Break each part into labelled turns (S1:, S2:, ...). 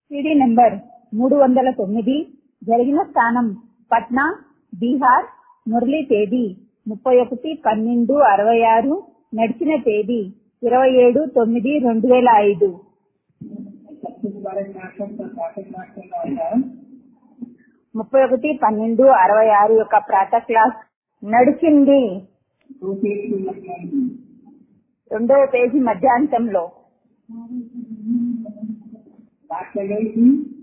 S1: CD number మూడు వందల తొమ్మిది జరిగిన స్థానం పట్నా బీహార్ మురళీ తేదీ ముప్పై ఒకటి పన్నెండు అరవై ఆరు నడిచిన తేదీ ఇరవై ఏడు తొమ్మిది రెండు వేల ఐదు
S2: सबसे दोबारा नाटक का नाटक नाटक का है
S1: ముప్పై ఒకటి పన్నెండు అరవై ఆరు యొక్క ప్రాతः క్లాస్ నడిచింది
S2: दो पेज की लड़कियां थी।
S1: రెండవ పేజీ మధ్యాంతంలో
S2: बात कर रही थी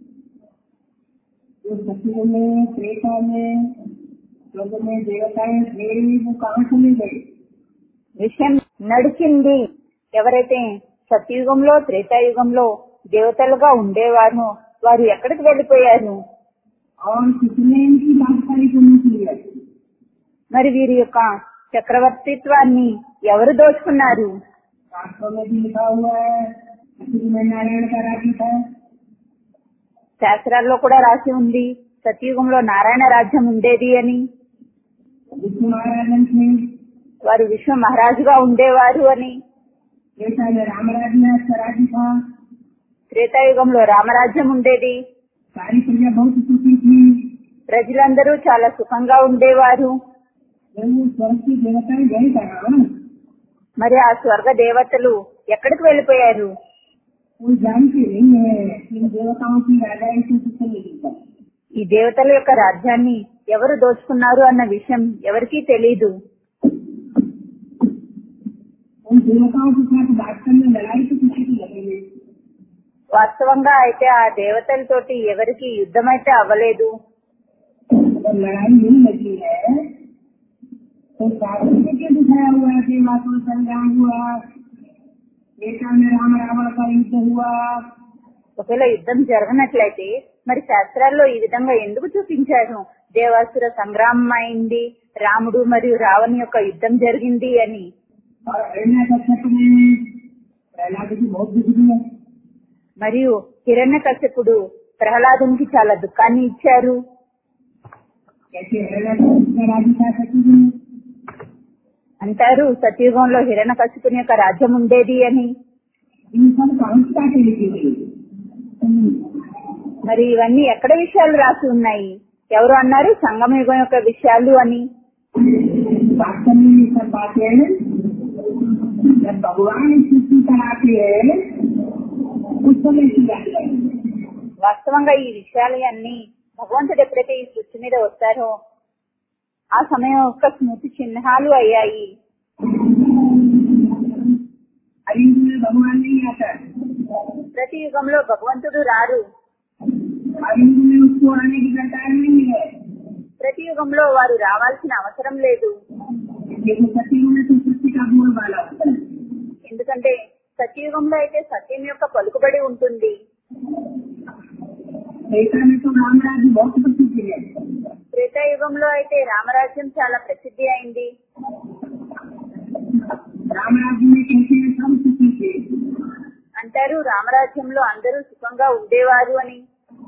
S2: जो सचिव में त्रेता में स्वर्ग में देवताएं थे वो कहाँ चले गए
S1: విషయం నడిచింది ఎవరైతే సత్యయుగంలో త్రేతాయుగంలో దేవతలుగా ఉండేవారు వారు ఎక్కడికి వెళ్ళిపోయారు
S2: और किसने इनकी जानकारी करनी की है
S1: మరి వీరి యొక్క చక్రవర్తిత్వాన్ని ఎవరు దోచుకున్నారు
S2: शास्त्रों में भी लिखा हुआ है सचिव में नारायण का राज्य था
S1: శాస్త్రాల్లో కూడా రాసి ఉంది సత్యయుగంలో నారాయణ రాజ్యం ఉండేది అని
S2: विष्णु महाराजन थे
S1: వారు విశ్వ మహారాజుగా ఉండేవారు అని
S2: ऐसा में रामराज में अच्छा राज्य था
S1: త్రేతాయుగంలో రామరాజ్యం ఉండేది
S2: सारी प्रजा बहुत सुखी थी
S1: ప్రజలందరూ చాలా సుఖంగా ఉండేవారు
S2: जब वो स्वर्ग की देवताएं गए कहा
S1: మరి ఆ స్వర్గ దేవతలు ఎక్కడికి వెళ్ళిపోయారు
S2: वो जानते नहीं है इन देवताओं की राजाई से किसने लिखा
S1: ఈ దేవతల యొక్క రాజ్యాన్ని ఎవరు దోచుకున్నారు అన్న విషయం ఎవరికీ తెలీదు
S2: उन देवताओं के साथ बात करने लड़ाई तो किसी की लगेगी
S1: వాస్తవంగా అయితే ఆ దేవతలతోటి ఎవరికి యుద్ధం అయితే అవ్వలేదు
S2: अगर लड़ाई नहीं लगी है तो शास्त्र में क्या दिखाया हुआ है कि मातृ संग्राम हुआ एका में राम रावण का युद्ध हुआ
S1: ఒకవేళ యుద్ధం జరగనట్లయితే మరి శాస్త్రాల్లో ఈ విధంగా ఎందుకు చూపించారు దేవాసుర సంగ్రామం అయింది రాముడు మరియు రావణ్ యొక్క యుద్ధం జరిగింది అని
S2: और हिरण्य कश्यप में प्रहलाद की बहुत दुख दिया
S1: మరియు హిరణ్య కశ్యపుడు ప్రహ్లాదునికి చాలా దుఃఖాన్ని ఇచ్చారు
S2: कैसे हिरण्य कश्यप का राज्य था सचिव में
S1: అంటారు సత్యుగంలో హిరణ్య కశ్యపుని యొక్క రాజ్యం ఉండేది అని
S2: इन सब कांक्षा के लिखी हुई
S1: మరి ఇవన్నీ ఎక్కడ విషయాలు రాసి ఉన్నాయి ఎవరు అన్నారు సంగమయుగం యొక్క విషయాలు అని
S2: वास्तव में ये सब बातें जब भगवान इस सृष्टि कराते हैं उस समय की बात है
S1: వాస్తవంగా ఈ విషయాలు అన్ని భగవంతుడు ఎప్పుడైతే ఈ సృష్టి మీద వస్తారో ఆ సమయం యొక్క స్మృతి చిహ్నాలు అయ్యాయి
S2: अयुग में भगवान नहीं आता
S1: ప్రతి యుగంలో భగవంతుడు రారు
S2: अयुग में उसको आने की दरकार नहीं है
S1: ప్రతి యుగంలో వారు రావాల్సిన అవసరం లేదు
S2: लेकिन सत्युग में तो सृष्टि का बोल वाला होता है
S1: ఎందుకంటే సత్యయుగంలో అయితే సత్యం యొక్క పలుకుబడి ఉంటుంది
S2: ऐसा में तो राम राज्य बहुत प्रसिद्ध है
S1: త్రేతాయుగంలో అయితే రామరాజ్యం చాలా ప్రసిద్ధి అయింది
S2: राम राज्य में कैसे सब सुखी थे
S1: అంటారు రామరాజ్యంలో అందరూ సుఖంగా ఉండేవారు అని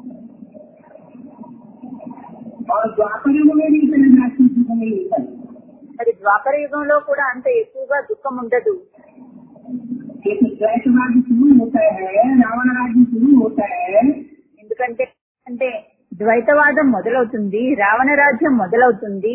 S2: और द्वापर युग में भी इतना राष्ट्रीय सुख नहीं होता
S1: మరి ద్వాపర యుగంలో కూడా అంత ఎక్కువగా దుఃఖం ఉండదు
S2: एक द्वैतवाद शुरू होता है रावण राज्य शुरू होता है
S1: ఎందుకంటే అంటే ద్వైతవాదం మొదలవుతుంది రావణ రాజ్యం మొదలవుతుంది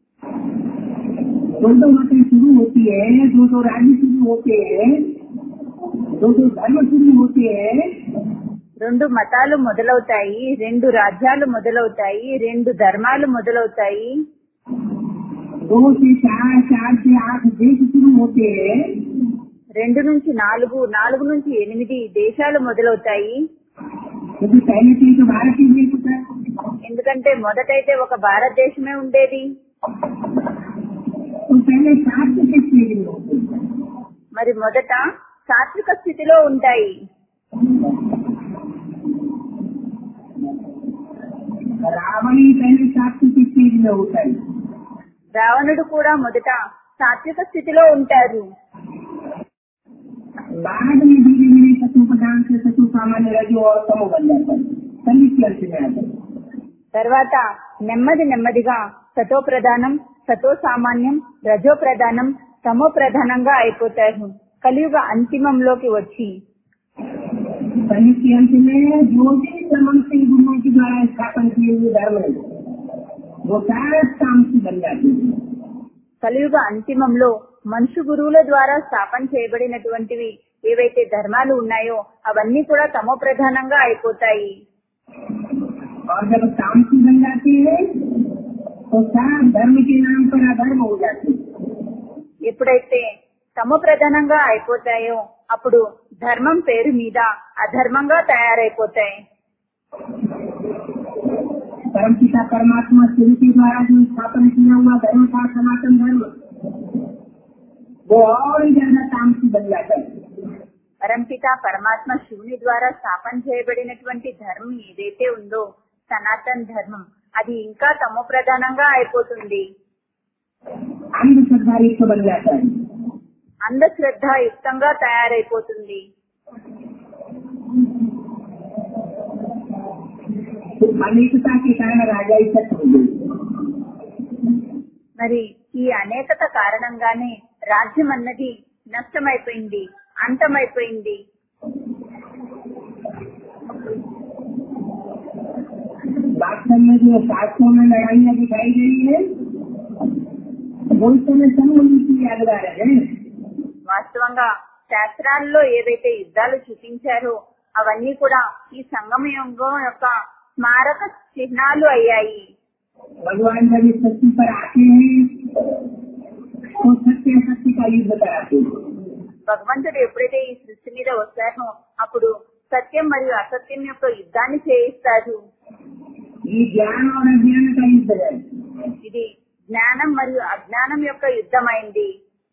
S2: दो दो मतें शुरू होती है दो दो राज्य शुरू होते हैं दो दो धर्म शुरू होते हैं
S1: రెండు మతాలు మొదలవుతాయి రెండు రాజ్యాలు మొదలవుతాయి రెండు ధర్మాలు మొదలవుతాయి
S2: दो से चार चार से आठ देश शुरू होते हैं
S1: రెండు నుంచి నాలుగు నాలుగు నుంచి ఎనిమిది దేశాలు మొదలవుతాయి
S2: क्योंकि पहले से तो भारत ही देश था
S1: ఎందుకంటే మొదటైతే ఒక భారతదేశమే ఉండేది
S2: तो पहले सात देश शुरू होते हैं।
S1: మరి మొదట సాత్విక స్థితిలో ఉంటాయి
S2: रावण ही पहले सात स्टेज में होता है
S1: రావణుడు కూడా మొదట సాత్విక స్థితిలో ఉంటారు
S2: बाद में धीरे धीरे शत्रु प्रधान से शत्रु सामान्य रजो और तमो बन जाता है सभी के अंत में आता है
S1: తర్వాత నెమ్మది నెమ్మదిగా సతో ప్రధానం సతో సామాన్యం రజో ప్రధానం తమో ప్రధానంగా అయిపోతారు కలియుగ అంతిమంలోకి వచ్చి
S2: सभी के अंत में जो भी मनुष्य गुरुओं के द्वारा स्थापन किए हुए धर्म है वो सारा तामसी बन जाते हैं
S1: కలియుగ అంతిమంలో మనుషు గురువుల ద్వారా స్థాపన చేయబడినటువంటివి ఏవైతే ధర్మాలు ఉన్నాయో అవన్నీ కూడా తమో ప్రధానంగా అయిపోతాయి
S2: और जब तामसी बन जाती है तो सारा धर्म के नाम पर अधर्म हो जाते हैं
S1: ఎప్పుడైతే తమో ప్రధానంగా అయిపోతాయో అప్పుడు ధర్మం పేరు మీద అధర్మంగా తయారైపోతాయి
S2: परम पिता परमात्मा शिव के द्वारा जो स्थापन किया हुआ धर्म था सनातन धर्म वो और ही ज्यादा तामसी बन जाता है
S1: పరంపిత పరమాత్మ శివుని ద్వారా స్థాపన చేయబడినటువంటి ధర్మం ఏదైతే ఉందో సనాతన్ ధర్మం అది ఇంకా తమో ప్రధానంగా అయిపోతుంది
S2: अंधश्रद्धा युक्त बन जाता है
S1: అంధశ్రద్ధ యుక్తంగా తయారైపోతుంది
S2: तो अनेकता के कारण राजाई तक हो गई
S1: మరి ఈ అనేకత కారణంగానే రాజ్యం అన్నది నష్టమైపోయింది అంతమైపోయింది
S2: वास्तव में जो शास्त्रों में लड़ाइयाँ दिखाई गई है वो इस समय समूह की यादगार है
S1: వాస్తవంగా శాస్త్రాల్లో ఏవైతే యుద్ధాలు చూపించారో అవన్నీ కూడా ఈ సంగమ యుగం యొక్క స్మారక చిహ్నాలు అయ్యాయి
S2: भगवान जब इस सत्य पर आते हैं तो सत्य सत्य का युद्ध कराते हैं
S1: భగవంతుడు ఎప్పుడైతే ఈ సృష్టి మీద వస్తారో అప్పుడు సత్యం మరియు అసత్యం యొక్క యుద్ధాన్ని చేయిస్తారు
S2: ये ज्ञान और अज्ञान का युद्ध है
S1: ఇది జ్ఞానం మరియు అజ్ఞానం యొక్క యుద్ధమైంది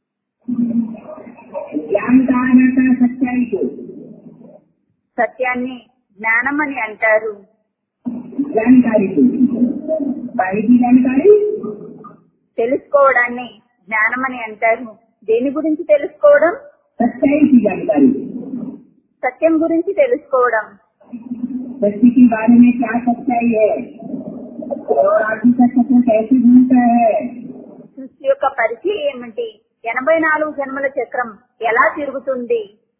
S2: ज्ञान कहा जाता है सच्चाई को
S1: సత్యాన్ని జ్ఞానం అని అంటారు
S2: जानकारी को बाहरी की जानकारी
S1: తెలుసుకోవడాన్ని జ్ఞానం అని అంటారు దేని గురించి తెలుసుకోవడం
S2: सच्चाई की जानकारी
S1: సత్యం గురించి తెలుసుకోవడం
S2: सत्य के बारे में क्या सच्चाई है और आगे का सत्य कैसे ढूंढता है
S1: సృష్టి యొక్క పరిచయం ఏమిటి ఎనభై నాలుగు జన్మల చక్రం ఎలా తిరుగుతుంది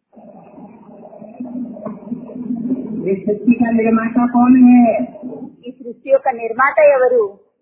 S2: ये सत्य का निर्माता कौन है
S1: ఈ సృష్టి యొక్క నిర్మాత ఎవరు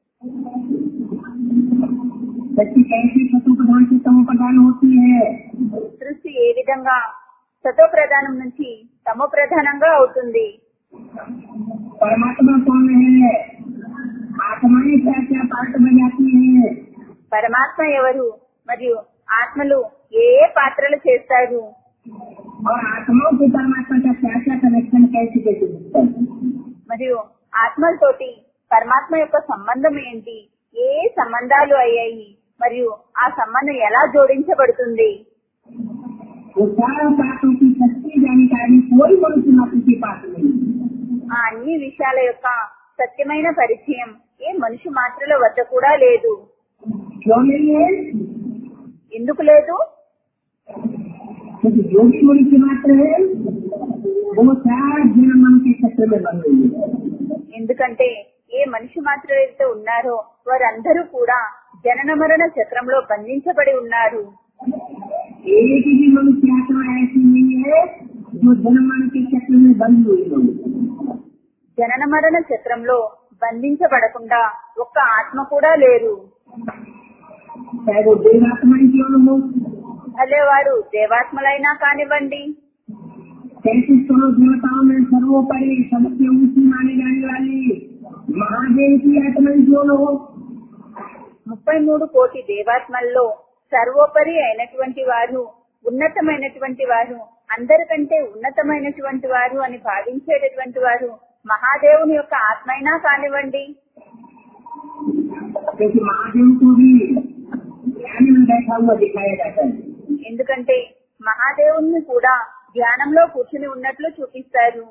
S2: सत्य कैसे शत्रु प्रधान से तमो प्रधान होती है
S1: సృష్టి ఏ విధంగా సతో ప్రధానం నుంచి తమో ప్రధానంగా అవుతుంది
S2: परमात्मा कौन है आत्माएं क्या क्या पात्र बजाती है
S1: పరమాత్మ ఎవరు మరియు ఆత్మలు ఏ ఏ పాత్రలు చేస్తారు
S2: और आत्माओं से परमात्मा का क्या क्या कनेक्शन कैसे कैसे दिखता है
S1: మరియు ఆత్మలతోటి పరమాత్మ యొక్క సంబంధం ఏంటి ఏ ఏ సంబంధాలు అయ్యాయి మరియు ఆ సంబంధం ఎలా జోడించబడుతుంది
S2: वो सारा बातों की सच्ची जानकारी कोई मनुष्य मात्र के पास नहीं है।
S1: ఆ అన్ని విషయాల యొక్క సత్యమైన పరిచయం ఏ మనిషి మాత్రల వద్ద కూడా లేదు
S2: क्यों नहीं है
S1: ఎందుకు లేదు
S2: क्योंकि जो भी मनुष्य मात्र है वो सारा जन्म मन के चक्र में बन रही है
S1: ఎందుకంటే ఏ మనిషి మాత్రం అయితే ఉన్నారో వారందరూ కూడా జనన మరణ చక్రంలో బంధించబడి ఉన్నారు
S2: एक भी मनुष्य आत्मा ऐसी नहीं है जो जन्म मन के चक्र में बंद हुई हो
S1: జనన మరణ చక్రంలో బంధించబడకుండా ఒక్క ఆత్మ కూడా లేరు
S2: चाहे वो देवात्मा ही क्यों न हो
S1: భలే వారు దేవాత్మలైనా కానివ్వండి
S2: तैतीस करोड़ देवताओं में सर्वोपरि सबसे ऊंची माने जाने वाली महादेव की आत्मा ही क्यों न हो
S1: ముప్పై మూడు కోటి దేవాత్మల్లో సర్వోపరి అయినటువంటి వారు ఉన్నతమైనటువంటి వారు అందరికంటే ఉన్నతమైనటువంటి వారు అని భావించేటటువంటి వారు మహాదేవుని యొక్క ఆత్మైనా కానివ్వండి
S2: क्योंकि महादेव को भी ध्यान में बैठा हुआ दिखाया जाता है
S1: ఎందుకంటే మహాదేవుని కూడా ధ్యానంలో కూర్చుని ఉన్నట్లు చూపిస్తారు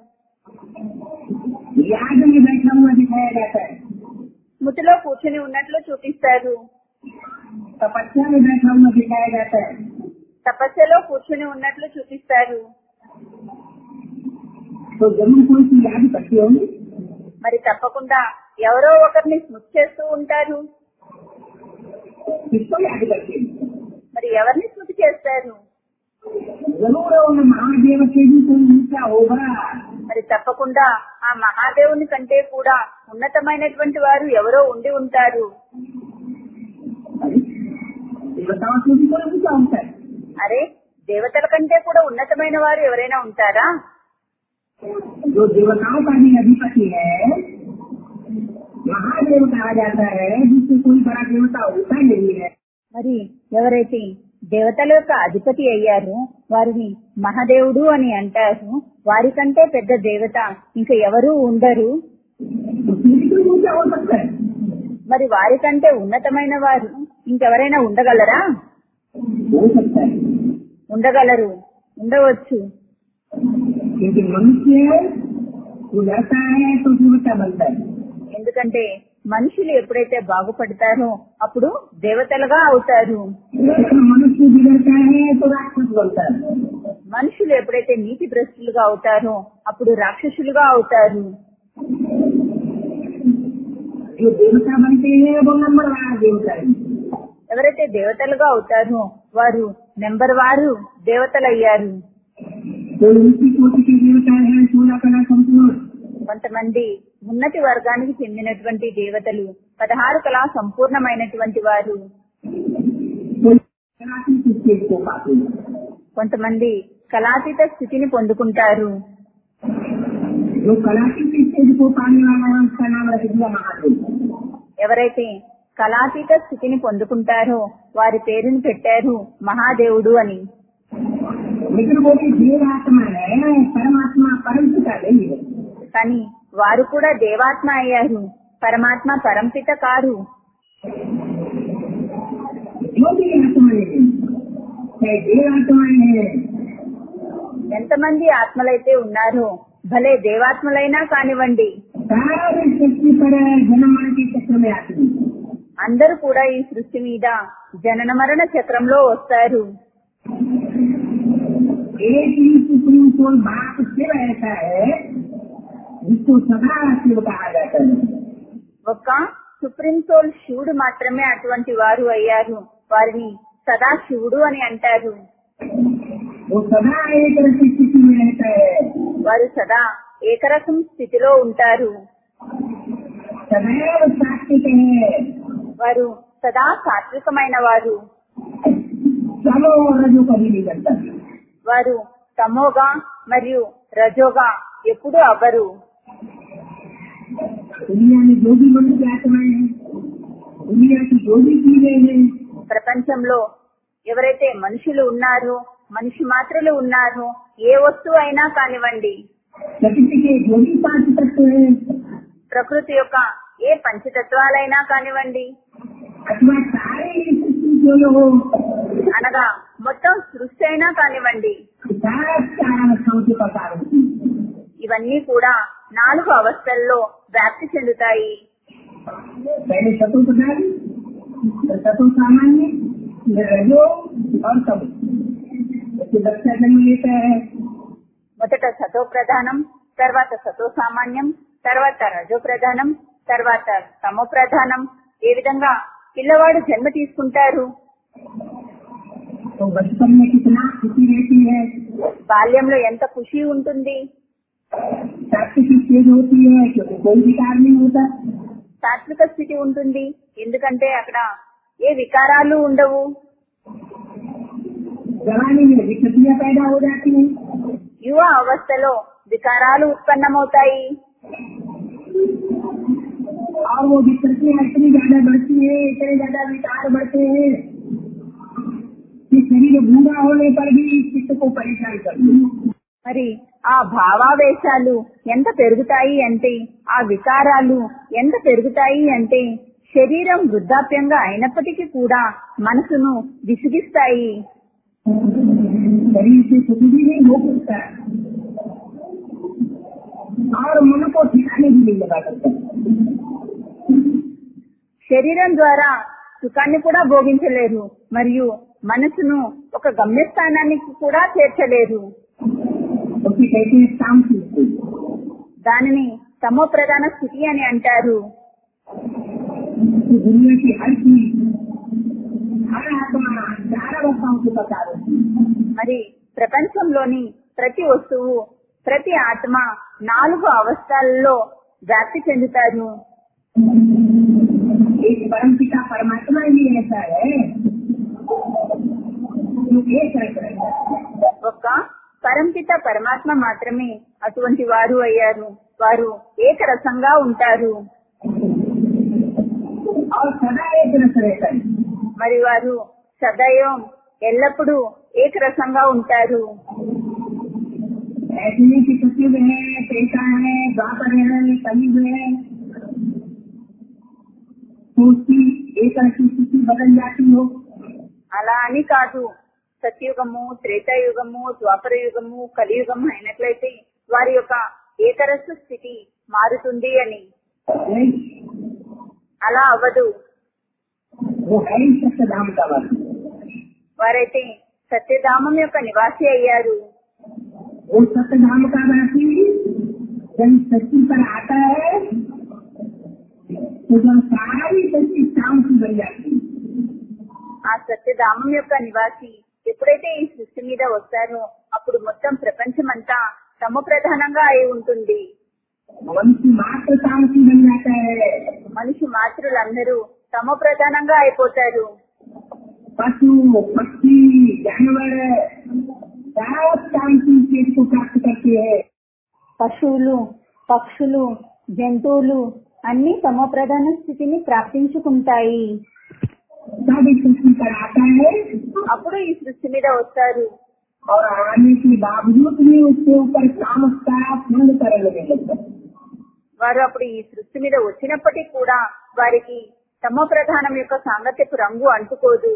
S2: याद में बैठा हुआ दिखाया जाता है
S1: స్మృతిలో కూర్చుని ఉన్నట్లు చూపిస్తారు
S2: तपस्या में बैठा हुआ दिखाया जाता है
S1: తపస్యలో కూర్చుని ఉన్నట్లు చూపిస్తారు
S2: तो जरूर कोई सी याद करती होगी
S1: మరి తప్పకుండా ఎవరో ఒకరిని స్మృతి చేస్తూ ఉంటారు
S2: किसको याद करती है
S1: మరి ఎవరిని స్మృతి చేస్తారు
S2: जरूर उन महादेव के भी कोई ऊंचा होगा
S1: మరి తప్పకుండా ఆ మహాదేవుని కంటే కూడా ఉన్నతమైనటువంటి వారు ఎవరో ఉండి ఉంటారు
S2: देवताओं से भी कोई ऊंचा होता है
S1: అరే దేవతల కంటే కూడా ఉన్నతమైన వారు ఎవరైనా ఉంటారా
S2: जो देवताओं का भी अधिपति है महादेव कहा जाता है जिससे कोई बड़ा देवता होता ही नहीं है
S1: మరి ఎవరైతే దేవతల యొక్క అధిపతి అయ్యారో వారిని మహాదేవుడు అని అంటారు వారికంటే పెద్ద దేవత ఇంకా ఎవరూ ఉండరు
S2: उसमें भी कोई ऊंचा हो सकता है
S1: మరి వారికంటే ఉన్నతమైన వారు ఇంకెవరైనా ఉండగలరా
S2: हो सकता है
S1: ఉండగలరు ఉండవచ్చు
S2: क्योंकि मनुष्य वो लड़ता है तो देवता बनता है
S1: ఎందుకంటే మనుషులు ఎప్పుడైతే బాగుపడతారో అప్పుడు దేవతలుగా అవుతారు
S2: लेकिन मनुष्य बिगड़ता है तो राक्षस बनता है
S1: మనుషులు ఎప్పుడైతే నీతి భ్రష్టులుగా అవుతారో అప్పుడు రాక్షసులుగా అవుతారు
S2: जो देवता बनते हैं वो नंबर वार देवता है
S1: ఎవరైతే దేవతలుగా అవుతారో వారు నెంబర్ వారు దేవతలయ్యారు
S2: तो ऊंची कोटि के देवता है सोलह कला संपूर्ण
S1: కొంతమంది ఉన్నతి వర్గానికి చెందినటువంటి దేవతలు పదహారు కళా సంపూర్ణమైనటువంటి వారు
S2: कोई कलाती स्टेज को पाते हैं
S1: కొంతమంది కళాతీత స్థితిని పొందుకుంటారు
S2: जो कलाती स्टेज को पाने वाला है उसका नाम रख दिया महादेव
S1: ఎవరైతే కళాతీత స్థితిని పొందుకుంటారో వారి పేరుని పెట్టారు మహాదేవుడు అని
S2: लेकिन वो भी देव आत्मा है परमात्मा परम पिता नहीं है
S1: కానీ వారు కూడా దేవాత్మ అయ్యారు పరమాత్మ పరంపిత కారు
S2: जो भी आत्माएं हैं चाहे देव आत्माएं हैं
S1: ఎంతమంది ఆత్మలైతే ఉన్నారో భలే దేవాత్మలైనా కానివ్వండి
S2: सारे सृष्टि पर जन्म मरण के चक्र में आती है
S1: అందరూ కూడా ఈ సృష్టి మీద జనన మరణ చక్రంలో వస్తారు
S2: एक ही सुप्रीम कोर्ट बाप शिव ऐसा है जिसको सदा शिव कहा जाता है
S1: ఒక్క సుప్రీం సోల్ శివుడు మాత్రమే అటువంటి వారు అయ్యారు వారిని సదా శివుడు అని అంటారు
S2: वो सदा एक रसी स्थिति में रहता है
S1: వారు సదా ఏకరకం స్థితిలో ఉంటారు
S2: सदैव सात्विक है
S1: వారు సదా సాత్వికమైన వారు
S2: चलो रजो कभी नहीं करता
S1: వారు తమోగా మరియు రజోగా ఎప్పుడూ అవ్వరు
S2: दुनिया में जो भी मनुष्य आत्माएं हैं दुनिया की जो भी चीजें हैं
S1: ప్రపంచంలో ఎవరైతే మనుషులు ఉన్నారో మనిషి మాత్రలు ఉన్నారో ఏ వస్తువు అయినా కానివ్వండి
S2: प्रकृति के जो भी पांच तत्व हैं
S1: ప్రకృతి యొక్క ఏ పంచతత్వాలైనా కానివ్వండి
S2: अथवा सारे ये सृष्टि जो हो
S1: అనగా మొత్తం సృష్టి అయినా కానివ్వండి
S2: सात चार अवस्थाओं के प्रकार होती है
S1: ఇవన్నీ కూడా నాలుగు అవస్థల్లో వ్యాప్తి చెందుతాయి
S2: पहले सतो प्रधान फिर सतो सामान्य फिर रजो और तम उसके बच्चा जन्म लेता है
S1: మొదట సతో ప్రధానం తర్వాత సతో సామాన్యం తర్వాత రజో ప్రధానం తర్వాత తమో ప్రధానం ఏ విధంగా పిల్లవాడు జన్మ తీసుకుంటారు
S2: तो बचपन में कितना खुशी रहती है
S1: బాల్యంలో ఎంత ఖుషి ఉంటుంది
S2: सात्विक की स्टेज होती है क्योंकि कोई विकार नहीं होता
S1: సాత్విక స్థితి ఉంటుంది ఎందుకంటే అక్కడ ఏ వికారాలు ఉండవు
S2: जवानी में विकृतियाँ पैदा हो जाती हैं
S1: యువ అవస్థలో వికారాలు ఉత్పన్నమవుతాయి
S2: और वो विकृतियाँ इतनी ज्यादा बढ़ती है इतने ज्यादा विकार बढ़ते हैं कि शरीर बूढ़ा होने पर भी चित्त को परेशान करते हैं
S1: మరి ఆ భావావేశాలు ఎంత పెరుగుతాయి అంటే ఆ వికారాలు ఎంత పెరుగుతాయి అంటే శరీరం వృద్ధాప్యంగా అయినప్పటికీ కూడా మనసును విసిగిస్తాయి
S2: शरीर से सुख भी नहीं हो सकता और मन को ठिकाने भी नहीं लगा सकता
S1: శరీరం ద్వారా సుఖాన్ని కూడా భోగించలేరు మరియు మనసును ఒక గమ్యస్థానానికి కూడా చేర్చలేరు
S2: उसकी कहते हैं शाम की स्थिति
S1: దానిని తమో ప్రధాన స్థితి అని అంటారు
S2: कि दुनिया की हर चीज हर आत्मा चार अवस्थाओं के प्रकार होती है
S1: మరి ప్రపంచంలోని ప్రతి వస్తువు ప్రతి ఆత్మ నాలుగు అవస్థలలో వ్యాప్తి చెందుతారు
S2: एक परम पिता परमात्मा ही ऐसा है जो एक रख रहा है
S1: ఒక్క పరంపిత పరమాత్మ మాత్రమే అటువంటి వారు అయ్యారు వారు ఏకరసంగా ఉంటారు
S2: और सदा एक रस रहता है
S1: మరి వారు సదయం ఎల్లప్పుడూ ఏకరసంగా ఉంటారు
S2: ऐसे नहीं कि सचिव है पेशा है द्वापर है कलिग है तो उसकी एक रसी स्थिति बदल जाती हो
S1: అలా అని కాదు సత్యుగము త్రేతాయుగము ద్వాపర యుగము కలియుగము అయినట్లయితే వారి యొక్క ఏకరస స్థితి మారుతుంది అని
S2: नहीं
S1: అలా అవ్వదు
S2: वो है ही सत्य धाम का वासी
S1: వారైతే సత్యధామం యొక్క నివాసి అయ్యారు
S2: वो सत्य धाम का वासी जब सच्ची पर आता है तो जब सारी सच्ची शाम की बन जाती है
S1: ఆ సత్యధామం యొక్క నివాసి ఎప్పుడైతే ఈ సృష్టి మీద వస్తారో అప్పుడు మొత్తం ప్రపంచమంతా తమ ప్రధానంగా అయి ఉంటుంది
S2: मनुष्य मात्र शाम की बन जाता है
S1: మనిషి మాతృలందరూ తమ ప్రధానంగా అయిపోతారు
S2: पशु पक्षी जानवर सब शाम की चीज को प्राप्त करते हैं
S1: పశువులు పక్షులు జంతువులు అన్ని తమ ప్రధాన స్థితిని ప్రాప్తించుకుంటాయి
S2: सब इस सृष्टि पर आता है
S1: అప్పుడు ఈ సృష్టి మీద వస్తారు
S2: और आने के बावजूद भी उसके ऊपर काम का पूर्ण करने लगे लगता है
S1: వారు అప్పుడు ఈ సృష్టి మీద వచ్చినప్పటికీ కూడా వారికి తమ ప్రధానం యొక్క సాంగత్యపు రంగు అంటుకోదు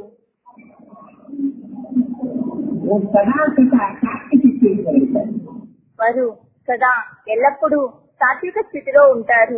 S2: वो सदा सदा सात्विक स्थिति पर रहता है
S1: వారు సదా ఎల్లప్పుడూ సాత్విక స్థితిలో ఉంటారు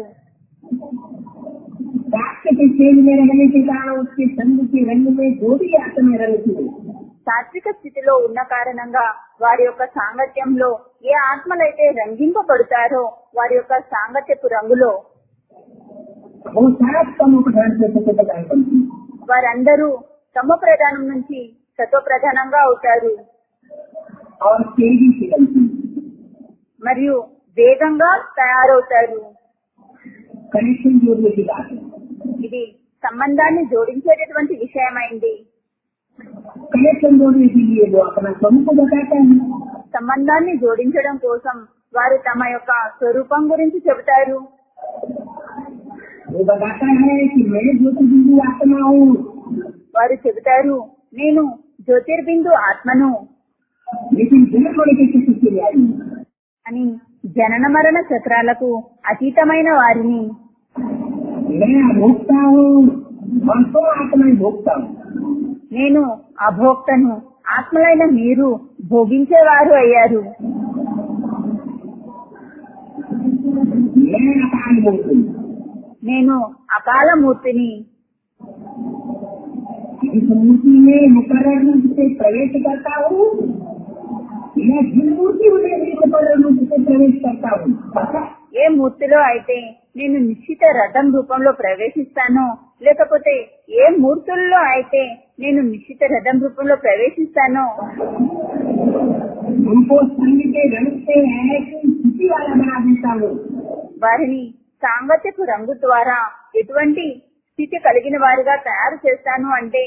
S2: सात्विक स्टेज में रहने के कारण उसके संग के रंग में जो भी आत्मा रंगती है
S1: సాత్విక స్థితిలో ఉన్న కారణంగా వారి యొక్క సాంగత్యంలో ఏ ఆత్మలైతే రంగింపబడతారో వారి యొక్క సాంగత్యపు రంగులో
S2: वो सात समूह प्रधान से सत्य प्रधान बनती है
S1: వారందరూ తమ ప్రధానం నుంచి సత్వ ప్రధానంగా అవుతారు
S2: और तेजी से बनती है
S1: మరియు వేగంగా తయారవుతారు
S2: कनेक्शन जोड़ने की बात है
S1: ఇది సంబంధాన్ని జోడించేటటువంటి విషయమైంది
S2: कनेक्शन जोड़ने के लिए वो अपना स्वरूप को बताता है
S1: సంబంధాన్ని జోడించడం కోసం వారు తమ యొక్క స్వరూపం గురించి చెబుతారు
S2: वो बताता है कि मैं ज्योतिबिंदु आत्मा हूँ
S1: వారు చెబుతారు నేను జ్యోతిర్బిందు ఆత్మను
S2: लेकिन जन्म होने के किसी के लिए आई हूँ।
S1: అని జనన మరణ చక్రాలకు అతీతమైన వారిని
S2: मैं भोगता हूँ और तो आत्मा भोगता हूँ
S1: నేను అభోక్తను ఆత్మలైన మీరు భోగించేవారు అయ్యారు
S2: मैं अकाल मूर्ति हूँ।
S1: నేను अकाल మూర్తిని
S2: इस मूर्ति में मुकर्र रूप से प्रवेश करता हूँ मैं जिन मूर्ति में भी मुकर्र रूप से प्रवेश करता हूँ
S1: ఏ మూర్తిలో అయితే నేను నిశ్చిత రథం రూపంలో ప్రవేశిస్తానో లేకపోతే ఏ మూర్తుల్లో అయితే నేను నిశ్చిత రథం రూపంలో ప్రవేశిస్తానో
S2: उनको संग के रंग से ऐसी स्थिति वाला बना देता हूँ
S1: వారిని సాంగత్యపు రంగు ద్వారా ఎటువంటి స్థితి కలిగిన వారిగా తయారు చేస్తాను అంటే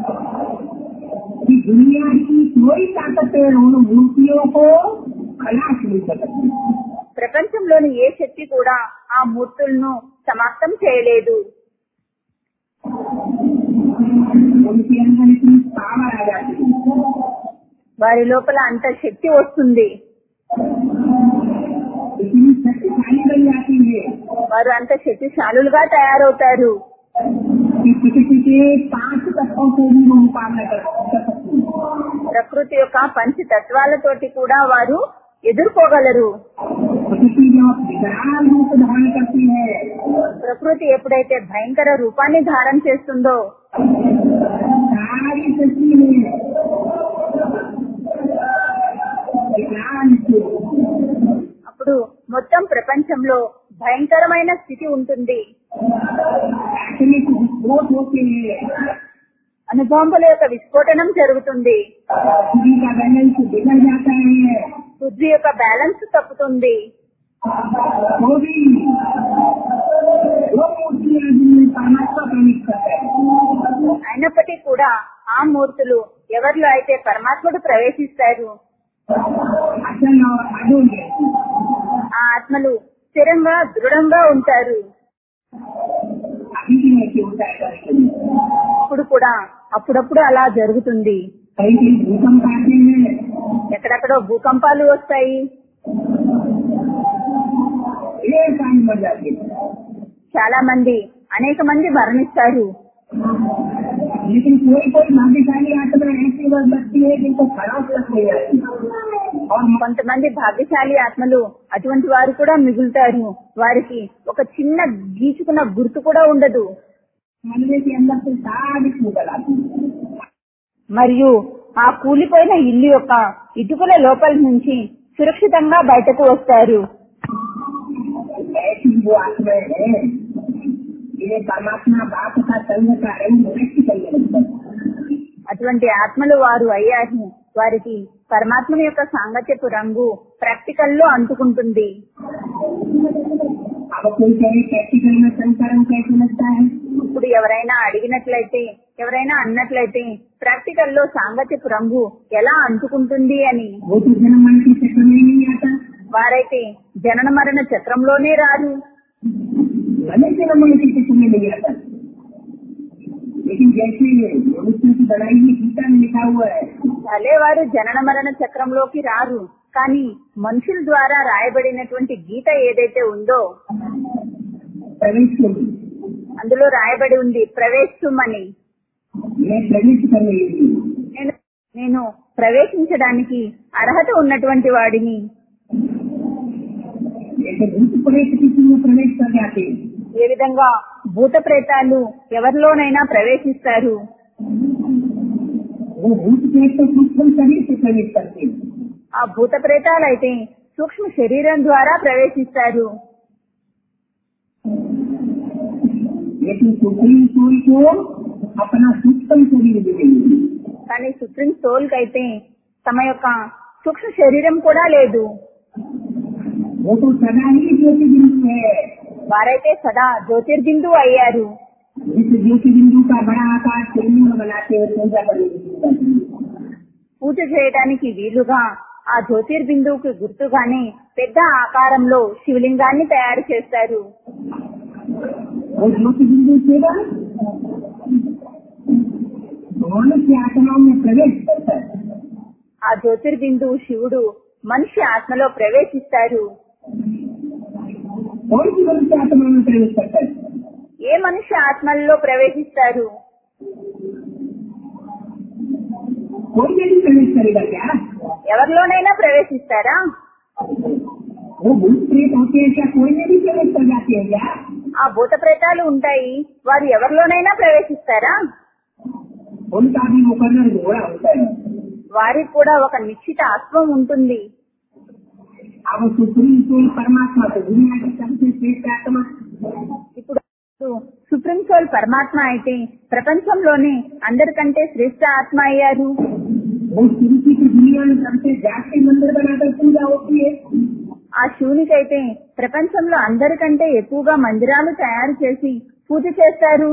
S2: कि दुनिया की कोई ताकत उन मूर्तियों को खलास नहीं कर सकती
S1: ప్రపంచంలోని ఏ శక్తి కూడా ఆ మూర్తులను సమాప్తం చేయలేదు
S2: उनके अंदर इतनी पावर आ जाती है
S1: వారి లోపల అంత శక్తి వస్తుంది
S2: इतनी शक्तिशाली बन जाती है
S1: వారు అంత శక్తిశాలులుగా తయారవుతారు
S2: कि किसी के पांच तत्वों को भी वो मुकाबला कर कर सकती है
S1: ప్రకృతి యొక్క పంచతత్వాలతోటి కూడా వారు ఎదుర్కోగలరు
S2: प्रकृति जो विकराल रूप धारण करती है
S1: ప్రకృతి ఎప్పుడైతే భయంకర రూపాన్ని ధారణ చేస్తుందో
S2: सारी सृष्टि में विकराल रूप
S1: అప్పుడు మొత్తం ప్రపంచంలో భయంకరమైన స్థితి ఉంటుంది
S2: ऐसे विस्फोट होते हैं
S1: అనుబాంబుల యొక్క విస్ఫోటనం జరుగుతుంది
S2: पृथ्वी का बैलेंस बिगड़ जाता है
S1: పృథ్వీ యొక్క బ్యాలెన్స్ తప్పుతుంది
S2: वो भी वो मूर्तियां जिनमें परमात्मा प्रवेश करता है
S1: అయినప్పటికీ కూడా ఆ మూర్తులు ఎవరిలో అయితే పరమాత్ముడు ప్రవేశిస్తారు
S2: असल और अडोल है
S1: ఆ ఆత్మలు స్థిరంగా దృఢంగా ఉంటారు
S2: अभी भी ऐसे होता है कभी
S1: ఇప్పుడు కూడా అప్పుడప్పుడు అలా జరుగుతుంది
S2: कहीं कहीं भूकंप आते हैं
S1: ఎక్కడెక్కడో భూకంపాలు వస్తాయి
S2: ढेर सारी मर जाती है
S1: చాలా మంది అనేక మంది మరణిస్తారు
S2: लेकिन कोई कोई भाग्यशाली आत्मा ऐसी बस बचती है जिनको खराब लग नहीं आती और
S1: కొంతమంది భాగ్యశాలి ఆత్మలు అటువంటి వారు కూడా మిగులుతారు వారికి ఒక చిన్న గీచుకున్న గుర్తు కూడా ఉండదు
S2: मलबे के अंदर से सारी निकल आती है
S1: మరియు ఆ కూలిపోయిన ఇల్లు యొక్క ఇటుకల లోపల నుంచి సురక్షితంగా బయటకు వస్తారు
S2: ऐसी वो आत्माएं हैं जिन्हें परमात्मा बाप का संग का रंग व्यक्त करने लगता है
S1: అటువంటి ఆత్మలు వారు అయ్యారు వారికి పరమాత్మ యొక్క సాంగత్యపు రంగు ప్రాక్టికల్ లో అంటుకుంటుంది
S2: अब कोई कहे प्रैक्टिकल में संकरण कैसे लगता है
S1: ఇప్పుడు ఎవరైనా అడిగినట్లయితే ఎవరైనా అన్నట్లయితే ప్రాక్టికల్ లో సాంగత్యపు రంగు ఎలా అంటుకుంటుంది అని
S2: वो तो जन्म मन के चक्र में ही नहीं आता
S1: వారైతే జనన మరణ చక్రంలోనే రారు
S2: भले जन्म मन के चक्र में नहीं आता लेकिन जैसे मनुष्य की बनाई हुई गीता में लिखा हुआ है
S1: భలే వారు జనన మరణ చక్రంలోకి రారు కానీ మనుషుల ద్వారా రాయబడినటువంటి గీత ఏదైతే ఉందో
S2: प्रवेश के लिए
S1: అందులో రాయబడి ఉంది ప్రవేశమని
S2: मैं प्रवेश करने के लिए
S1: నేను నేను ప్రవేశించడానికి అర్హత ఉన్నటువంటి వాడిని
S2: जैसे भूत प्रेत किसी में प्रवेश कर जाते हैं
S1: ఏ విధంగా భూత ప్రేతాలు ఎవరిలోనైనా ప్రవేశిస్తారు
S2: वो भूत प्रेत तो सूक्ष्म शरीर से प्रवेश करते हैं
S1: ఆ భూత ప్రేతాలు అయితే సూక్ష్మ శరీరం ద్వారా ప్రవేశిస్తారు
S2: लेकिन सुप्रीम सोल को अपना सूक्ष्म शरीर मिलेगी
S1: కానీ సుప్రీం సోల్ కి అయితే తమ యొక్క సూక్ష్మ శరీరం కూడా లేదు
S2: वो तो सदा ही ज्योति बिंदु है
S1: వారైతే సదా జ్యోతిర్బిందు అయ్యారు
S2: जिस ज्योति बिंदु का बड़ा आकार शिवलिंग बनाते हुए पूजा करने की शुरू करते हैं।
S1: పూజ చేయడానికి వీలుగా ఆ జ్యోతిర్బిందువుకి గుర్తుగానే పెద్ద ఆకారంలో శివలింగాన్ని తయారు చేస్తారు
S2: वो ज्योति बिंदु सेवा मनुष्य आत्माओं में प्रवेश करता है
S1: ఆ జ్యోతిర్బిందువు శివుడు మనిషి ఆత్మలో ప్రవేశిస్తారు
S2: कौन सी मनुष्य आत्मा में प्रवेश करता है
S1: ఏ మనిషి ఆత్మల్లో ప్రవేశిస్తారు
S2: कोई भी नहीं प्रवेश करेगा क्या
S1: ఎవరిలోనైనా ప్రవేశిస్తారా
S2: वो भूत प्रेत होते हैं क्या कोई में भी प्रवेश कर जाते हैं क्या
S1: ఆ భూత ప్రేతాలు ఉంటాయి వారు ఎవరిలోనైనా ప్రవేశిస్తారా
S2: उनका भी मुकर्र घोड़ा होता है
S1: వారికి కూడా ఒక నిశ్చిత ఆత్మం ఉంటుంది
S2: अब सुप्रीम सोल परमात्मा तो दुनिया की सबसे श्रेष्ठ आत्मा
S1: ఇప్పుడు సుప్రీం సోల్ పరమాత్మ అయితే ప్రపంచంలోనే అందరికంటే శ్రేష్ఠ ఆత్మ అయ్యారు
S2: वो तिरुपति की दुनिया में सबसे जाके मंदिर बनाकर पूजा होती है
S1: ఆ శివునికైతే ప్రపంచంలో అందరికంటే ఎక్కువగా మందిరాలు తయారు చేసి పూజ చేస్తారు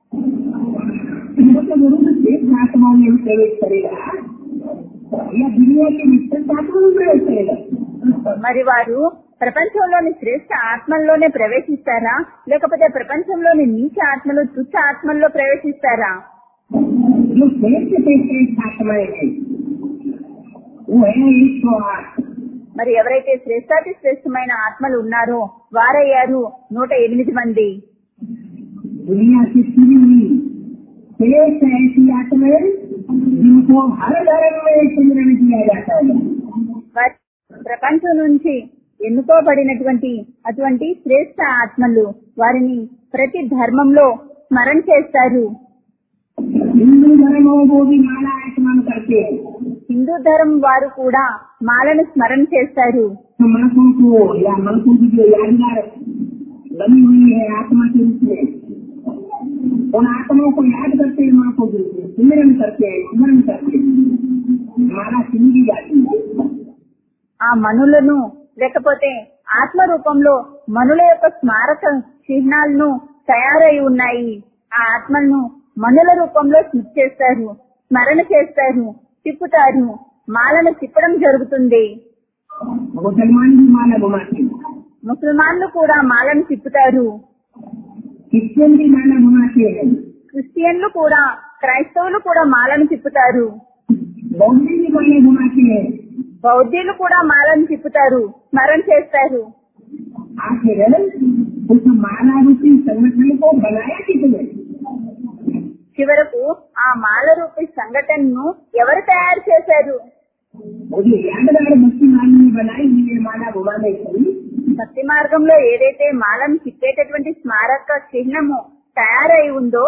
S2: वो तो जरूर श्रेष्ठ आत्माओं में भी प्रवेश करेगा या दुनिया के निश्चित आत्मा में प्रवेश करेगा
S1: మరి వారు ప్రపంచంలోని శ్రేష్ఠ ఆత్మల్లోనే ప్రవేశిస్తారా లేకపోతే ప్రపంచంలోని నీచ ఆత్మలు తుచ్చ ఆత్మల్లో ప్రవేశిస్తారా
S2: जो श्रेष्ठ से श्रेष्ठ आत्माएं हैं वो है एक सौ आठ
S1: మరి ఎవరైతే శ్రేష్టాతి శ్రేష్టమైన ఆత్మలు ఉన్నారో వారయ్యారు నూట ఎనిమిది మంది
S2: दुनिया की चुनी हुई श्रेष्ठ ऐसी आत्माएं जिनको हर धर्म में सिमरन किया जाता है
S1: వారి ప్రపంచం నుంచి ఎన్నుకోబడినటువంటి అటువంటి శ్రేష్ట ఆత్మలు వారిని ప్రతి ధర్మంలో స్మరణ చేస్తారు
S2: हिंदू धर्म हो वो भी माला स्मरण करते हैं
S1: హిందూ ధర్మం వారు కూడా మాలను స్మరణ చేస్తారు
S2: तो मनसों को या मनसों की जो यादगार बनी हुई है आत्मा के रूप में उन आत्माओं को याद करते हैं माँ को सिमरन करते हैं स्मरण करते हैं माला सिंगी जाती है
S1: ఆ మనులను లేకపోతే ఆత్మ రూపంలో మనుల యొక్క స్మారక చిహ్నాలను తయారై ఉన్నాయి ఆ ఆత్మలను మనుల రూపంలో స్మృతి చేస్తారు స్మరణ చేస్తారు తిప్పుతారు మాలను తిప్పడం జరుగుతుంది
S2: मुसलमान भी माला घुमाते हैं
S1: ముసల్మాన్లు కూడా మాలను తిప్పుతారు
S2: क्रिश्चियन भी माला घुमाते हैं
S1: క్రిస్టియన్లు కూడా క్రైస్తవులు కూడా మాలను తిప్పుతారు
S2: बौद्ध भी माला घुमाते हैं
S1: బౌద్ధులు కూడా మాలను తిప్పుతారు స్మరణ చేస్తారు
S2: आखिर उस माला रूपी संगठन को बनाया किसने
S1: చివరకు ఆ మాల రూపీ సంఘటనను ఎవరు తయారు చేశారు
S2: मुझे यादगार भक्ति माली ने बनाई हुई है माला घुमाने की
S1: భక్తి మార్గంలో ఏదైతే మాలను తిప్పేటటువంటి స్మారక చిహ్నము తయారై ఉందో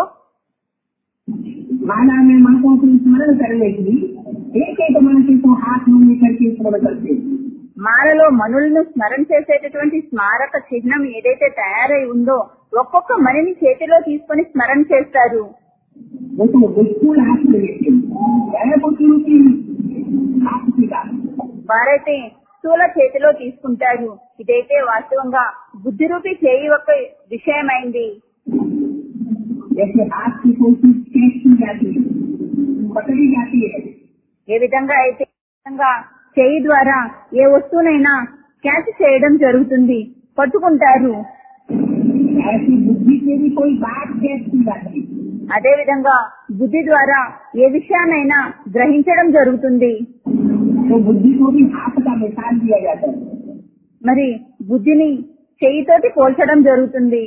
S2: माला में मनकों को स्मरण करने की एक एक मनके को हाथ में लेकर के स्मरण करते हैं
S1: మాలలో మనులను స్మరణ చేసేటటువంటి స్మారక చిహ్నం ఏదైతే తయారై ఉందో ఒక్కొక్క మనిని చేతిలో తీసుకొని స్మరణ చేస్తారు
S2: वो तो बिल्कुल हाथ में लेते हैं है बुद्धि की हाथ की बात
S1: వారైతే స్థూల చేతిలో తీసుకుంటారు ఇదైతే వాస్తవంగా బుద్ధి రూపి చేయి ఒక విషయమైంది
S2: जैसे हाथ की कोई चीज कैच की जाती है पकड़ी जाती है
S1: ఏ విధంగా అయితే ఈ విధంగా చేయి ద్వారా ఏ వస్తువునైనా క్యాచ్ చేయడం జరుగుతుంది పట్టుకుంటారు
S2: ऐसी बुद्धि से भी कोई बात कैच की जाती है
S1: అదే విధంగా బుద్ధి ద్వారా ఏ విషయాన్నైనా గ్రహించడం జరుగుతుంది
S2: तो बुद्धि को भी हाथ का मिसाल दिया जाता है
S1: మరి బుద్ధిని చేయితోటి పోల్చడం జరుగుతుంది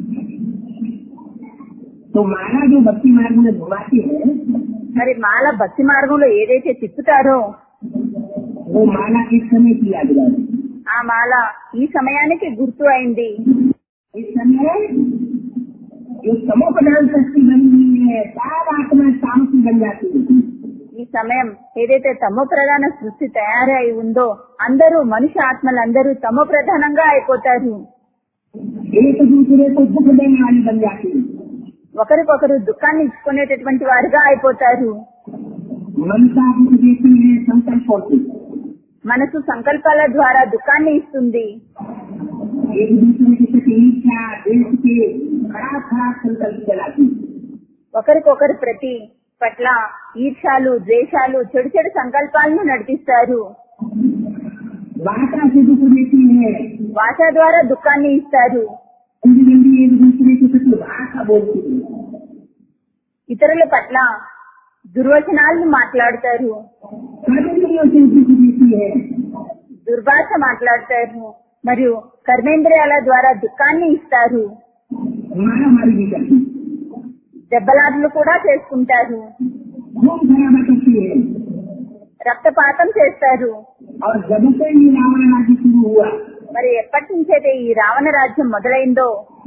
S2: तो माला जो भक्ति मार्ग में घुमाती है
S1: మరి మాల భక్తి మార్గంలో ఏదైతే తిప్పుతారో
S2: वो माला इस समय की यादगार है
S1: ఆ మాల ఈ సమయానికి గుర్తు అయింది
S2: इस समय जो समो प्रधान शक्ति बनी हुई है सब आत्मा तामसी बन जाती है
S1: ఈ సమయం ఏదైతే తమో ప్రధాన సృష్టి తయారై ఉందో అందరూ మనిషి ఆత్మలందరూ తమో ప్రధానంగా అయిపోతారు
S2: एक दूसरे को दुख देने वाली बन जाती है
S1: ఒకరికొకరు దుఃఖాన్ని ఇచ్చుకునేటటువంటి వారుగా అయిపోతారు
S2: मनसा दुख देती है संकल्पों से
S1: మనసు సంకల్పాల ద్వారా దుఃఖాన్ని ఇస్తుంది
S2: एक दूसरे के प्रति ईर्ष्या देश के खराब खराब संकल्प चलाती है
S1: ఒకరికొకరు ప్రతి పట్ల ఈర్షాలు ద్వేషాలు చెడు చెడు సంకల్పాలను నడిపిస్తారు
S2: भाषा से दुख देती है
S1: భాష ద్వారా దుఃఖాన్ని ఇస్తారు
S2: जल्दी जल्दी एक दूसरे के प्रति भाषा बोलती है
S1: ఇతరుల పట్ల దుర్వచనాలను మాట్లాడతారు
S2: कर्मेंद्रियों से दुख देती है
S1: దుర్భాష మాట్లాడతారు మరియు కర్మేంద్రియాల ద్వారా దుఃఖాన్ని ఇస్తారు
S2: मारा मारी भी करती है
S1: దెబ్బలాటలు కూడా చేసుకుంటారు
S2: खून खराबा करती है
S1: రక్తపాతం చేస్తారు
S2: और जब से ये रावण राज्य शुरू हुआ
S1: మరి ఎప్పటి నుంచైతే ఈ రావణ రాజ్యం మొదలైందో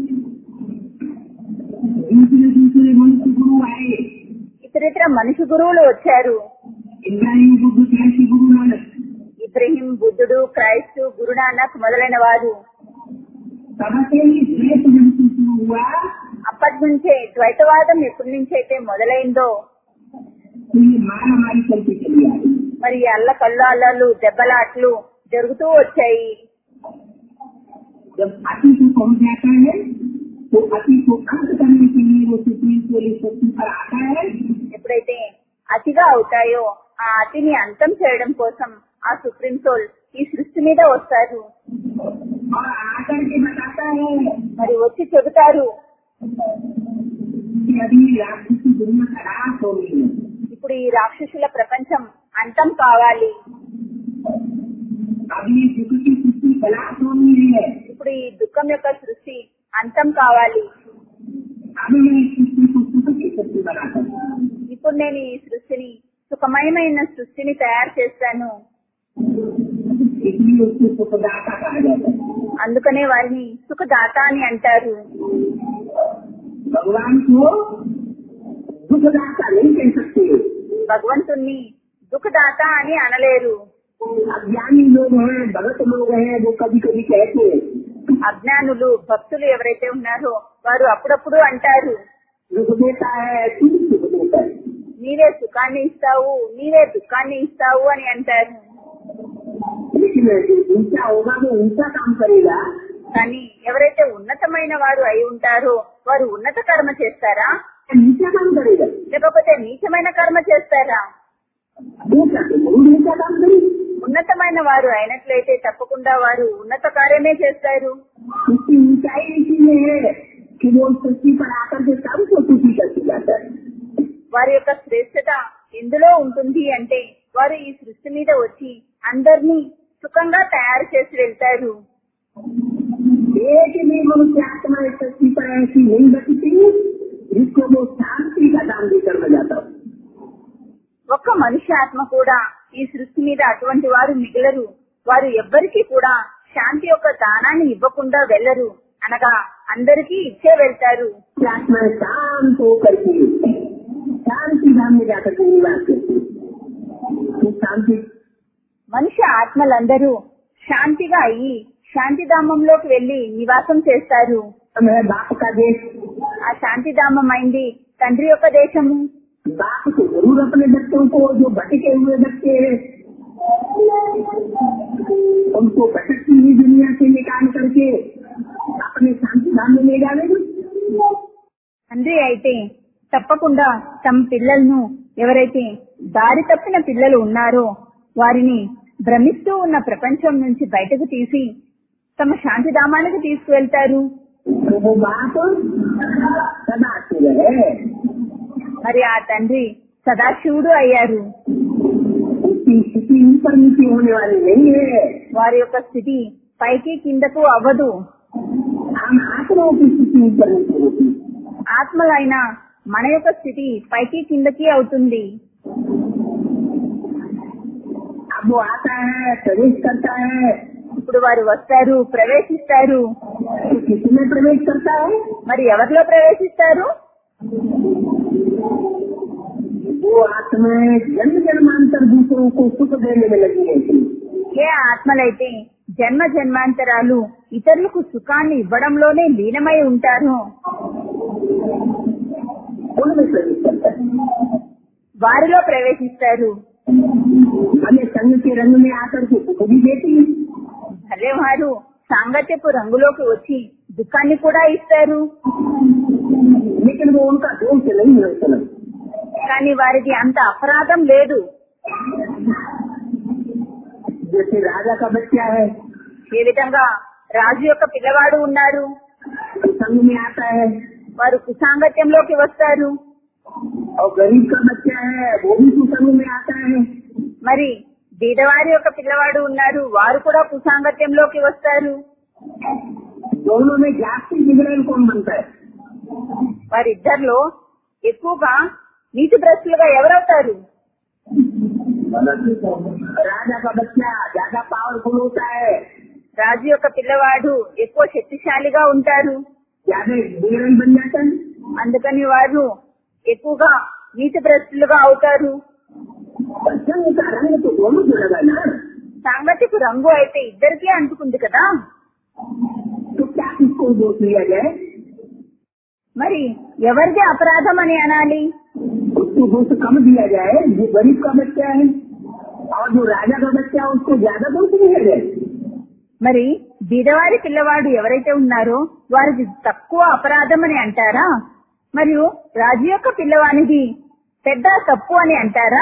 S2: दूसरे दूसरे मनुष्य गुरु आए
S1: ఇతరితర మనిషి గురువులు వచ్చారు
S2: इब्राहिम बुद्ध जैसे गुरु नानक
S1: ఇబ్రహీం బుద్ధుడు క్రైస్తు గురునానక్ మొదలైన వారు
S2: तब से ही द्वेष जब से शुरू हुआ
S1: అప్పటి నుంచే ద్వైతవాదం ఎప్పటి నుంచి అయితే మొదలైందో
S2: तो ये मारा मारी चलती चली आ रही
S1: మరి ఈ అల్ల కల్లాలు దెబ్బలాట్లు జరుగుతూ వచ్చాయి
S2: जब अति को पहुंच जाता है तो अति को अंत करने के लिए वो सुप्रीम पुलिस शक्ति पर आता है
S1: ఎప్పుడైతే అతిగా అవుతాయో ఆ అతిని అంతం చేయడం కోసం ఆ సుప్రీం సోల్ ఈ సృష్టి మీద వస్తారు
S2: और आकर के बताता है
S1: మరి వచ్చి చెబుతారు
S2: कि अभी राक्षस की दुनिया का रास हो गई है
S1: ఇప్పుడు ఈ రాక్షసుల ప్రపంచం అంతం కావాలి
S2: अभी दुख की सृष्टि तलाश होनी है
S1: ఇప్పుడు ఈ దుఃఖం యొక్క సృష్టి అంతం కావాలి
S2: अब मैं इस सृष्टि को सुख की सृष्टि बनाता हूँ
S1: ఇప్పుడు నేను ఈ సృష్టిని సుఖమయమైన సృష్టిని తయారు చేస్తాను
S2: इसलिए उसको सुखदाता कहा जाता है
S1: అందుకనే వారిని సుఖదాత అని అంటారు
S2: भगवान को दुखदाता नहीं कह सकते
S1: భగవంతుణ్ణి దుఃఖదాత అని అనలేరు
S2: अज्ञानी लोग हैं भगत लोग हैं वो कभी कभी कहते हैं
S1: అజ్ఞానులు భక్తులు ఎవరైతే ఉన్నారో వారు అప్పుడప్పుడు అంటారు
S2: दुख देता है तू सुख देता है
S1: నీవే సుఖాన్ని ఇస్తావు నీవే దుఃఖాన్ని ఇస్తావు అని అంటారు
S2: लेकिन जो ऊंचा होगा वो ऊंचा काम करेगा
S1: కానీ ఎవరైతే ఉన్నతమైన వారు అయి ఉంటారో వారు ఉన్నత కర్మ చేస్తారా
S2: नीचा काम करेगा
S1: లేకపోతే నీచమైన కర్మ చేస్తారా
S2: ऊंचा तो जरूर नीचा काम करेगा
S1: ఉన్నతమైన వారు అయినట్లయితే తప్పకుండా వారు ఉన్నత కార్యమే చేస్తారు
S2: उसकी ऊंचाई इसीलिए है कि वो सृष्टि पर आकर के सबको सुखी करके जाता है
S1: వారి యొక్క శ్రేష్టత ఎందులో ఉంటుంది అంటే వారు ఈ సృష్టి మీద వచ్చి అందరినీ సుఖంగా తయారు చేసి వెళ్తారు
S2: एक भी मनुष्य आत्मा इस सृष्टि पर ऐसी नहीं बचती जिसको वो शांति का दान देकर में जाता हो
S1: ఒక్క మనిషి ఆత్మ కూడా ఈ సృష్టి మీద అటువంటి వారు మిగలరు వారు ఎవ్వరికీ కూడా శాంతి యొక్క దానాన్ని ఇవ్వకుండా వెళ్లరు అనగా అందరికీ ఇచ్చే వెళ్తారు
S2: कि आत्मा शांत होकर के शांति धाम में जाकर के निवास करती है तो शांति
S1: మనిషి ఆత్మలందరూ శాంతిగా అయ్యి శాంతిధామంలోకి వెళ్లి నివాసం చేస్తారు
S2: है बाप का देश
S1: ఆ శాంతిధామం అయింది తండ్రి యొక్క దేశము
S2: बाप तो जरूर अपने बच्चों को जो भटके हुए बच्चे हैं उनको भटकती हुई दुनिया से निकाल करके अपने शांति धाम में ले जाएंगे
S1: తండ్రి అయితే తప్పకుండా తమ పిల్లలను ఎవరైతే దారి తప్పిన పిల్లలు ఉన్నారో వారిని భ్రమిస్తూ ఉన్న ప్రపంచం నుంచి బయటకు తీసి తమ శాంతిధామానికి తీసుకువెళ్తారు
S2: तो वो बाप सदा से रहे
S1: మరి ఆ తండ్రి సదాశివుడు అయ్యారు
S2: उसकी स्थिति ऊपर नीचे होने वाली नहीं है
S1: వారి యొక్క స్థితి పైకి కిందకు అవ్వదు
S2: हम आत्माओं की स्थिति ऊपर नीचे होती है
S1: ఆత్మలైన మన యొక్క స్థితి పైకి కిందకి అవుతుంది
S2: अब वो आता है प्रवेश करता है
S1: ఇప్పుడు వారు వస్తారు ప్రవేశిస్తారు
S2: तो किसमें प्रवेश करता है
S1: మరి ఎవరిలో ప్రవేశిస్తారు
S2: वो आत्माएं जन्म जन्मांतर दूसरों को सुख देने में लगी रहती है
S1: ఏ ఆత్మలైతే జన్మ జన్మాంతరాలు ఇతరులకు సుఖాన్ని ఇవ్వడంలోనే లీనమై ఉంటారో
S2: उनमें प्रवेश करता है
S1: వారిలో ప్రవేశిస్తారు
S2: हमें संघ के रंग में आकर के सुख भी देती है
S1: భలే వారు సాంగత్యపు రంగులోకి వచ్చి దుఃఖాన్ని కూడా ఇస్తారు
S2: लेकिन वो उनका दोष नहीं है उस समय
S1: కానీ వారికి అంత అపరాధం లేదు
S2: जैसे राजा का बच्चा है
S1: ఏ విధంగా రాజు యొక్క పిల్లవాడు ఉన్నారు
S2: तो संघ में आता है
S1: వారు కుసాంగత్యంలోకి వస్తారు
S2: और गरीब का बच्चा है वो भी कुसंग में आता है
S1: మరి బీదవారి యొక్క పిల్లవాడు ఉన్నారు వారు కూడా కుసాంగత్యంలోకి వస్తారు
S2: दोनों में जाति बिगड़ेल कौन बनता है
S1: వారిద్దరిలో ఎక్కువగా నీతి భ్రష్టులుగా ఎవరవుతారు
S2: राजा का बच्चा ज्यादा पावरफुल होता है
S1: రాజు యొక్క పిల్లవాడు ఎక్కువ శక్తిశాలిగా ఉంటారు
S2: ज्यादा बिगड़न बन जाता है
S1: అందుకని వారు ఎక్కువగా నీతి భ్రష్టులుగా అవుతారు
S2: और संघ का रंग तो दोनों को लगा ना
S1: సాంగత్యపు రంగు అయితే ఇద్దరికీ అంటుకుంది కదా
S2: तो क्या किसको दोष लिया जाए
S1: మరి ఎవరిది అపరాధం అని అనాలి
S2: उसको दोष कम दिया जाए जो गरीब का बच्चा है और जो राजा का बच्चा है उसको ज्यादा दोष दिया जाए
S1: మరి బీదవారి పిల్లవాడు ఎవరైతే ఉన్నారో వారికి తక్కువ అపరాధం అని అంటారా మరియు రాజు యొక్క పిల్లవానిది పెద్ద తప్పు అని అంటారా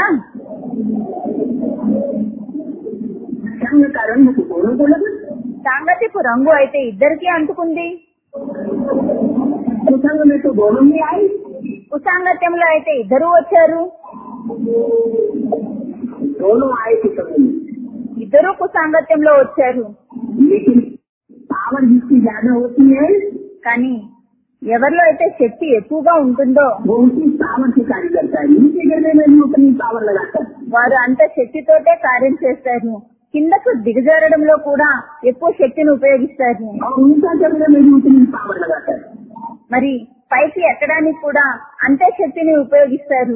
S2: संघ का रंग तो दोनों को लगा
S1: సాంగత్యపు రంగు అయితే ఇద్దరికీ అంటుకుంది
S2: तो संघ में तो दोनों ही आई
S1: కుసాంగత్యంలో అయితే ఇద్దరు వచ్చారు
S2: दोनों आए थे संघ में
S1: ఇద్దరు కుసాంగత్యంలో వచ్చారు
S2: लेकिन पावर जिसकी ज्यादा होती है
S1: కానీ ఎవరిలో అయితే శక్తి ఎక్కువగా ఉంటుందో
S2: वो उसी पावर से कार्य करता है नीचे गिरने में भी उतनी पावर लगाता है
S1: వారు అంత శక్తితోటే కార్యం చేస్తారు కిందకు దిగజారడంలో కూడా ఎక్కువ శక్తిని ఉపయోగిస్తారు
S2: और उनका चलने में भी उतनी पावर लगाता है
S1: మరి పైకి ఎక్కడానికి కూడా అంతే శక్తిని ఉపయోగిస్తారు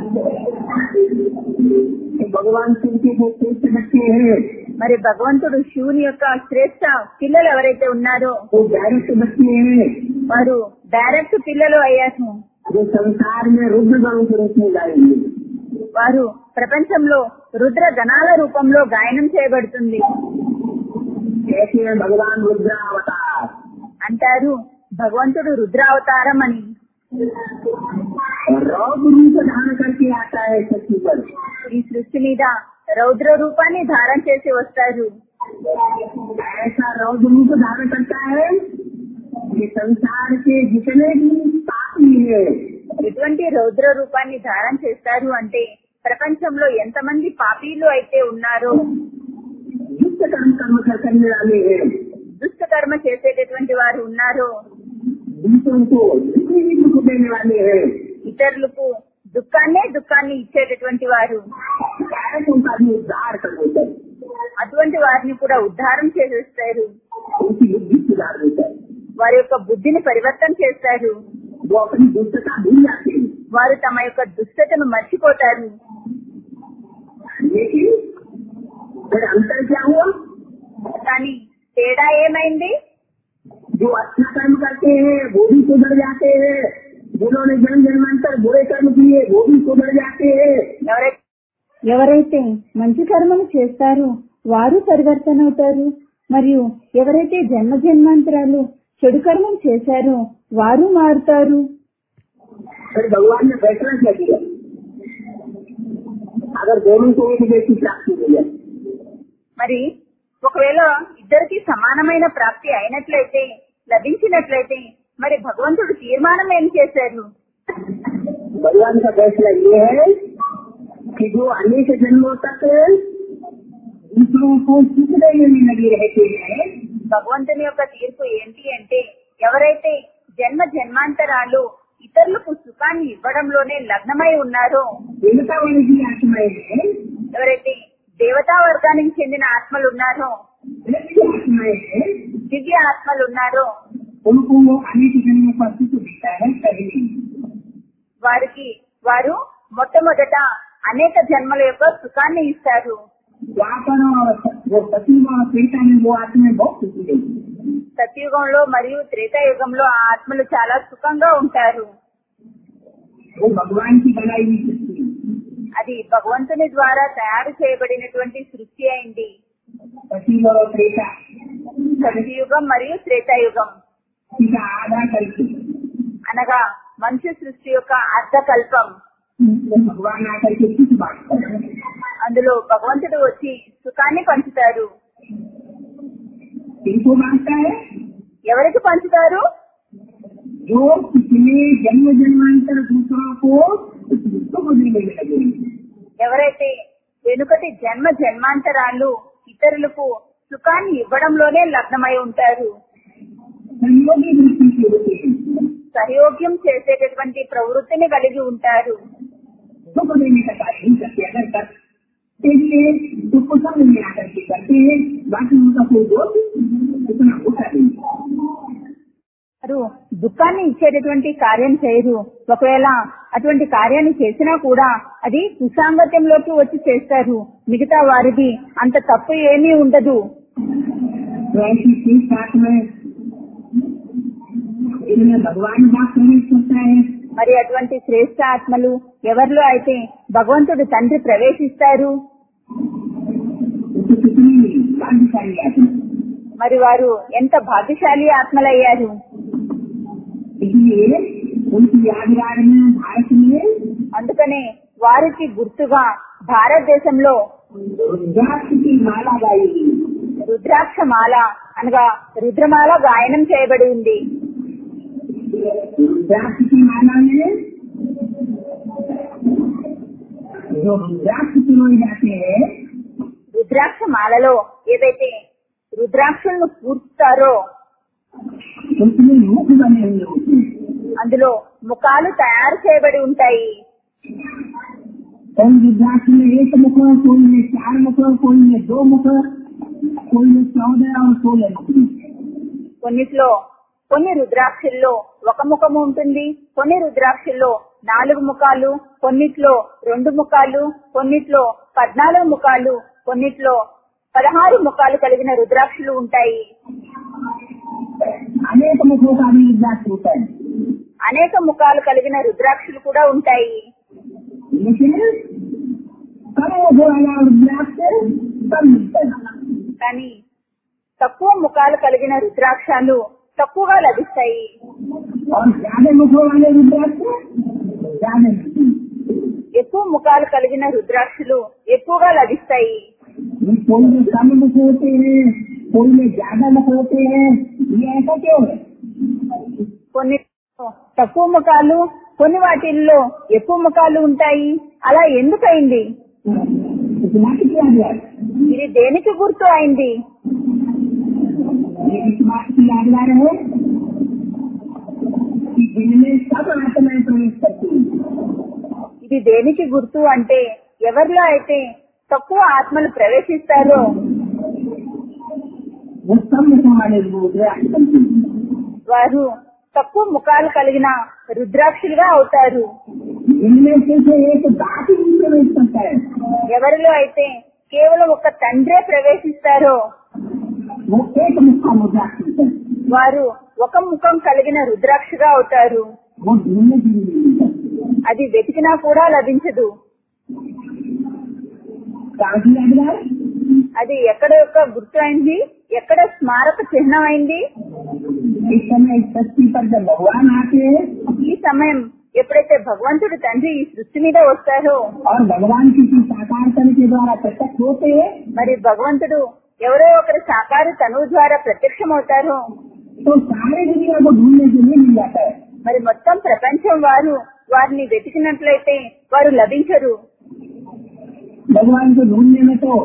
S2: तो भगवान शिव के जो श्रेष्ठ बच्चे हैं
S1: మరి భగవంతుడు శివుని యొక్క శ్రేష్ట పిల్లలు ఎవరైతే ఉన్నారో
S2: वो डायरेक्ट बच्चे हैं
S1: వారు డైరెక్ట్ పిల్లలు అయ్యారు
S2: जो संसार में रुद्र गणों के रूप में गाएंगे
S1: వారు ప్రపంచంలో రుద్ర గణాల రూపంలో గాయనం చేయబడుతుంది
S2: कहते हैं भगवान रुद्र अवतार
S1: అంటారు భగవంతుడు రుద్రావతారం అని
S2: रौद्र रूप धारण करके आता है शक्ति पर
S1: ఈ సృష్టి మీద రౌద్ర రూపాన్ని ధారణ చేసి వస్తారు
S2: ऐसा रौद्र रूप धारण करता है कि संसार के जितने भी पापी है
S1: ఎటువంటి రౌద్ర రూపాన్ని ధారణ చేస్తారు అంటే ప్రపంచంలో ఎంతమంది పాపీలు అయితే ఉన్నారో
S2: युक्त कर्म कर्म कर करने वाले हैं
S1: దుష్ట కర్మ చేసేటటువంటి వారు ఉన్నారో
S2: दूसरों को जितने भी दुख देने वाले हैं
S1: ఇతరులకు దుఃఖాన్నే దుఃఖాన్ని ఇచ్చేటటువంటి వారు
S2: कारकों का भी उद्धार कर देता है
S1: అటువంటి వారిని కూడా ఉద్ధారం చేసేస్తారు
S2: उनकी बुद्धि सुधार देता है
S1: వారి యొక్క బుద్ధిని పరివర్తన చేస్తారు
S2: वो अपनी दुष्टता भूल जाते हैं
S1: వారు తమ యొక్క దుష్టతను మర్చిపోతారు
S2: लेकिन फिर अंतर क्या हुआ
S1: కానీ తేడా ఏమైంది
S2: जो अच्छा कर्म करते हैं वो भी सुधर जाते हैं जिन्होंने जन्म जन्मांतर बुरे कर्म किए वो भी सुधर जाते हैं
S1: ఎవరైతే
S3: ఎవరైతే మంచి కర్మలు చేస్తారో వారు పరివర్తన అవుతారు మరియు ఎవరైతే జన్మ జన్మాంతరాలు చెడు కర్మలు చేశారో వారు మారుతారు
S2: फिर भगवान ने फैसला क्या किया अगर दोनों को एक जैसी प्राप्ति मिल जाए
S1: మరి ఒకవేళ ఇద్దరికి సమానమైన ప్రాప్తి అయినట్లయితే లభించినట్లయితే మరి భగవంతుడు తీర్మానం ఏం చేశారు
S2: भगवान का फैसला ये है कि जो अनेक जन्मों तक दूसरों को सुख देने में लगे रहते हैं
S1: భగవంతుని యొక్క తీర్పు ఏంటి అంటే ఎవరైతే జన్మ జన్మాంతరాలు ఇతరులకు సుఖాన్ని ఇవ్వడంలోనే లగ్నమై ఉన్నారో
S2: देवता वाली की आत्माएं हैं
S1: ఎవరైతే దేవతా వర్గానికి చెందిన ఆత్మలు ఉన్నారో
S2: अलग आत्माएं हैं
S1: దివ్య ఆత్మలు ఉన్నారో
S2: उनको वो अनेक जन्मों का सुख देता है पहले
S1: వారికి వారు మొట్టమొదట అనేక జన్మల యొక్క సుఖాన్ని ఇస్తారు
S2: द्वापर और वो सतीव और त्रेता में वो आत्माएं बहुत सुखी गई
S1: సత్యుగంలో మరియు త్రేతాయుగంలో ఆ ఆత్మలు చాలా సుఖంగా ఉంటారు
S2: वो भगवान की बनाई हुई सृष्टि है।
S1: అది భగవంతుని ద్వారా తయారు చేయబడినటువంటి సృష్టి అయింది
S2: सतीव और त्रेता
S1: సత్యయుగం మరియు త్రేతాయుగం
S2: इसका आधा करके
S1: అనగా మనుష్య సృష్టి యొక్క అర్ధకల్పం
S2: वो भगवान आकर के सुख बांटता है
S1: అందులో భగవంతుడు వచ్చి సుఖాన్ని పంచుతారు
S2: किनको बांटता है
S1: ఎవరికి పంచుతారు
S2: जो पिछले जन्म जन्मांतर दूसरों को सुख देने में लगे हैं।
S1: ఎవరైతే వెనుకటి జన్మ జన్మాంతరాలు ఇతరులకు సుఖాన్ని ఇవ్వడంలోనే లగ్నమై ఉంటారు
S2: संयोगी दृष्टि के होते हैं
S1: సహయోగ్యం చేసేటటువంటి ప్రవృత్తిని కలిగి ఉంటారు
S2: सुख देने का कार्य नहीं करते अगर करते हैं तो कुछ समझ में आकर के करते हैं बाकी उनका कोई दोष इतना होता नहीं
S1: వారు దుఃఖాన్ని ఇచ్చేటటువంటి కార్యం చేయరు ఒకవేళ అటువంటి కార్యాన్ని చేసినా కూడా అది సుసాంగత్యంలోకి వచ్చి చేస్తారు మిగతా వారిది అంత తప్పు ఏమీ ఉండదు
S2: तो ऐसी ठीक बात में इनमें भगवान बात प्रवेश करता है
S1: మరి అటువంటి శ్రేష్ఠ ఆత్మలు ఎవరిలో అయితే భగవంతుడు తండ్రి ప్రవేశిస్తారు
S2: तो कितनी भाग्यशाली आत्मा
S1: మరి వారు ఎంత భాగ్యశాలి ఆత్మలయ్యారు
S2: इसलिए उनकी यादगार में भारत में
S1: అందుకనే వారికి గుర్తుగా భారతదేశంలో
S2: रुद्राक्ष की माला गाई गई
S1: రుద్రాక్ష మాల అనగా రుద్రమాల గాయనం చేయబడి ఉంది
S2: रुद्राक्ष की माला में जो रुद्राक्ष पिरोए जाते हैं
S1: రుద్రాక్ష మాలలో ఏదైతే రుద్రాక్షలను పూర్చుతారో
S2: उसमें मुख बने हुए होते हैं
S1: అందులో ముఖాలు తయారు చేయబడి ఉంటాయి
S2: कई रुद्राक्ष में एक मुख कोई में चार मुख कोई में दो मुख कोई में चौदह और सोलह मुख
S1: కొన్నిట్లో కొన్ని రుద్రాక్షల్లో ఒక ముఖము ఉంటుంది కొన్ని రుద్రాక్షల్లో నాలుగు ముఖాలు కొన్నిట్లో రెండు ముఖాలు కొన్నిట్లో పద్నాలుగు ముఖాలు కొన్నిట్లో పదహారు ముఖాలు కలిగిన రుద్రాక్షలు ఉంటాయి
S2: अनेक मुखों का भी रुद्राक्ष होता है
S1: అనేక ముఖాలు కలిగిన రుద్రాక్షలు కూడా ఉంటాయి
S2: लेकिन कम मुख वाला रुद्राक्ष कम मिलता है
S1: కానీ తక్కువ ముఖాలు కలిగిన రుద్రాక్షాలు తక్కువగా లభిస్తాయి
S2: और ज्यादा मुखों वाले रुद्राक्ष ज्यादा मिलते हैं
S1: ఎక్కువ ముఖాలు కలిగిన రుద్రాక్షలు ఎక్కువగా లభిస్తాయి
S2: ये कोई में कम मुख होते हैं कोई में ज्यादा मुख होते हैं ये ऐसा क्यों है
S1: కొన్ని తక్కువ ముఖాలు కొన్ని వాటిల్లో ఎక్కువ ముఖాలు ఉంటాయి అలా ఎందుకయింది
S2: इतना कितना दिया
S1: ఇది దేనికి గుర్తు అయింది
S2: ये इस बात की यादगार है कि जिनमें सब आत्माएं प्रवेश करती हैं
S1: ఇది దేనికి గుర్తు అంటే ఎవరిలో అయితే తక్కువ ఆత్మలు ప్రవేశిస్తారో
S2: वो सब मुखों वाले रुद्राक्ष बनती हैं
S1: వారు తక్కువ ముఖాలు కలిగిన రుద్రాక్షులుగా అవుతారు
S2: इनमें से से एक बात ही नहीं प्रवेश करता है
S1: ఎవరిలో అయితే కేవలం ఒక తండ్రే ప్రవేశిస్తారో
S2: वो एक मुख का रुद्राक्ष होता है
S1: వారు ఒక ముఖం కలిగిన రుద్రాక్షగా అవుతారు
S2: वो ढूंढने के लिए नहीं मिलता
S1: అది వెతికినా కూడా లభించదు
S2: कहाँ की यादगार
S1: అది ఎక్కడ యొక్క గుర్తు అయింది ఎక్కడ స్మారక చిహ్నం అయింది
S2: इस समय इस धरती पर जब भगवान आते हैं
S1: ఈ సమయం ఎప్పుడైతే భగవంతుడు తండ్రి ఈ సృష్టి మీద వస్తారో
S2: और भगवान किसी साकार तन के द्वारा प्रत्यक्ष होते हैं
S1: మరి భగవంతుడు ఎవరో ఒకరి సాకారు తనువు ద్వారా ప్రత్యక్షమవుతారో
S2: तो सारे दुनिया को ढूंढने के लिए मिल जाता है
S1: మరి మొత్తం ప్రపంచం వారు వారిని వెతికినట్లయితే వారు లభించరు
S2: भगवान को ढूंढने में तो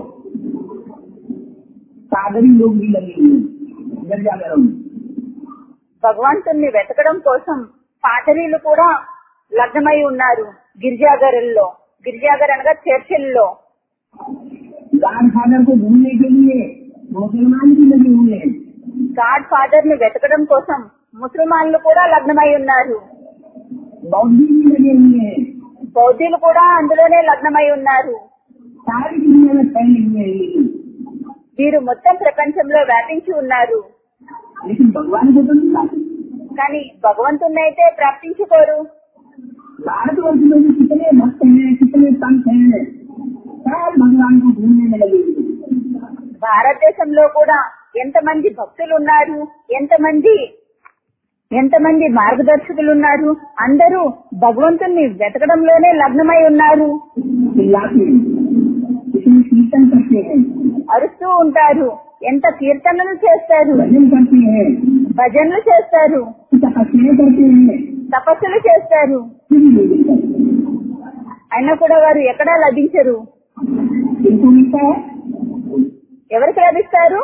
S2: सागरी लोग भी लगे हुए हैं गिरजाघरों में
S1: భగవంతుణ్ణి వెతకడం కోసం పాటరీలు కూడా లగ్నమై ఉన్నారు గిరిజాగరుల్లో గిరిజాగర్ అనగా చర్చిల్లో
S2: गाड फादर को ढूंढने के लिए मुसलमान भी लगे हुए हैं
S1: గాడ్ ఫాదర్ ని వెతకడం కోసం ముసల్మాన్లు కూడా లగ్నమై ఉన్నారు
S2: बौद्धी भी लगे हुए हैं
S1: బౌద్ధులు కూడా అందులోనే లగ్నమై ఉన్నారు
S2: सारी दुनिया में फैले हुए हैं ये।
S1: వీరు మొత్తం ప్రపంచంలో వ్యాపించి ఉన్నారు
S2: लेकिन भगवान को तो नहीं पाते
S1: కానీ భగవంతుణ్ణి అయితే ప్రాప్తించుకోరు
S2: भारतवर्ष में भी कितने भक्त हैं कितने संत हैं सब भगवान को ढूंढने में लगे हुए हैं
S1: భారతదేశంలో కూడా ఎంతమంది భక్తులు ఉన్నారు ఎంతమంది ఎంతమంది మార్గదర్శకులు ఉన్నారు అందరూ భగవంతుణ్ణి వెతకడంలోనే లగ్నమై ఉన్నారు
S2: चिल्लाते हैं इसमें कीर्तन करते हैं
S1: అరుస్తూ ఉంటారు ఎంత కీర్తనలు చేస్తారు
S2: भजन करते हैं
S1: భజనలు చేస్తారు
S2: तपस्याएं करते हैं
S1: తపస్సులు చేస్తారు
S2: फिर भी नहीं मिलता
S1: అయినా కూడా వారు ఎక్కడా లభించరు
S2: इनको मिलता है
S1: ఎవరికి లభిస్తారు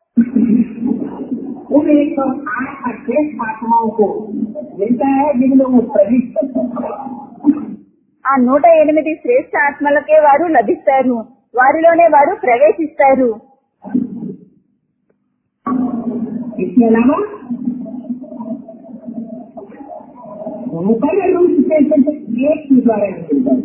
S2: उन एक सौ आठ अट्ठाईस आत्माओं को मिलता है जिनमें वो प्रवेश करता है
S1: ఆ నూట ఎనిమిది శ్రేష్ఠ ఆత్మలకే వారు లభిస్తారు వారిలోనే వారు ప్రవేశిస్తారు
S2: इसके अलावा मुकर्र रूप से सिर्फ एक के द्वारा नहीं मिलता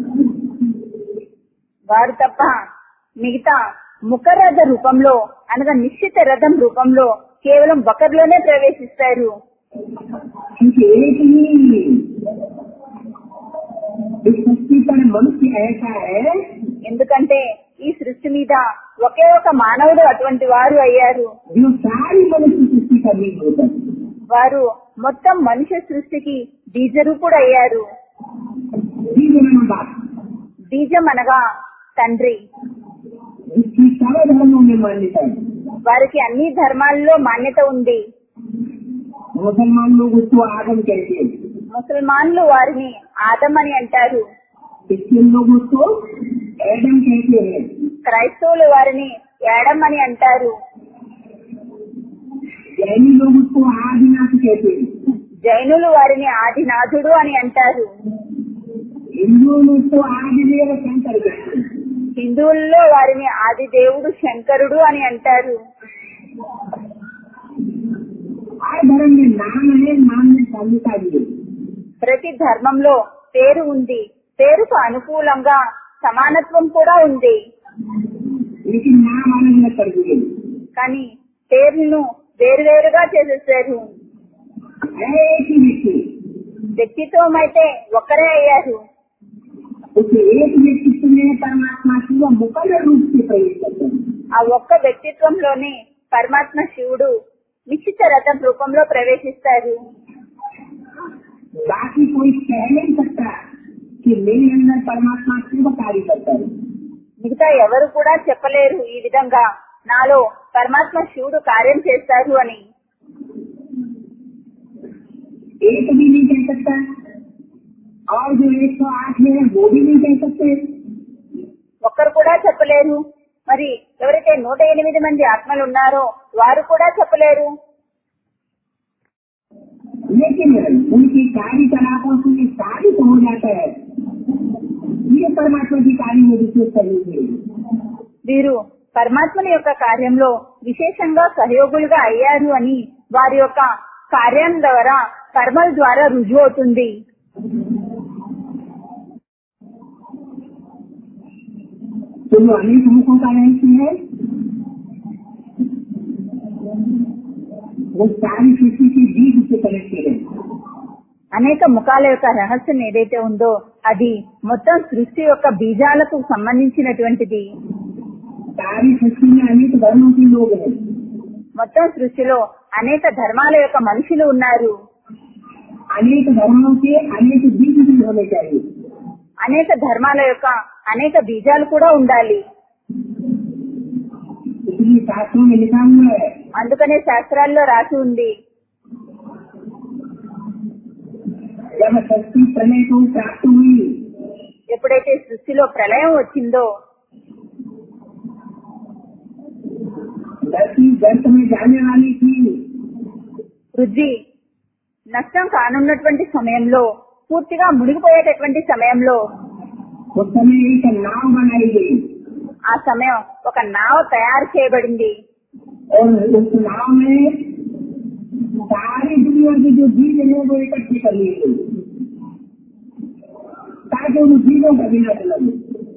S1: వారు తప్ప మిగతా ముఖరథ రూపంలో అనగా నిశ్చిత రథం రూపంలో కేవలం ఒకరిలోనే ప్రవేశిస్తారు
S2: क्योंकि एक ही इस सृष्टि पर मनुष्य ऐसा है
S1: ఎందుకంటే ఈ సృష్టి మీద ఒకే ఒక మానవుడు అటువంటి వారు అయ్యారు
S2: जो सारी मनुष्य सृष्टि का बीज होता है
S1: వారు మొత్తం మనుష్య సృష్టికి బీజరూపుడు అయ్యారు
S2: बीज नाम बात
S1: బీజం అనగా తండ్రి
S2: जिसकी सारे धर्मों में मान्यता है
S1: వారికి అన్ని ధర్మాల్లో మాన్యత ఉంది
S2: मुसलमान लोग उसको आदम कहते हैं
S1: ముసల్మాన్లు వారిని ఆదం అని అంటారు
S2: क्रिश्चियन लोग उसको एडम कहते हैं
S1: క్రైస్తవులు వారిని ఏడం అని అంటారు
S2: जैनी लोग उसको आदिनाथ कहते हैं
S1: జైనులు వారిని ఆదినాథుడు అని అంటారు
S2: हिंदुओं में उसको आदिदेव शंकर कहते हैं
S1: హిందువుల్లో వారిని ఆది దేవుడు శంకరుడు అని అంటారు
S2: हर धर्म में नाम है नाम में मान्यता भी है
S1: ప్రతి ధర్మంలో పేరు ఉంది పేరుకు అనుకూలంగా సమానత్వం కూడా ఉంది
S2: लेकिन नाम अलग अलग कर दिए
S1: కానీ పేర్లను వేరువేరుగా చేసేసారు
S2: है एक ही व्यक्ति
S1: వ్యక్తిత్వం అయితే ఒక్కరే అయ్యారు
S2: उस एक व्यक्तित्व में परमात्मा की वो मुकम्मल रूप से प्रवेश करते हैं
S1: ఆ ఒక్క వ్యక్తిత్వంలోనే పరమాత్మ శివుడు నిశ్చిత రథం రూపంలో ప్రవేశిస్తారు
S2: बाकी कोई कह नहीं सकता कि मेरे अंदर परमात्मा शुभ कार्य करता है
S1: మిగతా ఎవరు కూడా చెప్పలేరు ఈ విధంగా నాలో పరమాత్మ శివుడు కార్యం చేస్తారు అని
S2: एक भी नहीं कह सकता और जो एक सौ आठ में है वो भी नहीं कह सकते
S1: ఒక్కరు కూడా చెప్పలేరు మరి ఎవరైతే నూట ఎనిమిది మంది ఆత్మలు ఉన్నారో వారు కూడా చెప్పలేరు
S2: लेकिन उनके कार्यकलापों से साबित हो जाता है ये परमात्मा की कार्य में विशेष करेंगे
S1: వీరు పరమాత్మని యొక్క కార్యంలో విశేషంగా సహయోగులుగా అయ్యారు అని వారి యొక్క కార్యం ద్వారా కర్మల ద్వారా రుజువు అవుతుంది
S2: तो जो अनेक मुखों का रहस्य है वो सारी सृष्टि के बीज से कनेक्टेड है
S1: అనేక ముఖాల యొక్క రహస్యం ఏదైతే ఉందో అది మొత్తం సృష్టి యొక్క బీజాలకు సంబంధించినటువంటిది
S2: सारी सृष्टि में अनेक धर्मों के लोग हैं
S1: మొత్తం సృష్టిలో అనేక ధర్మాల యొక్క మనుషులు ఉన్నారు
S2: अनेक धर्मों के अनेक बीज भी होने चाहिए
S1: అనేక ధర్మాల యొక్క అనేక బీజాలు కూడా ఉండాలి
S2: इसलिए शास्त्रों में लिखा हुआ है
S1: అందుకనే శాస్త్రాల్లో రాసి ఉంది
S2: जब सृष्टि प्रलय को प्राप्त हुई
S1: ఎప్పుడైతే సృష్టిలో ప్రళయం వచ్చిందో
S2: धरती गर्त में जाने वाली थी
S1: పృథ్వీ నష్టం కానున్నటువంటి సమయంలో పూర్తిగా మునిగిపోయేటటువంటి సమయంలో
S2: उस समय एक नाव बनाई गई
S1: ఆ సమయం ఒక నావ తయారు చేయబడింది
S2: और उस नाव में सारी दुनिया के जो बीज हैं वो इकट्ठे कर लिए गए ताकि उन बीजों का बिना लगे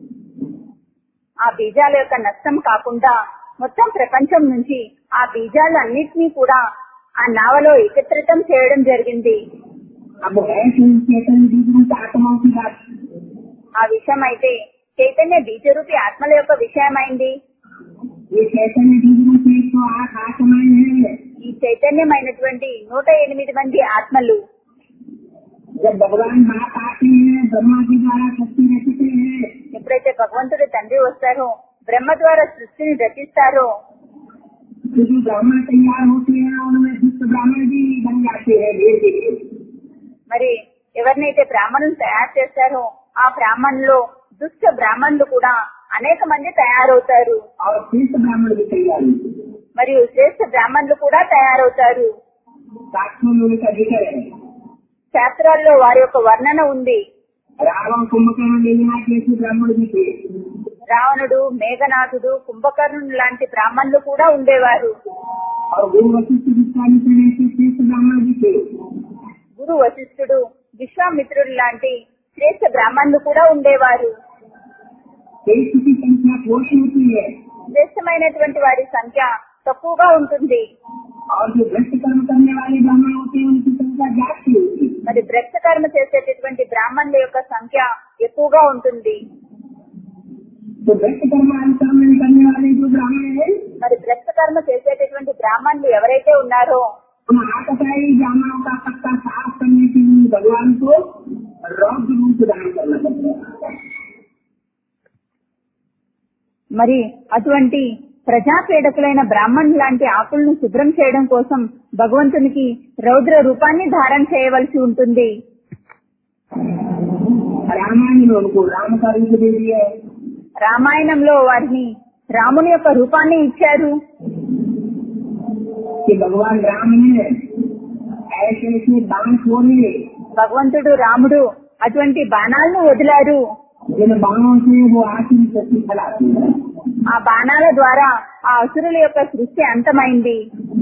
S1: ఆ బీజాల యొక్క నష్టం కాకుండా మొత్తం ప్రపంచం నుంచి ఆ బీజాలన్నిటినీ కూడా ఆ నావలో ఏకత్రితం చేయడం జరిగింది
S2: अब है कि चेतन बीजों की आत्माओं की बात
S1: ఆ విషయం అయితే చైతన్య బీజరూపి ఆత్మల యొక్క విషయమైంది
S2: ये चैतन्य बीजों की एक सौ आठ आत्माएं हैं
S1: ఈ చైతన్యమైనటువంటి నూట ఎనిమిది మంది ఆత్మలు
S2: जब भगवान बाप आते हैं ब्रह्मा के द्वारा शक्ति रचते हैं
S1: ఎప్పుడైతే భగవంతుడు తండ్రి వస్తారో బ్రహ్మ ద్వారా సృష్టిని రచిస్తారో
S2: तो जो ब्राह्मण तैयार होते हैं उनमें दुष्ट ब्राह्मण भी बन जाते हैं धीरे धीरे
S1: మరి ఎవరినైతే బ్రాహ్మణులు తయారు చేస్తారో ఆ బ్రాహ్మణులో దుష్ట బ్రాహ్మణులు కూడా అనేక మంది తయారవుతారు
S2: और श्रेष्ठ ब्राह्मण भी तैयार होते हैं
S1: మరియు శ్రేష్ఠ బ్రాహ్మణులు కూడా తయారవుతారు
S2: शास्त्रों में उनका जिक्र है
S1: శాస్త్రాల్లో వారి యొక్క వర్ణన ఉంది
S2: रावण कुंभकर्ण लेना जैसे ब्राह्मण भी थे
S1: రావణుడు మేఘనాథుడు కుంభకర్ణుడు లాంటి బ్రాహ్మణులు కూడా ఉండేవారు
S2: और गुरु वशिष्ठ विश्वामित्र जैसे श्रेष्ठ ब्राह्मण भी थे
S1: గురు వశిష్ఠుడు విశ్వామిత్రుడు లాంటి శ్రేష్ఠ బ్రాహ్మణులు కూడా ఉండేవారు
S2: श्रेष्ठ की संख्या थोड़ी होती है
S1: శ్రేష్టమైనటువంటి వారి సంఖ్య తక్కువగా ఉంటుంది
S2: और जो भ्रष्ट कर्म करने वाले ब्राह्मण होते हैं उनकी संख्या जाती होती है
S1: మరి భ్రష్ట కర్మ చేసేటటువంటి బ్రాహ్మణుల యొక్క సంఖ్య ఎక్కువగా ఉంటుంది
S2: तो भ्रष्ट कर्म अनुसरण करने वाले जो ब्राह्मण है
S1: మరి భ్రష్ట కర్మ చేసేటటువంటి బ్రాహ్మణులు ఎవరైతే ఉన్నారో
S2: उन आकसाई जामाओं का पत्ता साफ करने के लिए भगवान को रौद्र रूप धारण करना पड़ता है
S1: మరి అటువంటి ప్రజాపీడకులైన బ్రాహ్మణులు లాంటి ఆకులను శుభ్రం చేయడం కోసం భగవంతునికి రౌద్ర రూపాన్ని ధారణ చేయవలసి ఉంటుంది
S2: रामायण में उनको राम का रूप दे दिया है
S1: రామాయణంలో వారిని రాముని యొక్క రూపాన్ని ఇచ్చారు
S2: कि भगवान राम ने ऐसे ऐसे बाण छोड़े
S1: భగవంతుడు రాముడు అటువంటి బాణాలను వదిలారు
S2: जिन बाणों से वो आखिरी शक्ति फैलाती है
S1: ఆ బాణాల ద్వారా ఆ అసురుల యొక్క సృష్టి అంతమైంది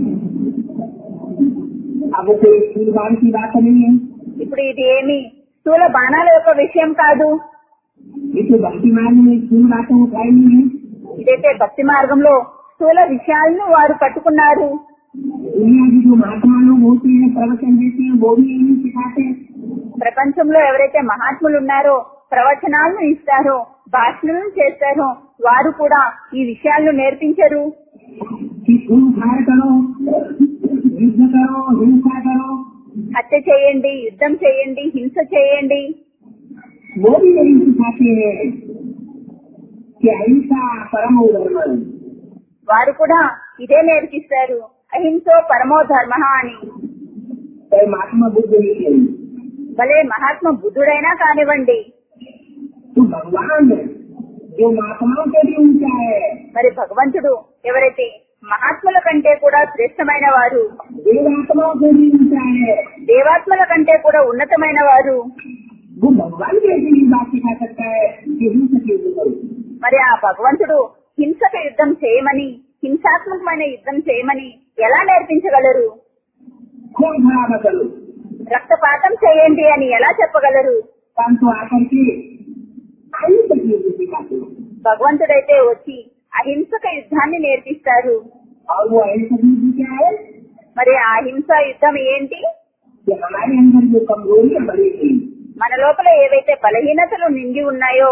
S2: अब कोई स्कूल बाण की बात नहीं है
S1: ఇప్పుడు ఇది ఏమి స్థూల బాణాల యొక్క విషయం కాదు
S2: इसे भक्ति मार्ग में स्कूल बातें उठाई नहीं है
S1: ఇదైతే భక్తి మార్గంలో స్థూల విషయాలను వారు పట్టుకున్నారు
S2: दुनिया के जो महात्मा लोग होते हैं प्रवचन देते हैं वो भी यही सिखाते हैं
S1: ప్రపంచంలో ఎవరైతే మహాత్ములు ఉన్నారో ప్రవచనాలను ఇస్తారో భాషణలను చేస్తారో వారు కూడా ఈ విషయాలను నేర్పించరు
S2: कि खून खार करो युद्ध करो हिंसा करो
S1: హత్య చేయండి యుద్ధం చేయండి హింస చేయండి
S2: वो भी यही सिखाते हैं कि अहिंसा परम धर्म है।
S1: వారు కూడా ఇదే నేర్పిస్తారు అహింసో పరమో ధర్మ అని
S2: चाहे महात्मा बुद्ध ही है
S1: భలే మహాత్మ బుద్ధుడైనా కానివ్వండి
S2: तो भगवान जो महात्माओं से भी ऊंचा है
S1: మరి భగవంతుడు ఎవరైతే మహాత్ముల కంటే కూడా శ్రేష్టమైన వారు
S2: देवात्माओं से भी ऊंचा है
S1: దేవాత్మల కంటే కూడా ఉన్నతమైన వారు
S2: वो भगवान कैसे भी बात सिखा सकता है कि हिंसा के ऊपर
S1: మరి ఆ భగవంతుడు హింసక యుద్ధం చేయమని హింసాత్మకమైన యుద్ధం చేయమని ఎలా నేర్పించగలరు
S2: खून खराब करो
S1: రక్తపాతం చేయండి అని ఎలా చెప్పగలరు
S2: परंतु आकर के अहिंसा की युद्ध सिखाते हैं
S1: భగవంతుడైతే వచ్చి అహింసక యుద్ధాన్ని నేర్పిస్తారు
S2: और वो अहिंसा की युद्ध क्या है
S1: మరి ఆ హింస యుద్ధం ఏంటి
S2: कि हमारे अंदर जो कमजोरी बढ़ेगी
S1: మన లోపల ఏవైతే బలహీనతలు నిండి ఉన్నాయో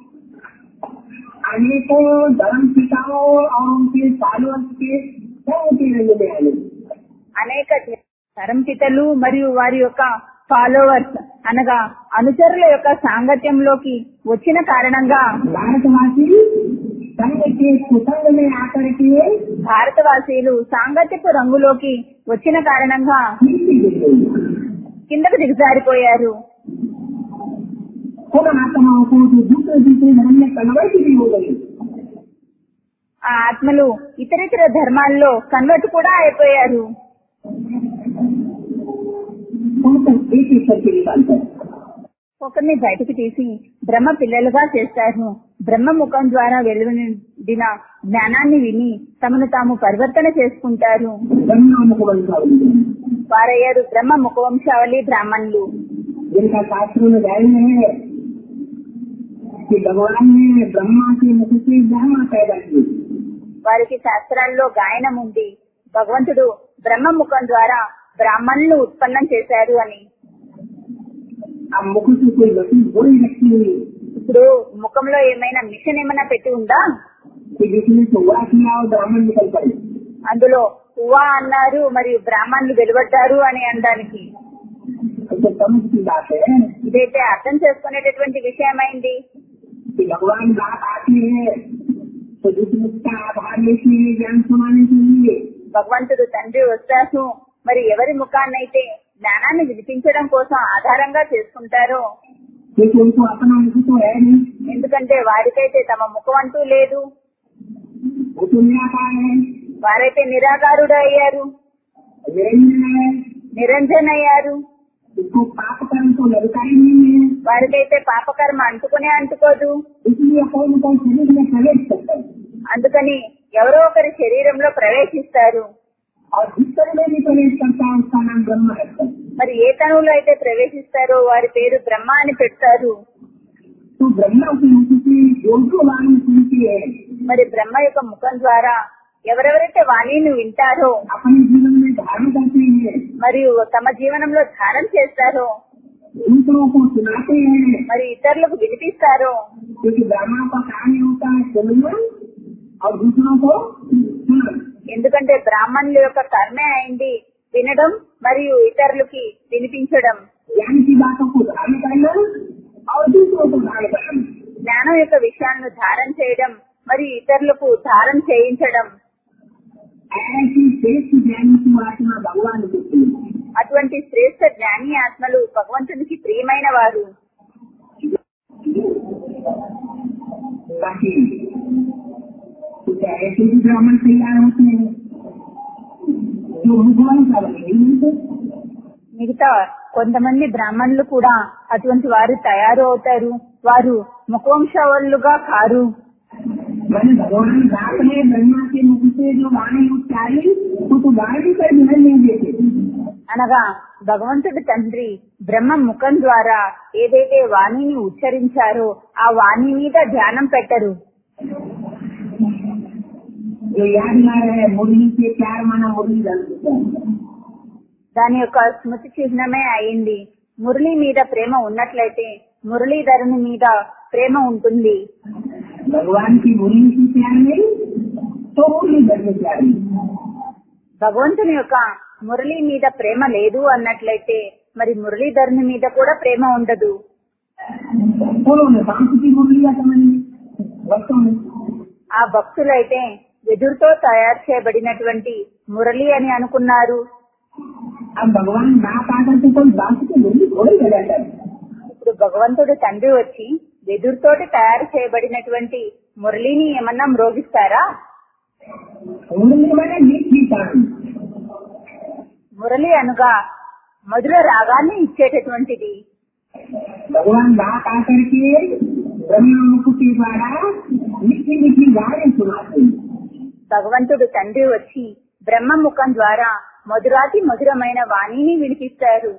S2: अनेकों धर्म पिताओं और उनके फॉलोअर्स के संग के रंग में आने
S1: అనేక తరంపితలు మరియు వారి యొక్క ఫాలోవర్స్ అనగా అనుచరుల యొక్క సాంగత్యంలోకి వచ్చిన కారణంగా
S2: भारतवासी संघ के कुसंग में आकर के
S1: భారతవాసీలు సాంగత్యపు రంగులోకి వచ్చిన కారణంగా
S2: नीचे गिर गई
S1: కిందకు దిగజారిపోయారు
S2: उन आत्माओं को जो दूसरे दूसरे धर्म में कन्वर्ट भी हो गई
S1: ఆ ఆత్మలు ఇతరితర ధర్మాల్లో కన్వర్ట్ కూడా అయిపోయారు
S2: उनको एक एक करके निकालता है
S1: ఒకరిని బయటికి తీసి బ్రహ్మ పిల్లలుగా చేస్తారు బ్రహ్మ ముఖం ద్వారా వెలువడిన జ్ఞానాన్ని విని తమను తాము పరివర్తన చేసుకుంటారు
S2: ब्रह्मा मुखवंशावली
S1: వారయ్యారు బ్రహ్మ ముఖవంశావళి బ్రాహ్మణులు
S2: जिनका शास्त्रों में गायन है कि भगवान ने ब्रह्मा के मुख से ब्रह्मा पैदा किए
S1: వారికి శాస్త్రాల్లో గాయనం ఉంది భగవంతుడు బ్రహ్మ ముఖం ద్వారా బ్రాహ్మణులు ఉత్పన్నం చేశారు అని
S2: अब मुख से कोई वस्तु बोली रखी हुई
S1: ఇప్పుడు ముఖంలో ఏమైనా మిషన్ ఏమైనా పెట్టి ఉందా
S2: कि जिसमें से हुआ किया और ब्राह्मण निकल पड़े
S1: అందులో ఉవా అన్నారు మరియు బ్రాహ్మణులు వెలువడ్డారు అని అనడానికి
S2: तो समझ की बात है
S1: ఇదైతే అర్థం చేసుకునేటటువంటి విషయమైంది
S2: कि भगवान बात आती है तो जिसमें का आभार लेके ज्ञान सुनाने के लिए
S1: భగవంతుడు తండ్రి వస్తాసు మరి ఎవరి ముఖాన్నైతే జ్ఞానాన్ని వినిపించడం కోసం ఆధారంగా చేసుకుంటారో
S2: क्योंकि उनको अपना मुख तो है नहीं
S1: ఎందుకంటే వారికైతే తమ ముఖం అంటూ లేదు
S2: वो तो निराकार है
S1: వారైతే నిరాకారుడు అయ్యారు
S2: निरंजन है
S1: నిరంజన్ అయ్యారు
S2: उसको पाप कर्म तो लगता ही नहीं है
S1: వారికైతే పాపకర్మ అంటుకునే అంటుకోదు
S2: इसलिए कौन कौन शरीर में प्रवेश करता है
S1: అందుకని ఎవరో ఒకరి శరీరంలో ప్రవేశిస్తారు
S2: और जिस तरह में भी प्रवेश करता है उसका नाम ब्रह्म रखता है
S1: మరి ఏ తనువులో అయితే ప్రవేశిస్తారో వారి పేరు బ్రహ్మ అని పెడతారు
S2: तो ब्रह्मा की मुख से जो जो वाणी सुनती है
S1: మరి బ్రహ్మ యొక్క ముఖం ద్వారా ఎవరెవరైతే వాణిని వింటారో
S2: अपने जीवन में धारण करते हैं
S1: మరియు తమ జీవనంలో ధారణ చేస్తారో
S2: दूसरों को सुनाते हैं
S1: మరి ఇతరులకు వినిపిస్తారో
S2: क्योंकि ब्रह्मा का काम ही होता है सुनना और दूसरों को सुनना
S1: ఎందుకంటే బ్రాహ్మణుల యొక్క కర్మే అయింది వినడం మరియు ఇతరులకి వినిపించడం
S2: ज्ञान की बातों को धारण करना और दूसरों को धारण करना
S1: జ్ఞానం యొక్క విషయాలను ధారణ చేయడం మరియు ఇతరులకు ధారణ చేయించడం
S2: ऐसी श्रेष्ठ ज्ञानी की आत्मा भगवान को प्रिय है।
S1: అటువంటి శ్రేష్ట జ్ఞాని ఆత్మలు భగవంతునికి ప్రియమైన వారు
S2: बाकी कुछ ऐसे भी ब्राह्मण तैयार होते हैं जो मुखवान का नहीं मिलते
S1: మిగతా కొంతమంది బ్రాహ్మణులు కూడా అటువంటి వారు తయారు అవుతారు వారు ముఖవంశావళులుగా కారు
S2: मैंने भगवान रात में ब्रह्मा के मुख से जो वाणी उच्चारी वो तो वाणी पर ध्यान नहीं देते
S1: అనగా భగవంతుడి తండ్రి బ్రహ్మ ముఖం ద్వారా ఏదైతే వాణిని ఉచ్చరించారో ఆ వాణి మీద ధ్యానం పెట్టరు
S2: जो याद ना रहे मुरली के चार माना मुरली डाल देता है
S1: దాని యొక్క స్మృతి చిహ్నమే అయింది మురళి మీద ప్రేమ ఉన్నట్లయితే మురళీధరుని మీద ప్రేమ ఉంటుంది
S2: भगवान की मुरली की प्यार नहीं तो मुरलीधर में प्यार नहीं
S1: భగవంతుని యొక్క మురళి మీద ప్రేమ లేదు అన్నట్లయితే మరి మురళీధరుని మీద కూడా ప్రేమ ఉండదు
S2: उन्होंने बांस की मुरलियाँ समझी भक्तों ने
S1: ఆ భక్తులైతే వెదురుతో తయారు చేయబడినటువంటి మురళి అని అనుకున్నారు
S2: अब भगवान बाप आकर के कोई बांस की मुरली थोड़ी बजाता है
S1: ఇప్పుడు భగవంతుడు తండ్రి వచ్చి వెదురుతోటి తయారు చేయబడినటువంటి మురళిని ఏమన్నా మ్రోగిస్తారా
S2: मुरली मैंने गीत की काम
S1: మురళి అనగా మధుర రాగాన్ని ఇచ్చేటటువంటిది
S2: भगवान बाप आकर के ब्रह्मा मुख के द्वारा मीठी मीठी गाने सुनाते हैं।
S1: భగవంతుడు తండ్రి వచ్చి బ్రహ్మ ముఖం ద్వారా మధురాతి మధురమైన వాణిని వినిపిస్తారు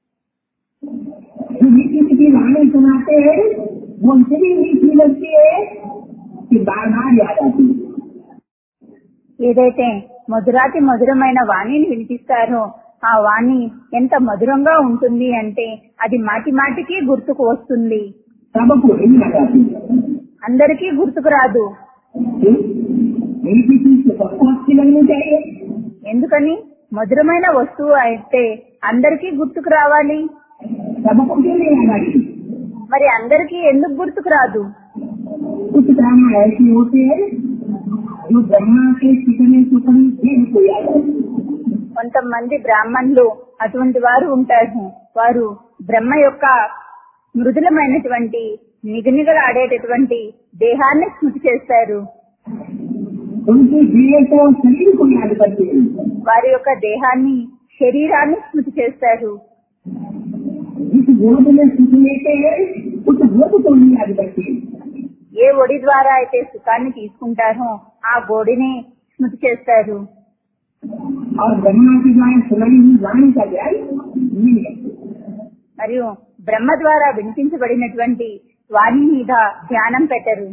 S2: जो मीठी मीठी गाने सुनाते हैं वो इतनी मीठी लगती है कि बार बार याद आती है
S1: ఏదైతే మధురాతి మధురమైన వాణిని వినిపిస్తారో ఆ వాణి ఎంత మధురంగా ఉంటుంది అంటే అది మాటి మాటికి గుర్తుకు వస్తుంది
S2: सबको नहीं लगाती है
S1: అందరికీ గుర్తుకు రాదు
S2: क्यों? मीठी चीज तो सबको अच्छी लगनी चाहिए
S1: ఎందుకని మధురమైన వస్తువు అయితే అందరికీ గుర్తుకు రావాలి
S2: सबको क्यों नहीं लगाती
S1: మరి అందరికీ ఎందుకు గుర్తుకు రాదు
S2: कुछ ड्रामा ऐसे होते हैं जो ब्रह्मा के चिकने सुखनी देह को याद आते हैं।
S1: కొంతమంది బ్రాహ్మణులు అటువంటి వారు ఉంటారు వారు బ్రహ్మ యొక్క మృదులమైనటువంటి నిగనిగలాడేటటువంటి దేహాన్ని స్మృతి చేస్తారు
S2: उनकी देह को शरीर को याद करते हैं
S1: వారి యొక్క దేహాన్ని శరీరాన్ని స్మృతి చేస్తారు
S2: जिस गोद में सुख लेते हैं उस गोद को नहीं याद करते हैं
S1: ఏ ఒడి ద్వారా అయితే సుఖాన్ని తీసుకుంటారో ఆ గోడిని స్మృతి చేస్తారు
S2: और ब्रह्मा के द्वारा सुनाई हुई वाणी का ज्ञान नहीं है
S1: మరియు బ్రహ్మ ద్వారా వినిపించబడినటువంటి వాణి మీద ధ్యానం పెట్టరు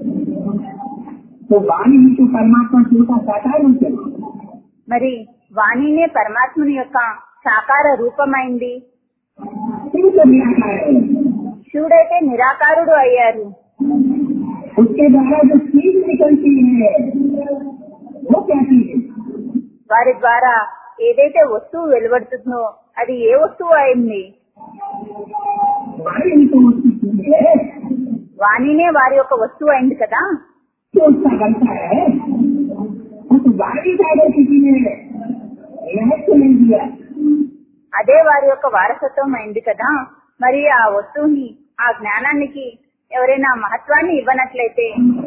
S2: तो वाणी ही तो परमात्मा छोटा साकार रूप है
S1: మరి వాణినే పరమాత్ముని యొక్క సాకార రూపమైంది
S2: शिव को निराकार है
S1: శివుడైతే నిరాకారుడు అయ్యారు
S2: उसके द्वारा जो चीज निकलती है वो क्या चीज है
S1: వారి ద్వారా ఏదైతే వస్తువు వెలువడుతుందో అది ఏ వస్తువు అయింది
S2: वाणी ही तो उसकी चीज है
S1: వాణినే వారి యొక్క వస్తువు అయింది కదా
S2: जो उसका बनता है उस वाणी का अगर किसी ने रहस्य नहीं दिया
S1: అదే వారి యొక్క వారసత్వం అయింది కదా మరి ఆ వస్తువుని ఆ జ్ఞానానికి ఎవరైనా మహత్వాన్ని ఇవ్వనట్లయితే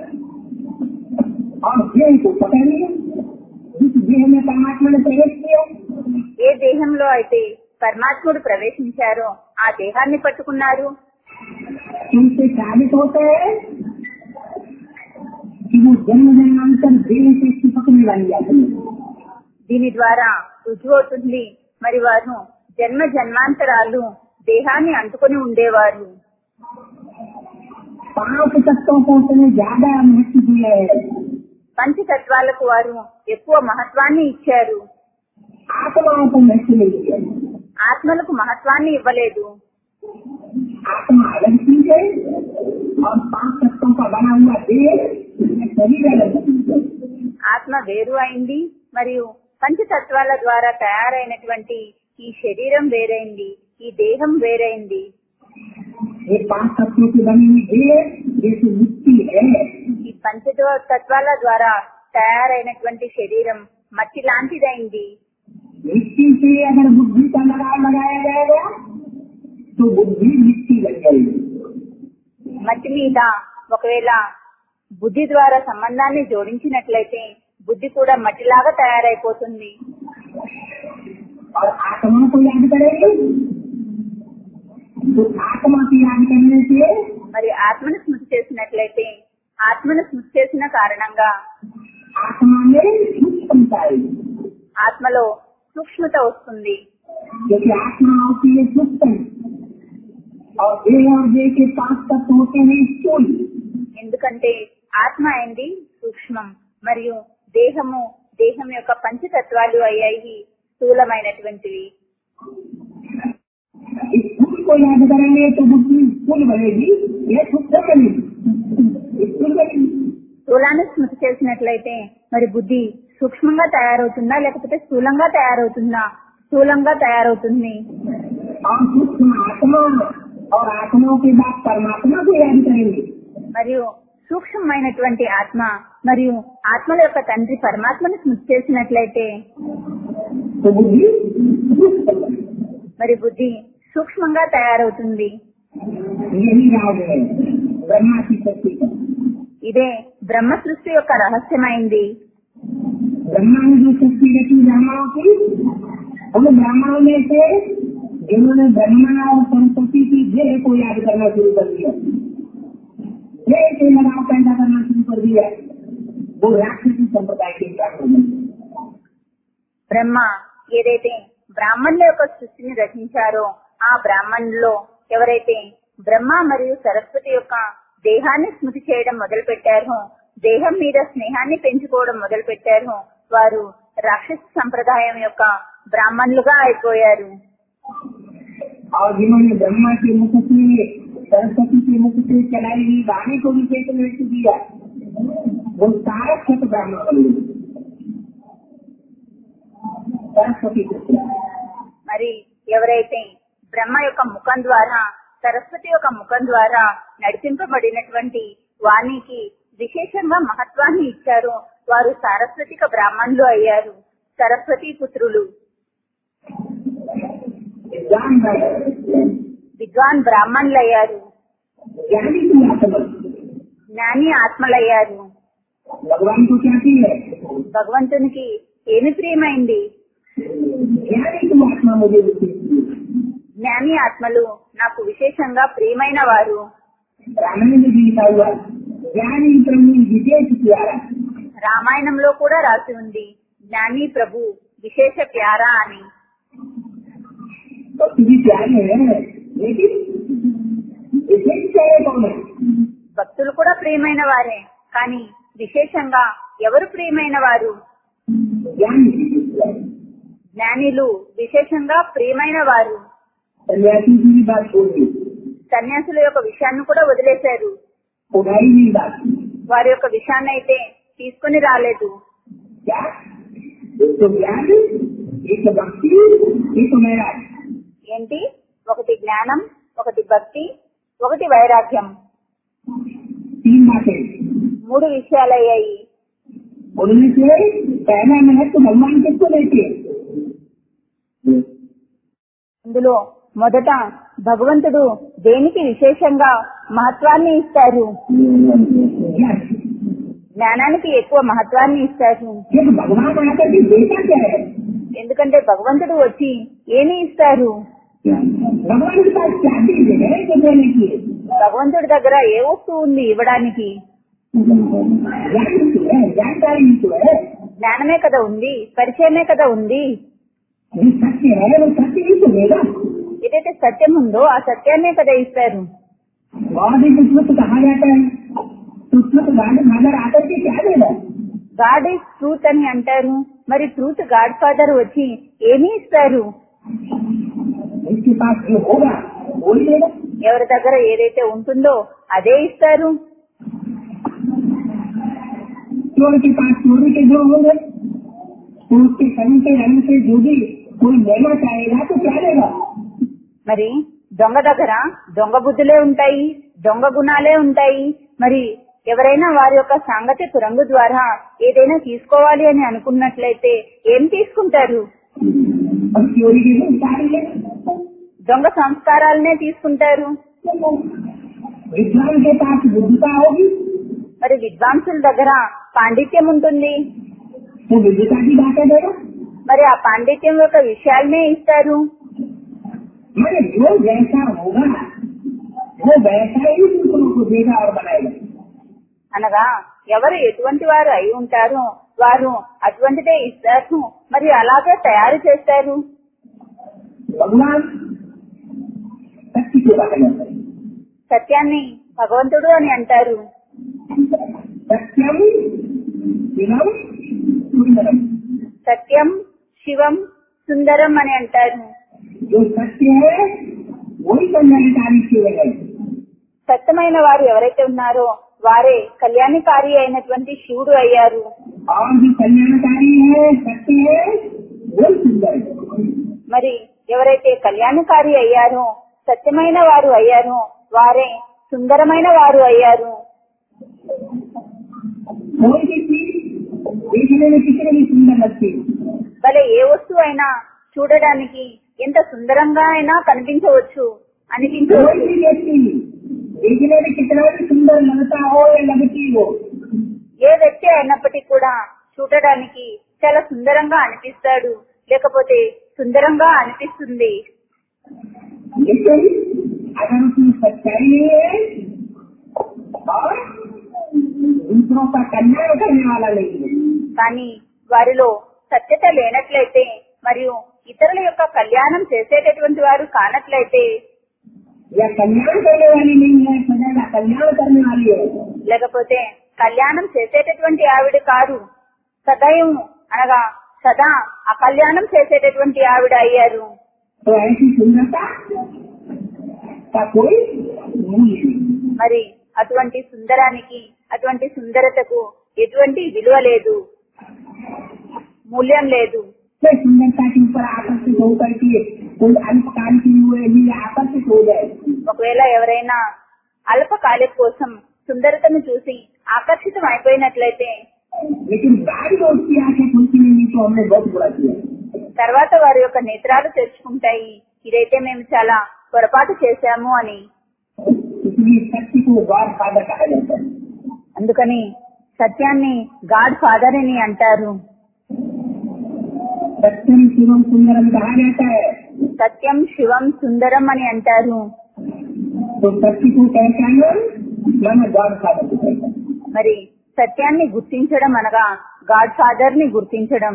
S2: और देह को पकड़ लिया जिस देह में परमात्मा ने प्रवेश किया
S1: ఏ దేహంలో అయితే పరమాత్ముడు ప్రవేశించారో ఆ దేహాన్ని పట్టుకున్నారు
S2: इनसे साबित होता है कि वो जन्म जन्मांतर देह से चिपकने वाली आदमी है।
S1: దీని ద్వారా రుజువు అవుతుంది మరి వారు జన్మ జన్మాంతరాలు దేహాన్ని అంటుకొని ఉండేవారు
S2: पांच तत्वों को उसने ज्यादा महत्व दिया है
S1: పంచతత్వాలకు వారు ఎక్కువ మహత్వాన్ని ఇచ్చారు
S2: आत्माओं को महत्व नहीं दिया
S1: ఆత్మలకు మహత్వాన్ని ఇవ్వలేదు
S2: आत्मा अलग चीज है और पांच तत्वों का बना हुआ देह उसमें शरीर अलग चीज है
S1: ఆత్మ వేరు అయింది మరియు పంచతత్వాల ద్వారా తయారైనటువంటి ఈ శరీరం వేరైంది ఈ దేహం వేరైంది
S2: ये पांच तत्वों की बनी हुई देह जैसे मिट्टी है
S1: ఈ పంచతత్వాల ద్వారా తయారైనటువంటి శరీరం మట్టి లాంటిదైంది
S2: मिट्टी से अगर बुद्धि का लगाव लगाया जाएगा तो बुद्धि मिट्टी लग जाएगी
S1: మట్టి మీద ఒకవేళ బుద్ధి ద్వారా సంబంధాన్ని జోడించినట్లయితే బుద్ధి కూడా మట్టిలాగా తయారైపోతుంది
S2: और आत्मा को याद करेंगे तो आत्मा की याद करने से
S1: మరి ఆత్మను స్మృతి చేసినట్లయితే ఆత్మను స్మృతి చేసిన కారణంగా
S2: आत्मा में सूक्ष्मता आएगी
S1: ఆత్మలో సూక్ష్మత వస్తుంది
S2: क्योंकि आत्मा होती है सूक्ष्म और देह और देह के पांच तत्व होते हैं स्थूल
S1: ఎందుకంటే आत्మ అయింది సూక్ష్మం మరియు దేహము దేహం యొక్క పంచతత్వాలు అయ్యాయి స్థూలమైనటువంటివి
S2: इस स्थूल को याद करेंगे तो बुद्धि फूल बनेगी ये सूक्ष्म बनेगी स्थूल बनेगी
S1: స్థూలాన్ని స్మృతి చేసినట్లయితే మరి బుద్ధి సూక్ష్మంగా తయారవుతుందా లేకపోతే స్థూలంగా తయారవుతుందా స్థూలంగా తయారవుతుంది
S2: और सूक्ष्म आत्मा और आत्माओं के बाद परमात्मा को याद करेंगे
S1: మరియు సూక్ష్మమైనటువంటి ఆత్మ మరియు ఆత్మల యొక్క తండ్రి పరమాత్మని స్మృతి చేసినట్లయితే
S2: तो बुद्धि सूक्ष्म बनेगी।
S1: మరి బుద్ధి సూక్ష్మంగా తయారవుతుంది
S2: यही राज है ब्रह्मा की शक्ति का
S1: ఇదే బ్రహ్మ సృష్టి యొక్క రహస్యమైంది
S2: ब्रह्मा ने जो शक्ति रखी ब्राह्मणों की उन ब्राह्मणों में से जिन्होंने ब्रह्मा और सरस्वती की देह को याद करना शुरू कर दिया देह से लगाव पैदा करना शुरू कर दिया वो राक्षसी संप्रदाय के प्राप्त हो गए
S1: బ్రహ్మ ఏదైతే బ్రాహ్మణుల యొక్క సృష్టిని రచించారో ఆ బ్రాహ్మణుల్లో ఎవరైతే బ్రహ్మ మరియు సరస్వతి యొక్క దేహాన్ని స్మృతి చేయడం మొదలు పెట్టారో దేహం మీద స్నేహాన్ని పెంచుకోవడం మొదలు పెట్టారో వారు రాక్షస సంప్రదాయం యొక్క బ్రాహ్మణులుగా అయిపోయారు
S2: और जिन्होंने ब्रह्मा के मुख से सरस्वती के मुख से चलाई हुई वाणी को विशेष नृत्य दिया वो सारक्षक ब्राह्मण बन गए सरस्वती पुत्र
S1: మరి ఎవరైతే బ్రహ్మ యొక్క ముఖం ద్వారా సరస్వతి యొక్క ముఖం ద్వారా నడిపింపబడినటువంటి వాణికి విశేషంగా మహత్వాన్ని ఇచ్చారో వారు సారస్వతిక బ్రాహ్మణులు అయ్యారు సరస్వతి పుత్రులు
S2: विद्वान बने
S1: విద్వాన్ బ్రాహ్మణులు అయ్యారు
S2: ज्ञानी की आत्मा
S1: జ్ఞాని ఆత్మలయ్యారు
S2: भगवान को क्या की है
S1: భగవంతునికి ఏమి ప్రియమైంది
S2: ज्ञानी की आत्मा मुझे विशेष की है।
S1: జ్ఞాని ఆత్మలు నాకు విశేషంగా ప్రియమైన వారు
S2: रामायण में भी लिखा हुआ है, ज्ञानी ब्रह्म विशेष प्यारा
S1: రామాయణంలో కూడా రాసి ఉంది జ్ఞాని ప్రభు విశేష ప్యారా అని
S2: भक्त भी प्यारे हैं लेकिन विशेष प्यारे कौन है
S1: భక్తులు కూడా ప్రియమైన వారే కానీ విశేషంగా ఎవరు ప్రియమైన వారు
S2: ज्ञानी विशेष प्यारे
S1: జ్ఞానిలు విశేషంగా ప్రియమైన వారు
S2: सन्यासी की भी बात छोड़ दी
S1: సన్యాసుల యొక్క విషయాన్ని కూడా వదిలేశారు
S2: उठाई भी बात
S1: వారి యొక్క విషయాన్ని అయితే తీసుకుని రాలేదు
S2: क्या एक तो ज्ञान एक भक्ति एक वैराग
S1: ఏంటి ఒకటి జ్ఞానం ఒకటి భక్తి ఒకటి వైరాగ్యం
S2: तीन बातें
S1: మూడు విషయాలయ్యాయి
S2: उनमें से पहला महत्व भगवान किसको देते हैं
S1: అందులో మొదట భగవంతుడు దేనికి విశేషంగా మహత్వాన్ని ఇస్తారు
S2: ज्ञान
S1: జ్ఞానానికి ఎక్కువ మహత్వాన్ని ఇస్తారు
S2: जब भगवान आकर के देता क्या है
S1: ఎందుకంటే భగవంతుడు వచ్చి ఏమి ఇస్తారు
S2: भगवान के पास क्या चीज है जो देने की है?
S1: భగవంతుడి దగ్గర ఏ వస్తువు ఉంది ఇవ్వడానికి
S2: ज्ञान ही तो है जानकारी ही तो है
S1: జ్ఞానమే కదా ఉంది పరిచయమే కదా ఉంది
S2: जो सत्य है वो सत्य ही तो देगा
S1: ఏదైతే సత్యం ఉందో ఆ సత్యాన్నే కదా ఇస్తారు
S2: बहुत ही दुष्मत कहा जाता है दुष्मत गार्ड फादर आकर के क्या देगा
S1: గాడ్ ఇస్ ట్రూత్ అని అంటారు మరి ట్రూత్ గాడ్ ఫాదర్ వచ్చి ఏమి ఇస్తారు
S2: इसके पास जो होगा वो ही देगा
S1: ఎవరి దగ్గర ఏదైతే ఉంటుందో అదే ఇస్తారు
S2: चोर के पास चोरी के जो होंगे तो उसके शरीर के रंग से जो भी कोई लेना चाहेगा तो क्या देगा
S1: మరి దొంగ దగ్గర దొంగ బుద్ధులే ఉంటాయి దొంగ గుణాలే ఉంటాయి మరి ఎవరైనా వారి యొక్క సాంగత్యపు రంగు ద్వారా ఏదైనా తీసుకోవాలి అని అనుకున్నట్లయితే ఏం తీసుకుంటారు
S2: अब चोरी के लिए उतारेंगे
S1: దొంగ సంస్కారాలనే తీసుకుంటారు
S2: विज्ञान के पास बुद्धिता होगी
S1: మరి విద్వాంసుల దగ్గర పాండిత్యం ఉంటుంది
S2: तो विद्युता की बातें देगा
S1: మరి ఆ పాండిత్యం యొక్క విషయాలనే ఇస్తారు
S2: मैंने जो जैसा होगा वो वैसा ही दूसरों को देगा और बनाएगा
S1: అనగా ఎవరు ఎటువంటి వారు అయి ఉంటారో వారు అటువంటిదే ఇస్తారు మరి అలాగే తయారు చేస్తారు
S2: भगवान शक्ति के बारे में बताएं।
S1: సత్యాన్ని భగవంతుడు అని అంటారు
S2: सत्यम शिवम सुंदरम
S1: సత్యం శివం సుందరం అని అంటారు
S2: जो सत्य है वही कल्याणकारी शिव है
S1: సత్యమైన వారు ఎవరైతే ఉన్నారో వారే కళ్యాణకారి అయినటువంటి శివుడు అయ్యారు
S2: और जो कल्याणकारी है सत्य है वो सुंदर है
S1: మరి ఎవరైతే కళ్యాణకారి అయ్యారో సత్యమైన వారు అయ్యారో వారే సుందరమైన వారు అయ్యారు
S2: कोई भी चीज देखने में कितने भी सुंदर लगती है
S1: భలే ఏ వస్తువు అయినా చూడడానికి ఎంత సుందరంగా అయినా కనిపించవచ్చు
S2: कोई
S1: అనిపించవచ్చు
S2: भी व्यक्ति देखने में कितना भी सुंदर लगता हो या लगती हो
S1: ఏ వ్యక్తి అయినప్పటికీ కూడా చూడడానికి చాలా సుందరంగా అనిపిస్తాడు లేకపోతే సుందరంగా అనిపిస్తుంది
S2: लेकिन अगर उसमें सच्चाई नहीं है और दूसरों का कल्याण करने वाला नहीं है
S1: కానీ వారిలో సత్యత లేనట్లయితే మరియు ఇతరుల యొక్క కళ్యాణం చేసేటటువంటి వారు కానట్లయితే
S2: या कल्याण करने वाली नहीं है सदैव कल्याण करने वाली है
S1: లేకపోతే కళ్యాణం చేసేటటువంటి ఆవిడ కాదు సదయం అనగా సదా అకళ్యాణం చేసేటటువంటి ఆవిడ అయ్యారు
S2: तो ऐसी सुंदरता का कोई मूल्य नहीं
S1: మరి అటువంటి సుందరానికి అటువంటి సుందరతకు ఎటువంటి విలువ లేదు మూల్యం లేదు
S2: कोई सुंदरता के ऊपर आकर्षित होकर के कोई अल्पकाल के लिए भी आकर्षित हो जाए
S1: ఒకవేళ ఎవరైనా అల్పకాలిక కోసం సుందరతను చూసి ఆకర్షితం అయిపోయినట్లయితే
S2: लेकिन बाद में उसकी आंखें खुलती नहीं तो हमने बहुत बुरा किया
S1: తర్వాత వారి యొక్క నేత్రాలు తెరుచుకుంటాయి ఇదైతే మేము చాలా పొరపాటు చేశాము అని
S2: इसलिए शक्ति को गॉड फादर कहा जाता है
S1: అందుకని సత్యాన్ని గాడ్ ఫాదర్ అని అంటారు
S2: सत्यम शिवम सुंदरम कहा जाता है
S1: సత్యం శివం సుందరం అని అంటారు
S2: तो सत्य को पहचानो मैंने गॉड फादर को पहचाना
S1: మరి సత్యాన్ని గుర్తించడం అనగా గాడ్ ఫాదర్ ని గుర్తించడం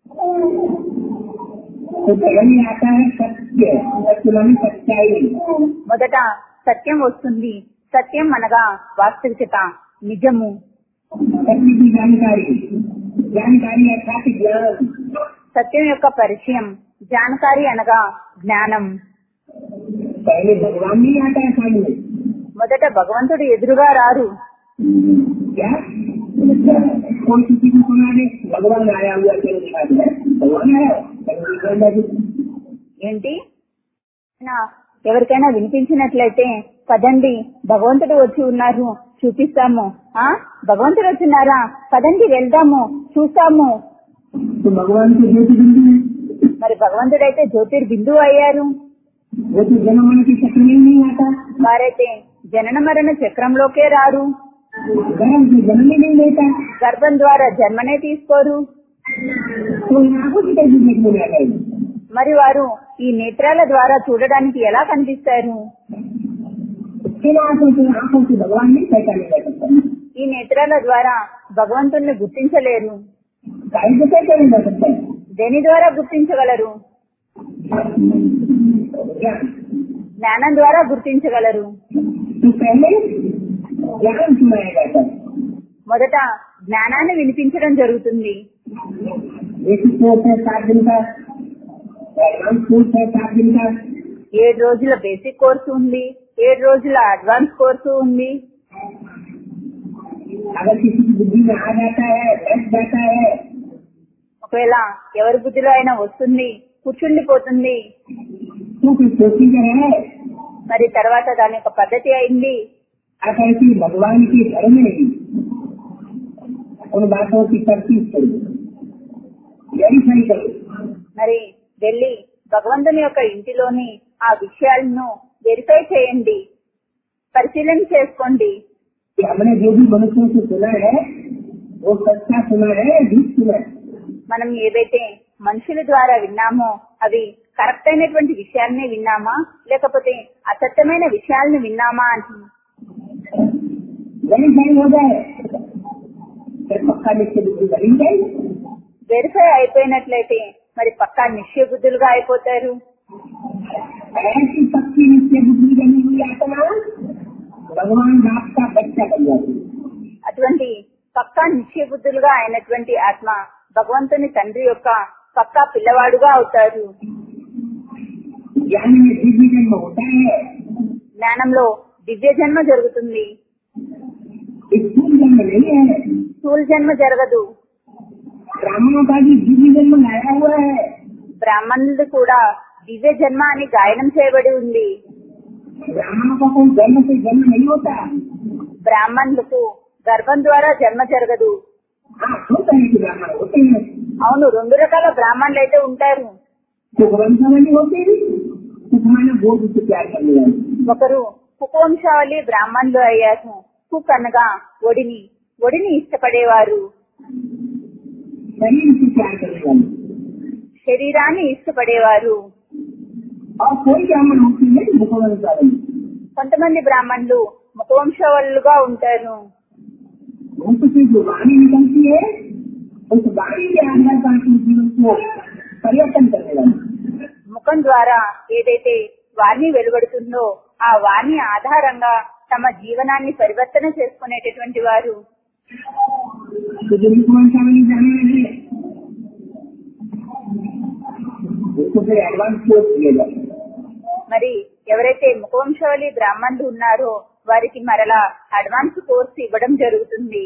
S2: तो पहले आता है सत्य सत्य मानी सच्चाई
S1: మొదట సత్యం వస్తుంది సత్యం అనగా వాస్తవికత నిజము
S2: सत्य की जानकारी जानकारी अर्थात ज्ञान
S1: సత్యం యొక్క పరిచయం జానకారి అనగా జ్ఞానం
S2: पहले भगवान नहीं आता है सामने
S1: మొదట భగవంతుడు ఎదురుగా రారు
S2: क्या कोई किसी को सुना दे भगवान आया हुआ चलो दिखा दिया भगवान आया चलो दिखा दिया।
S1: ఏంటి నా- ఎవరికైనా వినిపించినట్లయితే పదండి భగవంతుడు వచ్చి ఉన్నారు చూపిస్తాము ఆ భగవంతుడు వచ్చినారా పదండి వెళ్దాము చూస్తాము
S2: तो भगवान को ज्योति बिंदु है
S1: మరి భగవంతుడైతే జ్యోతిర్బిందువు అయ్యారు
S2: वो तो जन्म मन के चक्र में ही नहीं आता
S1: వారైతే జనన మరణ చక్రంలోకే రారు
S2: गर्भ से जन्म ही नहीं लेता
S1: గర్భం ద్వారా జన్మనే తీసుకోరు
S2: तो इन आंखों की कैसे देखने में आ जाएगी
S1: మరి వారు ఈ నేత్రాల ద్వారా చూడడానికి ఎలా కనిపిస్తారు
S2: इन आंखों से आंखों से भगवान नहीं पहचाने जा सकता
S1: ఈ నేత్రాల ద్వారా భగవంతుణ్ణి గుర్తించలేరు
S2: गाय से पहचाने जा सकता है
S1: దేని ద్వారా గుర్తించగలరు
S2: ज्ञान
S1: జ్ఞానం ద్వారా గుర్తించగలరు
S2: तो पहले ज्ञान सुनाया जाता है
S1: మొదట జ్ఞానాన్ని వినిపించడం జరుగుతుంది
S2: बेसिक कोर्स है सात दिन का एडवांस कोर्स है सात दिन का
S1: ఏడు రోజుల బేసిక్ కోర్సు ఉంది ఏడు రోజుల అడ్వాన్స్ కోర్సు ఉంది
S2: अगर किसी की बुद्धि में आ जाता है बैठ जाता है
S1: ఒకవేళ ఎవరి బుద్ధిలో అయినా వస్తుంది కూర్చుండిపోతుంది
S2: क्योंकि प्रोसीजर है
S1: మరి తర్వాత దాని యొక్క పద్ధతి అయింది
S2: अगर कि भगवान के घर में ही उन बातों की तरतीब करो वेरीफाई करो
S1: మరి వెళ్ళి భగవంతుని యొక్క ఇంటిలోని ఆ విషయాలను వెరిఫై చేయండి పరిశీలన చేసుకోండి
S2: कि हमने जो भी मनुष्यों से सुना है वो सच्चा सुना है या झूठ सुना है
S1: మనం ఏవైతే మనుషుల ద్వారా విన్నామో అవి కరెక్ట్ అయినటువంటి విషయాలనే విన్నామా లేకపోతే అసత్యమైన విషయాలను విన్నామా అని
S2: वेरीफाई हो जाए फिर पक्का निश्चय बुद्धि बनी जाएगी
S1: వెరిఫై అయిపోయినట్లయితే మరి పక్కా నిశ్చయ బుద్ధులుగా అయిపోతారు
S2: ऐसी पक्की निश्चय बुद्धि बनी हुई आत्मा भगवान बाप का बच्चा बन जाती है
S1: అటువంటి పక్కా నిశ్చయ బుద్ధులుగా అయినటువంటి ఆత్మ భగవంతుని తండ్రి యొక్క పక్కా పిల్లవాడుగా అవుతారు
S2: ज्ञान में दिव्य जन्म होता है
S1: జ్ఞానంలో దివ్య జన్మ జరుగుతుంది
S2: इस भूल जन्म नहीं है
S1: స్థూల జన్మ జరగదు
S2: ब्राह्मणों का भी दिव्य जन्म लाया हुआ है
S1: బ్రాహ్మణుడు కూడా దివ్య జన్మ అని గాయనం చేయబడి ఉంది
S2: ब्राह्मणों का कोई जन्म से जन्म नहीं होता
S1: బ్రాహ్మణులకు గర్భం ద్వారా జన్మ జరగదు
S2: हाँ होता है कि ब्राह्मण होते हैं
S1: అవును రెండు రకాల బ్రాహ్మణులు అయితే ఉంటారు
S2: सुखवंशावली होते हैं सुखमाना बोध से प्यार करने वाले
S1: ఒకరు కుకోంశావళి బ్రాహ్మణులు అయ్యారు కుక్ అనగా ఒడిని ఒడిని ఇష్టపడేవారు
S2: शरीर से प्यार करने वाले
S1: శరీరాన్ని ఇష్టపడేవారు
S2: और कोई ब्राह्मण होते हैं मुखवंशावली
S1: కొంతమంది బ్రాహ్మణులు ముఖవంశావళులుగా ఉంటారు
S2: मुख से जो वाणी निकलती है उस वाणी के आधार पर अपने जीवन को परिवर्तन करने वाले
S1: ముఖం ద్వారా ఏదైతే వాణి వెలువడుతుందో ఆ వాణి ఆధారంగా తమ జీవనాన్ని పరివర్తన చేసుకునేటటువంటి వారు
S2: तो जो मुखवंशावली जाने लगे उसको फिर एडवांस कोर्स दिया जाए
S1: మరి ఎవరైతే ముఖవంశావళి బ్రాహ్మణులు ఉన్నారో వారికి మరలా అడ్వాన్స్ కోర్స్ ఇవ్వడం జరుగుతుంది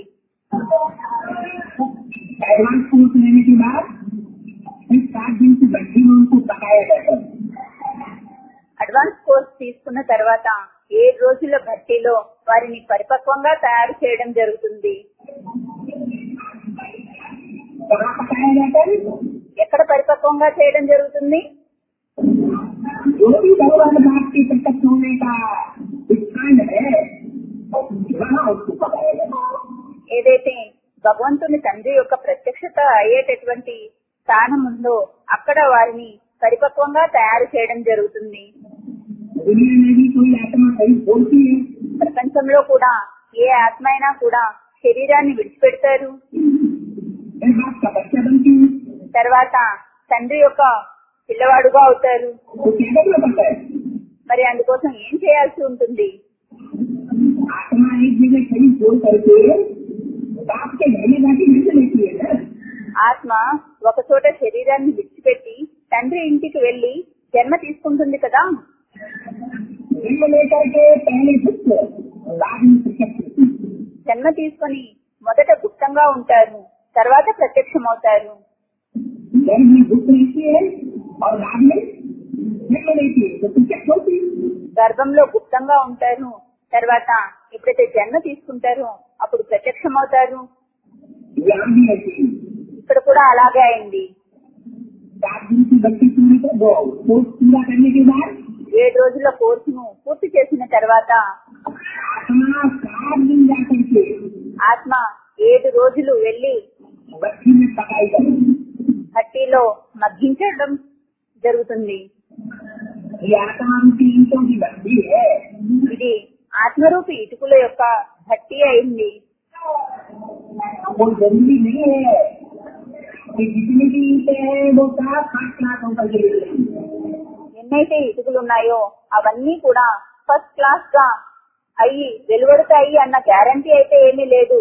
S2: एडवांस कोर्स लेने के बाद फिर सात दिन की बच्ची में उनको पकाया जाता है
S1: అడ్వాన్స్ కోర్స్ తీసుకున్న తర్వాత ఏడు రోజుల భట్టిలో వారిని పరిపక్వంగా తయారు చేయడం జరుగుతుంది
S2: कहाँ पकाया जाता है
S1: ఎక్కడ పరిపక్వంగా చేయడం జరుగుతుంది
S2: जो भी भगवान बाप के प्रत्यक्ष होने का स्थान है वहाँ उसको पकाया जाता है
S1: ఏదైతే భగవంతుని తండ్రి యొక్క ప్రత్యక్షత అయ్యేటటువంటి స్థానం ఉందో అక్కడ వారిని పరిపక్వంగా తయారు చేయడం జరుగుతుంది
S2: दुनिया में भी कोई आत्मा कहीं बोलती है
S1: ప్రపంచంలో కూడా ఏ ఆత్మ అయినా కూడా శరీరాన్ని విడిచిపెడతారు
S2: फिर बाप का बच्चा बनती है
S1: తర్వాత తండ్రి యొక్క పిల్లవాడుగా అవుతారు
S2: तो क्या करना पड़ता है
S1: మరి అందుకోసం ఏం చేయాల్సి ఉంటుంది
S2: आत्मा एक जगह कहीं बोल करके बाप के घर में जाके नहीं लेती है ना
S1: ఆత్మ ఒక చోట శరీరాన్ని విడిచిపెట్టి తండ్రి ఇంటికి వెళ్లి జన్మ తీసుకుంటుంది కదా
S2: जन्म लेकर के पहले गुप्त बाद में प्रत्यक्ष होती है।
S1: జన్మ తీసుకొని మొదట గుప్తంగా ఉంటారు తర్వాత ప్రత్యక్షమవుతారు
S2: जन्म में गुप्त रहती है और बाद में जन्म लेती है तो प्रत्यक्ष होती है
S1: గర్భంలో గుప్తంగా ఉంటారు తర్వాత ఎప్పుడైతే జన్మ తీసుకుంటారో అప్పుడు ప్రత్యక్షమవుతారు
S2: यहाँ भी ऐसी है।
S1: ఇక్కడ కూడా అలాగే అయింది
S2: सात दिन की बच्ची पूरी कर दो कोर्स पूरा करने के बाद
S1: ఏడు రోజుల కోర్సును పూర్తి చేసిన తర్వాత
S2: आत्मा सात दिन जाकर के
S1: ఆత్మ ఏడు రోజులు వెళ్లి
S2: बच्ची में पकाई जाएगी
S1: భట్టిలో మగ్గించడం జరుగుతుంది
S2: ये आत्मा रूपी ईंटों की बच्ची है
S1: ఇది ఆత్మరూపి ఇటుకుల యొక్క భట్టి అయింది
S2: वो जरूरी नहीं है कि जितनी भी ईंटें हैं वो सात सात लाख होकर के मिलेंगी
S1: ఎన్నైతే ఇటుకలు ఉన్నాయో అవన్నీ కూడా ఫస్ట్ క్లాస్ గా అయ్యి వెలువడతాయి అన్న గ్యారంటీ అయితే ఏమీ లేదు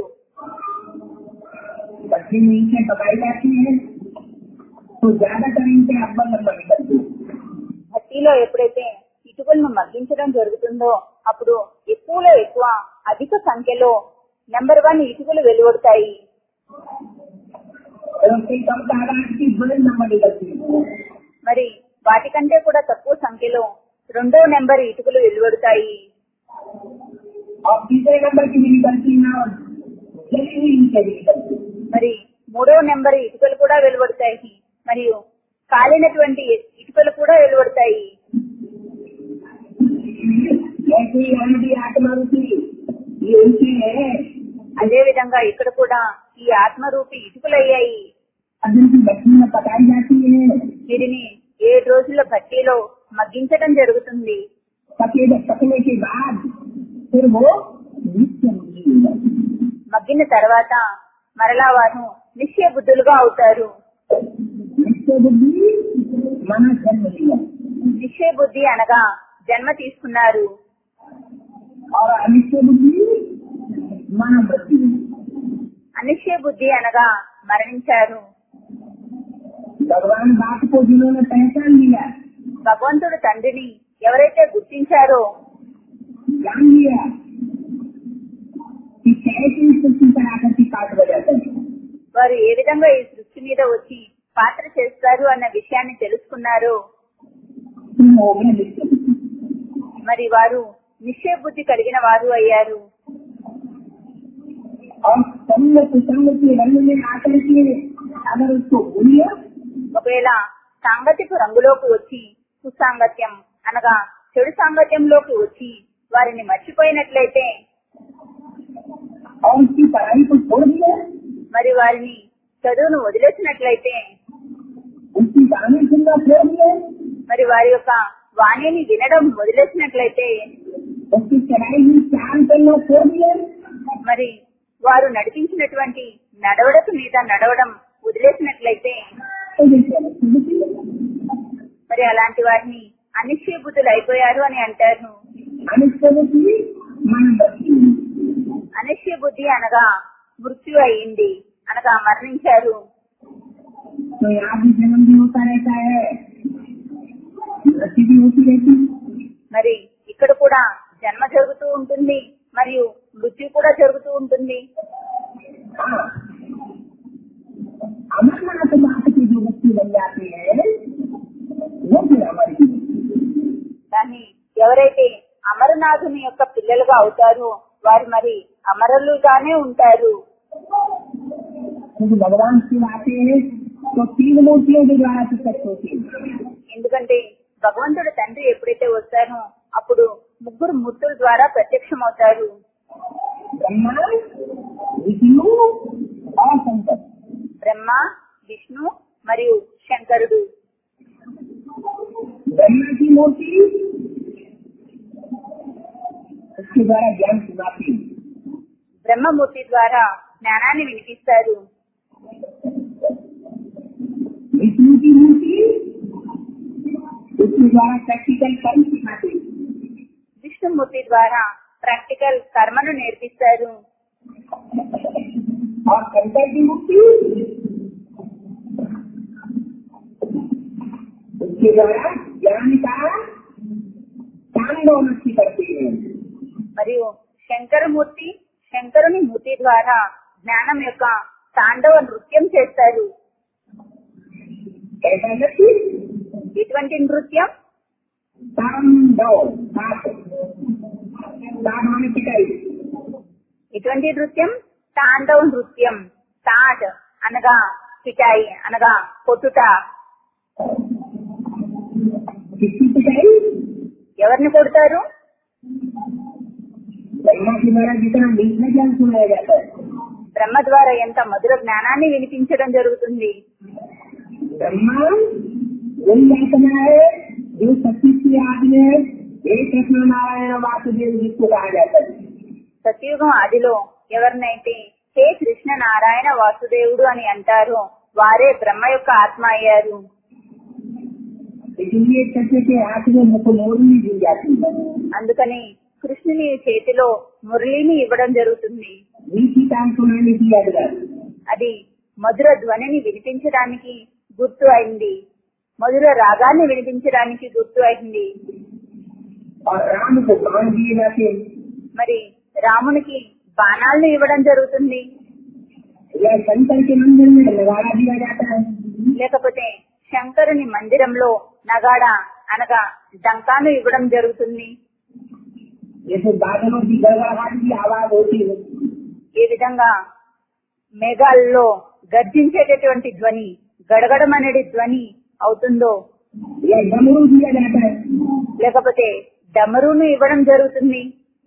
S2: बच्ची में ईंटें पकाई जाती है तो ज्यादातर ईंटें अव्वल नंबर निकलती है
S1: భట్టిలో ఎప్పుడైతే ఇటుకలను మగ్గించడం జరుగుతుందో అప్పుడు ఎక్కువలో ఎక్కువ అధిక సంఖ్యలో నెంబర్ వన్ ఇటుకలు వెలువడతాయి
S2: और उससे कम तादाद की बड़े नंबर निकलती है
S1: మరి వాటికంటే కూడా తక్కువ సంఖ్యలో రెండో నెంబర్ ఇటుకలు వెలువడతాయి
S2: और तीसरे नंबर की भी निकलती है और जली हुई ईंटें भी निकलती है
S1: మరి మూడో నెంబర్ ఇటుకలు కూడా వెలువడతాయి మరియు కాలినటువంటి ఇటుకలు కూడా వెలువడతాయి
S2: ऐसे ही यहाँ भी आत्मा रूपी ये ईंटें है
S1: అదే విధంగా ఇక్కడ కూడా ఈ ఆత్మరూపి ఇటుకలయ్యాయి
S2: अर्जुन की बच्ची में पकाई जाती है
S1: వీటిని ఏడు రోజుల భట్టిలో మగ్గించడం జరుగుతుంది
S2: पके पकने के बाद फिर वो नित्य मुक्ति हो जाती है
S1: మగ్గిన తర్వాత మరలా వారు నిశ్చయ బుద్ధులుగా అవుతారు
S2: नित्य बुद्धि मन जन्म लिया
S1: నిశ్చయ బుద్ధి అనగా జన్మ తీసుకున్నారు
S2: और अनित्य बुद्धि मन मृत्यु
S1: అనిశ్చయ బుద్ధి అనగా మరణించారు
S2: भगवान बाप को जिन्होंने पहचान लिया
S1: భగవంతుడు తండ్రిని ఎవరైతే గుర్తించారో
S2: जान लिया कि कैसे इस पृथ्वी पर आकर के काट बजाते हैं
S1: వారు ఏ విధంగా ఈ సృష్టి మీద వచ్చి పాత్ర చేస్తారు అన్న విషయాన్ని తెలుసుకున్నారు
S2: तुम हो गए निश्चित
S1: మరి వారు నిశ్చయ బుద్ధి కలిగిన వారు అయ్యారు
S2: और संग कुसंग के रंग में आकर के अगर उसको भूलिया
S1: ఒకవేళ సాంగత్యపు రంగులోకి వచ్చి కుసాంగత్యం అనగా చెడు సాంగత్యంలోకి వచ్చి వారిని మర్చిపోయినట్లయితే
S2: और उसकी पढ़ाई को छोड़ दिया
S1: మరి వారిని చదువును వదిలేసినట్లయితే
S2: उसकी कहानी सुनना छोड़ दिया
S1: మరి వారి యొక్క వాణిని వినడం వదిలేసినట్లయితే
S2: उसकी चढ़ाई हुई चाल करना छोड़ दिया
S1: మరి వారు నడిపించినటువంటి నడవడకు మీద నడవడం వదిలేసినట్లయితే
S2: तो ये चलो, समझ गए?
S1: మరి అలాంటి వారిని అనిశ్చయ బుద్ధులు అయిపోయారు అని అంటారు
S2: అనుష్ఠించి మన భక్తి
S1: అనిశ్చయ బుద్ధి అనగా మృత్యు అయింది అనగా మరణించారు
S2: तो यहाँ भी जन्म भी होता रहता है मृत्यु भी होती रहती है
S1: మరి ఇక్కడ కూడా జన్మ జరుగుతూ ఉంటుంది మరియు మృత్యు కూడా జరుగుతూ ఉంటుంది
S2: हाँ। अमरनाथ नाथ के जो बच्चे बन जाते हैं वो फिर अमर ही
S1: కానీ ఎవరైతే అమరనాథుని యొక్క పిల్లలుగా అవుతారో వారు మరి అమరులుగానే ఉంటారు
S2: क्योंकि भगवान शिव आते हैं तो तीन मूर्तियों के द्वारा प्रकट होते हैं
S1: ఎందుకంటే భగవంతుడు తండ్రి ఎప్పుడైతే వస్తారో అప్పుడు ముగ్గురు మూర్తుల ద్వారా ప్రత్యక్షమవుతారు
S2: ब्रह्मा विष्णु और शंकर
S1: బ్రహ్మ విష్ణు మరియు శంకరుడు
S2: ब्रह्मा की मूर्ति उसके द्वारा ज्ञान सुनाती है
S1: బ్రహ్మమూర్తి ద్వారా జ్ఞానాన్ని వినిపిస్తారు
S2: विष्णु की मूर्ति उसके द्वारा प्रैक्टिकल कर्म सिखाते हैं
S1: విష్ణుమూర్తి ద్వారా ప్రాక్టికల్ కర్మను నేర్పిస్తారు
S2: और शंकर की मूर्ति उसके द्वारा ज्ञान का तांडव नृत्य करते हैं
S1: మరియు శంకరమూర్తి శంకరుని మూర్తి ద్వారా జ్ఞానం యొక్క తాండవ నృత్యం చేస్తారు
S2: ऐसा नृत्य
S1: ఇటువంటి నృత్యం
S2: तांडव सात सात माने पिटाई
S1: ఇటువంటి నృత్యం తాండవ నృత్యం తాట్ అనగా పిటాయి అనగా కొట్టుట
S2: किसकी पिटाई
S1: ఎవరిని కొడతారు
S2: ब्रह्मा के द्वारा जितना मीठा ज्ञान सुनाया जाता है
S1: బ్రహ్మ ద్వారా ఎంత మధుర జ్ఞానాన్ని వినిపించడం జరుగుతుంది
S2: ब्रह्मा वही आत्मा है जो सती की आग में एक कृष्ण नारायण वासुदेव जिसको कहा जाता है
S1: సత్యుగం ఆదిలో ఎవరినైతే హే కృష్ణ నారాయణ వాసుదేవుడు అని అంటారో వారే బ్రహ్మ యొక్క ఆత్మ అయ్యారు
S2: इसलिए कृष्ण के हाथ में मुख मोरनी दी जाती है
S1: అందుకని కృష్ణుని చేతిలో మురళిని ఇవ్వడం జరుగుతుంది
S2: मीठी काम सुनाने की यादगार
S1: అది మధుర ధ్వనిని వినిపించడానికి గుర్తు అయింది మధుర రాగాన్ని వినిపించడానికి గుర్తు అయింది
S2: और राम को बाण दिए जाते हैं।
S1: మరి రామునికి బాణాలను ఇవ్వడం జరుగుతుంది
S2: या शंकर के मंदिर में नगाड़ा दिया जाता है
S1: లేకపోతే శంకరుని మందిరంలో నగాడ అనగా డంకాను ఇవ్వడం జరుగుతుంది
S2: जैसे बादलों की गड़गड़ाहट की आवाज होती है
S1: ఈ విధంగా మేఘాల్లో గర్జించేటటువంటి ధ్వని గడగడం అనేది ధ్వని అవుతుందో
S2: या डमरू दिया जाता है
S1: లేకపోతే డమరును ఇవ్వడం జరుగుతుంది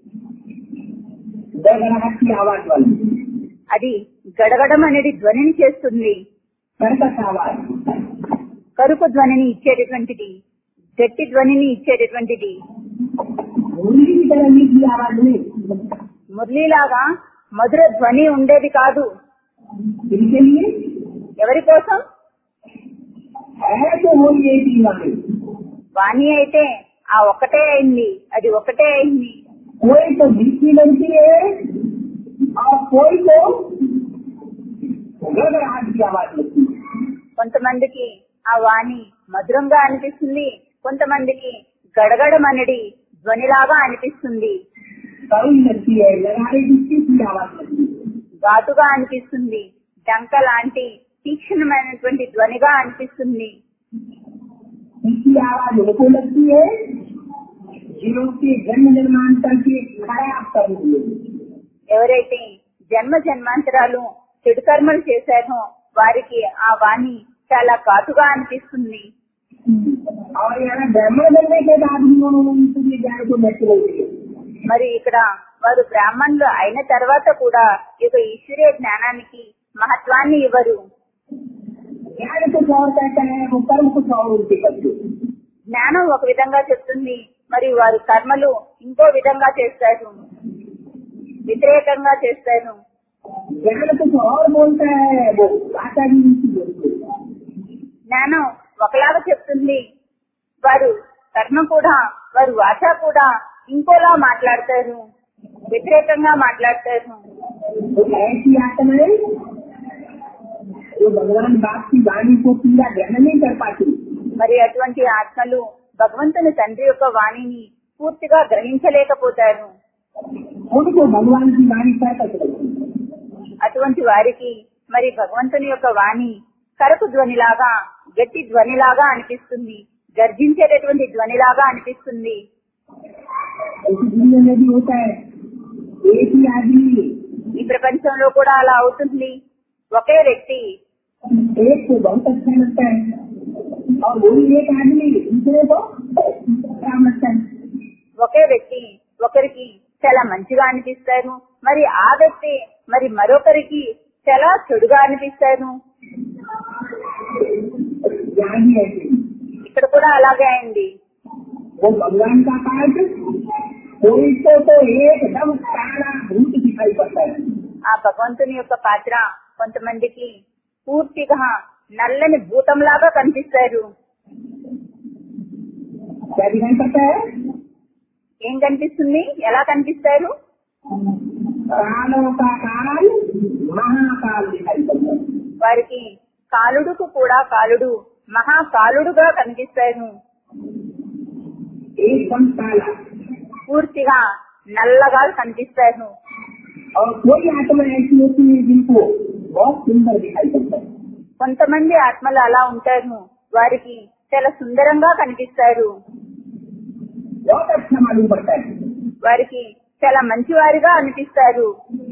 S2: गड़गड़ाहट की आवाज वाली
S1: అది గడగడం అనేది ధ్వనిని చేస్తుంది
S2: कर्कश आवाज
S1: కరుపు ధ్వనిని ఇచ్చేటటువంటిది గట్టి ధ్వనిని ఇచ్చేటటువంటిది
S2: मुरली की तरह मीठी आवाज नहीं
S1: మురళీలాగా మధుర ధ్వని ఉండేది కాదు
S2: इनके लिए
S1: ఎవరి కోసం
S2: है तो वो ये की वाणी
S1: వాణి అయితే ఆ ఒక్కటే అయింది అది ఒకటే అయింది
S2: कोई तो मीठी लगती है और कोई तो गड़गड़ाहट की आवाज लगती है
S1: కొంతమందికి ఆ వాణి మధురంగా అనిపిస్తుంది కొంతమందికి గడగడం అనేది ధ్వనిలాగా అనిపిస్తుంది
S2: कड़ी लगती है लगाने की किसी आवाज लगती है
S1: ఘాటుగా అనిపిస్తుంది డంక లాంటి తీక్షణమైనటువంటి ధ్వనిగా అనిపిస్తుంది
S2: इसकी आवाज उनको लगती है जिनके जन्म जन्मांतर के खराब करने
S1: ఎవరైతే జన్మ జన్మాంతరాలు చెడు కర్మలు చేశారో వారికి ఆ వాణి చాలా ఘాటుగా అనిపిస్తుంది
S2: और यहाँ ब्राह्मण बनने के बाद भी उन्होंने उनके ज्ञान को नष्ट नहीं किया
S1: మరి ఇక్కడ వారు బ్రాహ్మణులు అయిన తర్వాత కూడా ఈ యొక్క ఈశ్వరీయ జ్ఞానానికి మహత్వాన్ని ఇవ్వరు
S2: ज्ञान कुछ और कहता है वो कर्म कुछ और उनके करते हैं।
S1: జ్ఞానం ఒక విధంగా చెప్తుంది మరి వారు కర్మలు ఇంకో విధంగా చేస్తారు వ్యతిరేకంగా చేస్తారు
S2: ज्ञान कुछ और बोलता है वो भाषा भी उनकी बोलती है
S1: జ్ఞానం ఒకలాగా చెప్తుంది వారు కర్మ కూడా వారు వాచ కూడా ఇంకోలా మాట్లాడతారు వ్యతిరేకంగా మాట్లాడతారు
S2: तो ऐसी आत्माएं जो भगवान बाप की वाणी को पूरा ग्रहण नहीं कर पाती
S1: మరి అటువంటి ఆత్మలు భగవంతుని తండ్రి యొక్క వాణిని పూర్తిగా గ్రహించలేకపోతారు
S2: उनको भगवान की वाणी कर सकती
S1: అటువంటి వారికి మరి భగవంతుని యొక్క వాణి కరకు ధ్వనిలాగా గట్టి ధ్వనిలాగా అనిపిస్తుంది గర్జించేటటువంటి ధ్వనిలాగా అనిపిస్తుంది
S2: ऐसी दुनिया में भी होता है एक ही आदमी
S1: ఈ ప్రపంచంలో కూడా అలా అవుతుంది ఒకే వ్యక్తి
S2: एक को बहुत अच्छा लगता है और वही एक आदमी दूसरे को खराब लगता है
S1: ఒకే వ్యక్తి ఒకరికి చాలా మంచిగా అనిపిస్తారు మరి ఆ వ్యక్తి మరి మరొకరికి చాలా చెడుగా అనిపిస్తారు
S2: यहाँ भी ऐसे ही।
S1: ఇక్కడ కూడా అలాగే అయింది
S2: वो भगवान का पाठ कोई को तो एकदम काला भूत दिखाई पड़ता है
S1: ఆ భగవంతుని యొక్క పాత్ర కొంతమందికి పూర్తిగా నల్లని భూతంలాగా కనిపిస్తారు
S2: क्या दिखाई पड़ता है
S1: ఏం కనిపిస్తుంది ఎలా కనిపిస్తారు
S2: कालों का काल महाकाल दिखाई पड़ता है
S1: వారికి కాలుడుకు కూడా కాలుడు మహాకాలుడుగా కనిపిస్తారు
S2: एकदम काला
S1: పూర్తిగా నల్లగా కనిపిస్తారు
S2: और कोई आत्मा ऐसी होती है जिनको बहुत सुंदर दिखाई पड़ता है
S1: కొంతమంది ఆత్మలు అలా ఉంటారు వారికి చాలా సుందరంగా కనిపిస్తారు
S2: बहुत अच्छा मालूम पड़ता है
S1: వారికి చాలా మంచివారిగా అనిపిస్తారు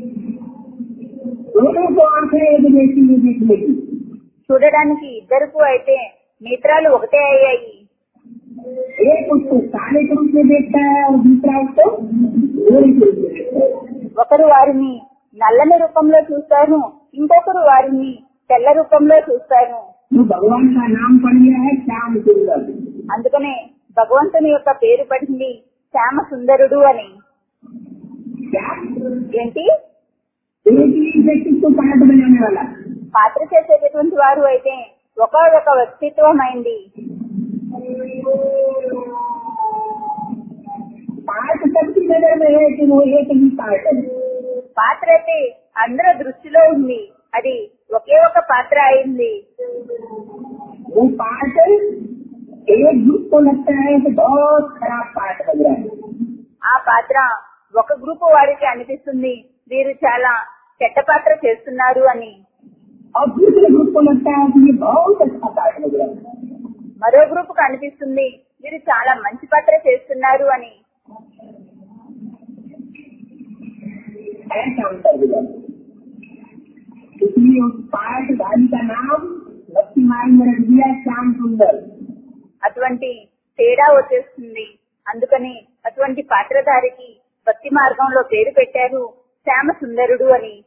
S2: दोनों को आंखें एक जैसी ही दिखने की
S1: చూడడానికి ఇద్దరికి అయితే నేత్రాలు ఒకటే అయ్యాయి
S2: एक उसको काले के रूप में देखता है और दूसरा उसको गोरे के रूप में देखता है
S1: ఒకరు వారిని నల్లని రూపంలో చూస్తారు ఇంకొకరు వారిని తెల్ల రూపంలో చూస్తారు
S2: जो भगवान का नाम पढ़ लिया है श्याम सुंदर
S1: అందుకనే భగవంతుని యొక్క పేరు పడింది శ్యామ సుందరుడు అని
S2: क्या
S1: ఏంటి
S2: एक ही व्यक्ति को पाठ बनाने वाला
S1: పాత్ర చేసేటటువంటి వారు అయితే ఒక ఒక వ్యక్తిత్వం అయింది
S2: पाठ सबकी नजर में है कि वो एक ही पाठ है
S1: పాత్ర అయితే అందరి దృష్టిలో ఉంది అది ఒకే ఒక పాత్ర అయింది
S2: वो पाठ एक ग्रुप को लगता है कि बहुत खराब पाठ बन रहा है
S1: ఆ పాత్ర ఒక గ్రూపు వారికి అనిపిస్తుంది వీరు చాలా చెడ్డ పాత్ర చేస్తున్నారు అని
S2: और दूसरे ग्रुप को लगता है कि ये बहुत अच्छा पाठ बन रहा है
S1: మరో గ్రూప్ కు అనిపిస్తుంది వీరు చాలా మంచి పాత్ర చేస్తున్నారు అని
S2: ऐसा अंतर हो जाता है इसलिए उस पाठ गाड़ी का नाम भक्ति मार्ग में रख दिया श्याम सुंदर
S1: అటువంటి తేడా వచ్చేస్తుంది అందుకని అటువంటి పాత్రధారికి భక్తి మార్గంలో పేరు పెట్టారు శ్యామ సుందరుడు అని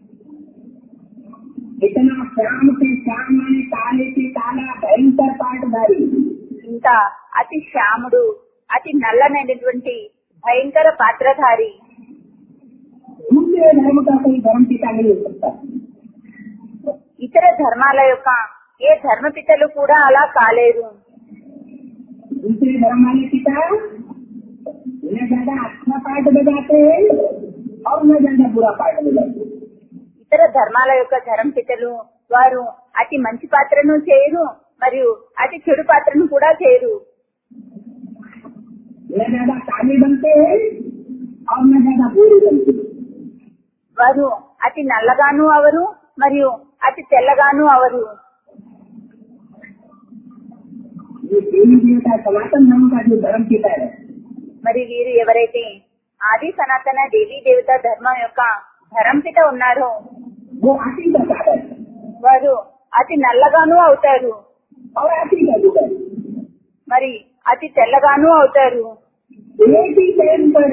S2: इतना श्याम से श्याम माने काले से काला भयंकर पाठधारी
S1: ఇంత అతి శ్యాముడు అతి నల్లనైనటువంటి భయంకర పాత్రధారి
S2: दूसरे धर्म का कोई धर्म पिता नहीं हो सकता
S1: ఇతర ధర్మాల యొక్క ఏ ధర్మపితలు కూడా అలా కాలేరు
S2: दूसरे धर्म वाले पिता न ज्यादा अच्छा पाठ बजाते हैं और न ज्यादा बुरा पाठ बजाते हैं
S1: ఇతర ధర్మాల యొక్క ధర్మపితలు వారు అతి మంచి పాత్రను చేయరు మరియు అతి చెడు పాత్రను కూడా చేయరు
S2: न ज्यादा काले बनते हैं और न ज्यादा गोरे रंग के
S1: వారు అతి నల్లగాను అవరు మరియు అతి తెల్లగాను అవరు
S2: ये देवी देवता सनातन धर्म का जो धर्म पिता है
S1: మరి వీరు ఎవరైతే ఆది సనాతన దేవీ దేవత ధర్మం యొక్క ధరంపిత ఉన్నారో
S2: वो आती का साधन
S1: వారు అతి నల్లగాను అవుతారు
S2: और आती का जुगल
S1: మరి అతి తెల్లగాను అవుతారు
S2: एक ही टाइम पर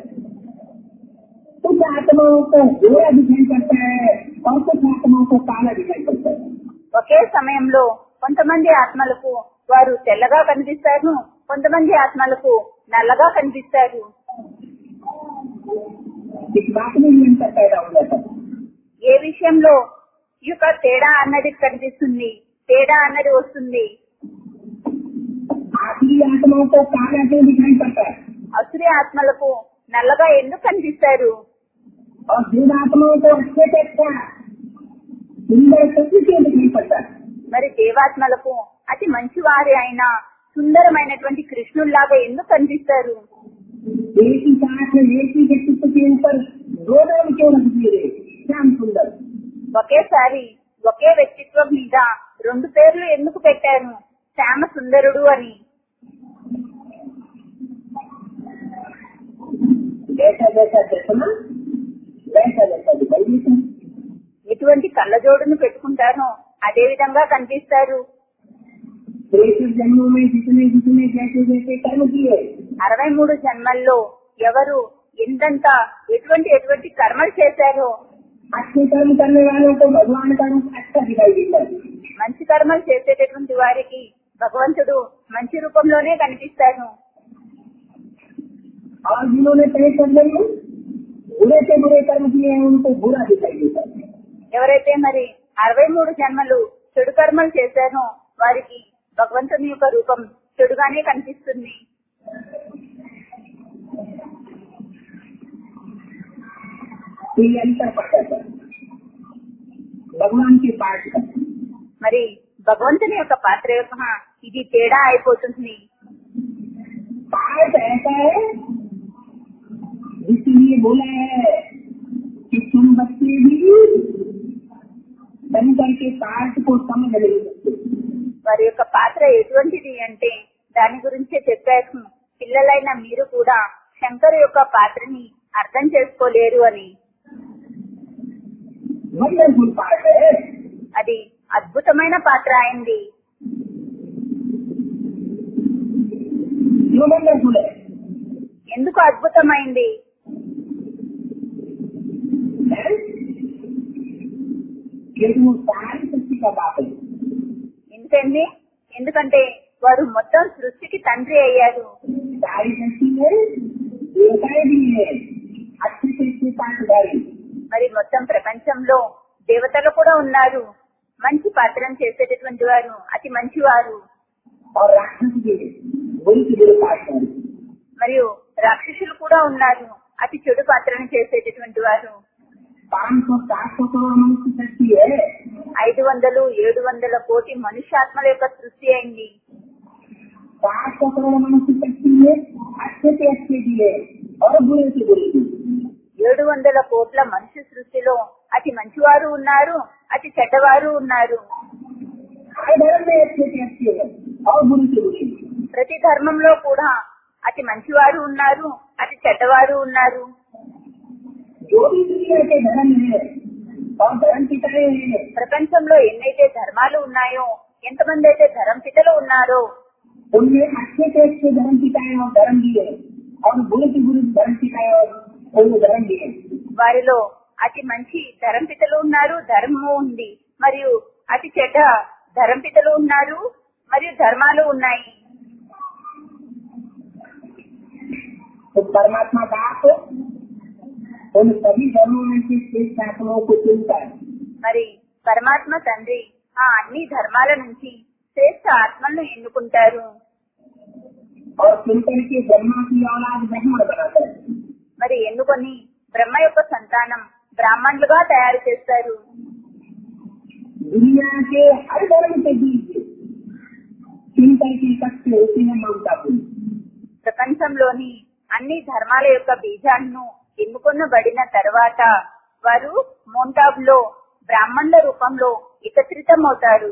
S2: कुछ आत्माओं को गोरा दिखाई पड़ता है और कुछ आत्माओं को काला दिखाई पड़ता है
S1: ఒకే సమయంలో కొంతమంది ఆత్మలకు వారు తెల్లగా కనిపిస్తారు కొంతమంది ఆత్మలకు నల్లగా కనిపిస్తారు
S2: इस बात में ही अंतर पैदा हो जाता है
S1: ఏ విషయంలో ఈ యొక్క తేడా అన్నది కనిపిస్తుంది తేడా అన్నది వస్తుంది
S2: आखिरी आत्माओं को काला क्यों दिखाई पड़ता है
S1: అసురి ఆత్మలకు నల్లగా ఎందుకు కనిపిస్తారు
S2: और जिन आत्माओं को अच्छे से अच्छा सुंदर सत्य क्यों दिखाई पड़ता है
S1: మరి దేవాత్మలకు అతి మంచివారి అయిన సుందరమైనటువంటి కృష్ణుల్లాగా ఎందుకు కనిపిస్తారు
S2: एक ही साथ में एक ही व्यक्तित्व के ऊपर दो नाम क्यों रख दिए श्याम सुंदर
S1: ఒకేసారి ఒకే వ్యక్తిత్వం మీద రెండు పేర్లు ఎందుకు పెట్టారు శ్యామ సుందరుడు అని
S2: जैसा जैसा चश्मा वैसा वैसा दिखाई देता है
S1: ఎటువంటి కళ్ళజోడును పెట్టుకుంటారో అదే విధంగా కనిపిస్తారు
S2: तिरसठ जन्मों में जितने जितने जैसे जैसे कर्म किए
S1: అరవై మూడు జన్మల్లో ఎవరు ఎంతంత ఎటువంటి ఎటువంటి కర్మలు చేశారో
S2: अच्छे कर्म करने वालों को भगवान का रूप अच्छा दिखाई देता है
S1: మంచి కర్మలు చేసేటటువంటి వారికి భగవంతుడు మంచి రూపంలోనే కనిపిస్తారు
S2: और जिन्होंने तिरसठ जन्म बुरे से बुरे कर्म किए हैं उनको बुरा दिखाई देता है
S1: ఎవరైతే మరి అరవై మూడు జన్మలు చెడు కర్మలు చేశారో వారికి భగవంతుని యొక్క రూపం చెడుగానే కనిపిస్తుంది
S2: तो ये अंतर पड़ जाता है भगवान के पाठ का
S1: మరి భగవంతుని యొక్క పాత్ర యొక్క ఇది తేడా అయిపోతుంది
S2: पाठ ऐसा है जिसलिए बोला है कि तुम बच्चे भी बन करके पाठ को समझ नहीं सकते
S1: వారి యొక్క పాత్ర ఎటువంటిది అంటే దాని గురించే చెప్పారు పిల్లలైన మీరు కూడా శంకరు యొక్క పాత్రని అర్థం చేసుకోలేరు అని
S2: वंडरफुल पाठ है
S1: అది అద్భుతమైన పాత్ర అయింది
S2: क्यों वंडरफुल है
S1: ఎందుకు అద్భుతమైంది
S2: हैं? क्योंकि वो सारी सृष्टि का बाप है
S1: ఎందుకండి ఎందుకంటే వారు మొత్తం సృష్టికి తండ్రి అయ్యారు
S2: सारी सृष्टि में देवताएं भी है अच्छे से अच्छे पाठधारी
S1: మరి మొత్తం ప్రపంచంలో దేవతలు కూడా ఉన్నారు మంచి పాత్రను చేసేటటువంటి వారు అతి మంచివారు
S2: और राक्षस भी है बुरी से बुरे पाठधारी
S1: మరియు రాక్షసులు కూడా ఉన్నారు అతి చెడు పాత్రను చేసేటటువంటి వారు
S2: पाँच सौ सात सौ करोड़ मनुष्य सृष्टि है
S1: ఐదు వందలు ఏడు వందల కోటి మనుష్యాత్మల యొక్క సృష్టి అయింది
S2: सात सौ करोड़ मनुष्य सृष्टि है अच्छे से अच्छे भी है और बुरे से बुरे भी
S1: ఏడు వందల కోట్ల మనుష్య సృష్టిలో అతి మంచివారు ఉన్నారు అతి చెడ్డవారు ఉన్నారు
S2: हर धर्म में अच्छे से अच्छे है और बुरे से बुरे भी
S1: ప్రతి ధర్మంలో కూడా అతి మంచివారు ఉన్నారు అతి చెడ్డవారు ఉన్నారు
S2: जो भी दुनिया के धर्म है और धर्म पिताएं हैं
S1: ప్రపంచంలో ఎన్నైతే ధర్మాలు ఉన్నాయో ఎంతమంది అయితే ధరం పితలు ఉన్నారో
S2: उनमें अच्छे से अच्छे धर्म पिताएं और धर्म भी है और बुरे से बुरे धर्म पिताएं और उन्हें धर्म भी है
S1: వారిలో అతి మంచి ధరం పితలు ఉన్నారు ధర్మము ఉంది మరియు అతి చెడ్డ ధరం పితలు ఉన్నారు మరియు ధర్మాలు ఉన్నాయి
S2: तो परमात्मा बाप उन सभी धर्मों में से श्रेष्ठ आत्माओं को चुनता है
S1: మరి పరమాత్మ తండ్రి ఆ అన్ని ధర్మాల నుంచి శ్రేష్ఠ ఆత్మలను ఎన్నుకుంటారు
S2: और चुनकर के ब्रह्मा की औलाद ब्राह्मण बनाता है
S1: మరి ఎన్నుకొని బ్రహ్మ యొక్క సంతానం బ్రాహ్మణులుగా తయారు చేస్తారు
S2: दुनिया के हर धर्म के बीच चुनकर के इकट्ठे होते हैं ममता पुरुष
S1: ప్రపంచంలోని అన్ని ధర్మాల యొక్క బీజాలను ఎన్నుకొనబడిన తర్వాత వారు మోంటాబ్ లో బ్రాహ్మణుల రూపంలో एकत्रितమవుతారు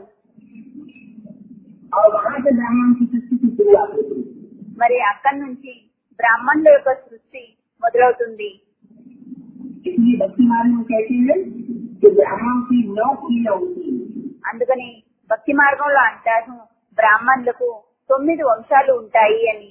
S2: और वहाँ से ब्राह्मण की सृष्टि की शुरुआत होती है
S1: మరి అక్కడి నుంచి బ్రాహ్మణుల యొక్క సృష్టి మొదలవుతుంది
S2: इसलिए भक्ति मार्ग में कहते हैं कि ब्राह्मण की नौ क्रिया होती है
S1: అందుకని భక్తి మార్గంలో అంటారు బ్రాహ్మణులకు తొమ్మిది వంశాలు ఉంటాయి అని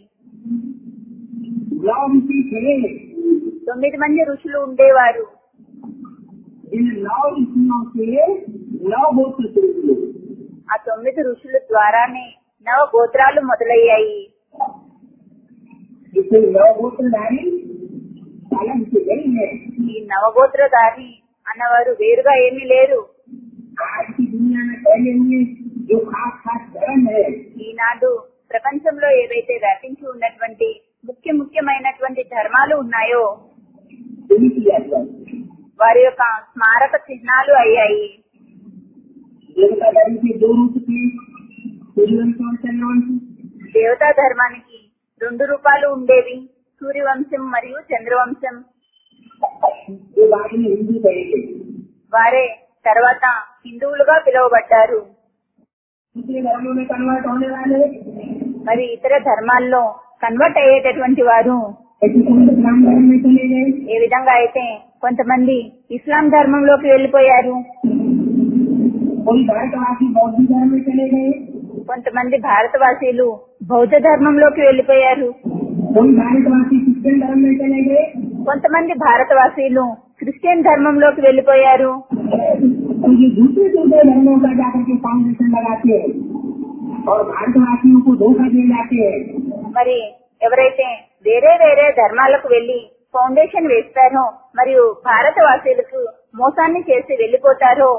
S2: नौ ऋषि थे
S1: తొమ్మిది మంది ఋషులు ఉండేవారు
S2: इन नौ ऋषियों से नौ गोत्र शुरू हुए
S1: ఆ తొమ్మిది ఋషుల ద్వారానే నవ గోత్రాలు మొదలయ్యాయి
S2: जिससे नौ गोत्रधारी अलग से गई है
S1: ఈ నవగోత్రధారి అన్నవారు వేరుగా ఏమీ లేరు
S2: आज की दुनिया में फैले हुए जो खास खास धर्म है
S1: ఈనాడు ప్రపంచంలో ఏవైతే వ్యాపించి ఉన్నటువంటి ముఖ్య ముఖ్యమైనటువంటి ధర్మాలు ఉన్నాయో
S2: शुरू किया गया
S1: వారి యొక్క స్మారక చిహ్నాలు అయ్యాయి
S2: देवता धर्म के दो रूप थे सूर्यवंश और चंद्रवंश
S1: దేవతా ధర్మానికి రెండు రూపాలు ఉండేవి సూర్యవంశం మరియు చంద్రవంశం
S2: जो बाद में हिंदू कहे गए
S1: వారే తర్వాత హిందువులుగా పిలువబడ్డారు
S2: दूसरे धर्मों में कन्वर्ट होने वाले
S1: మరి ఇతర ధర్మాల్లో కన్వర్ట్ అయ్యేటటువంటి వారు
S2: ऐसे कुछ इस्लाम धर्म में चले गए
S1: ఏ విధంగా అయితే కొంతమంది ఇస్లాం ధర్మంలోకి వెళ్ళిపోయారు
S2: कोई भारतवासी बौद्ध धर्म में चले गए
S1: కొంతమంది భారతవాసీలు బౌద్ధ ధర్మంలోకి వెళ్ళిపోయారు
S2: कोई भारतवासी क्रिश्चियन धर्म में चले गए
S1: కొంతమంది భారతవాసీలు క్రిస్టియన్ ధర్మంలోకి వెళ్ళిపోయారు
S2: तो ये दूसरे दूसरे धर्मों का जाकर के फाउंडेशन लगाते हैं और भारतवासियों को धोखा दे जाते हैं
S1: మరి ఎవరైతే వేరే వేరే ధర్మాలకు వెళ్లి ఫౌండేషన్ వేస్తారో మరియు భారతవాసీలకు మోసాన్ని చేసి వెళ్ళిపోతారో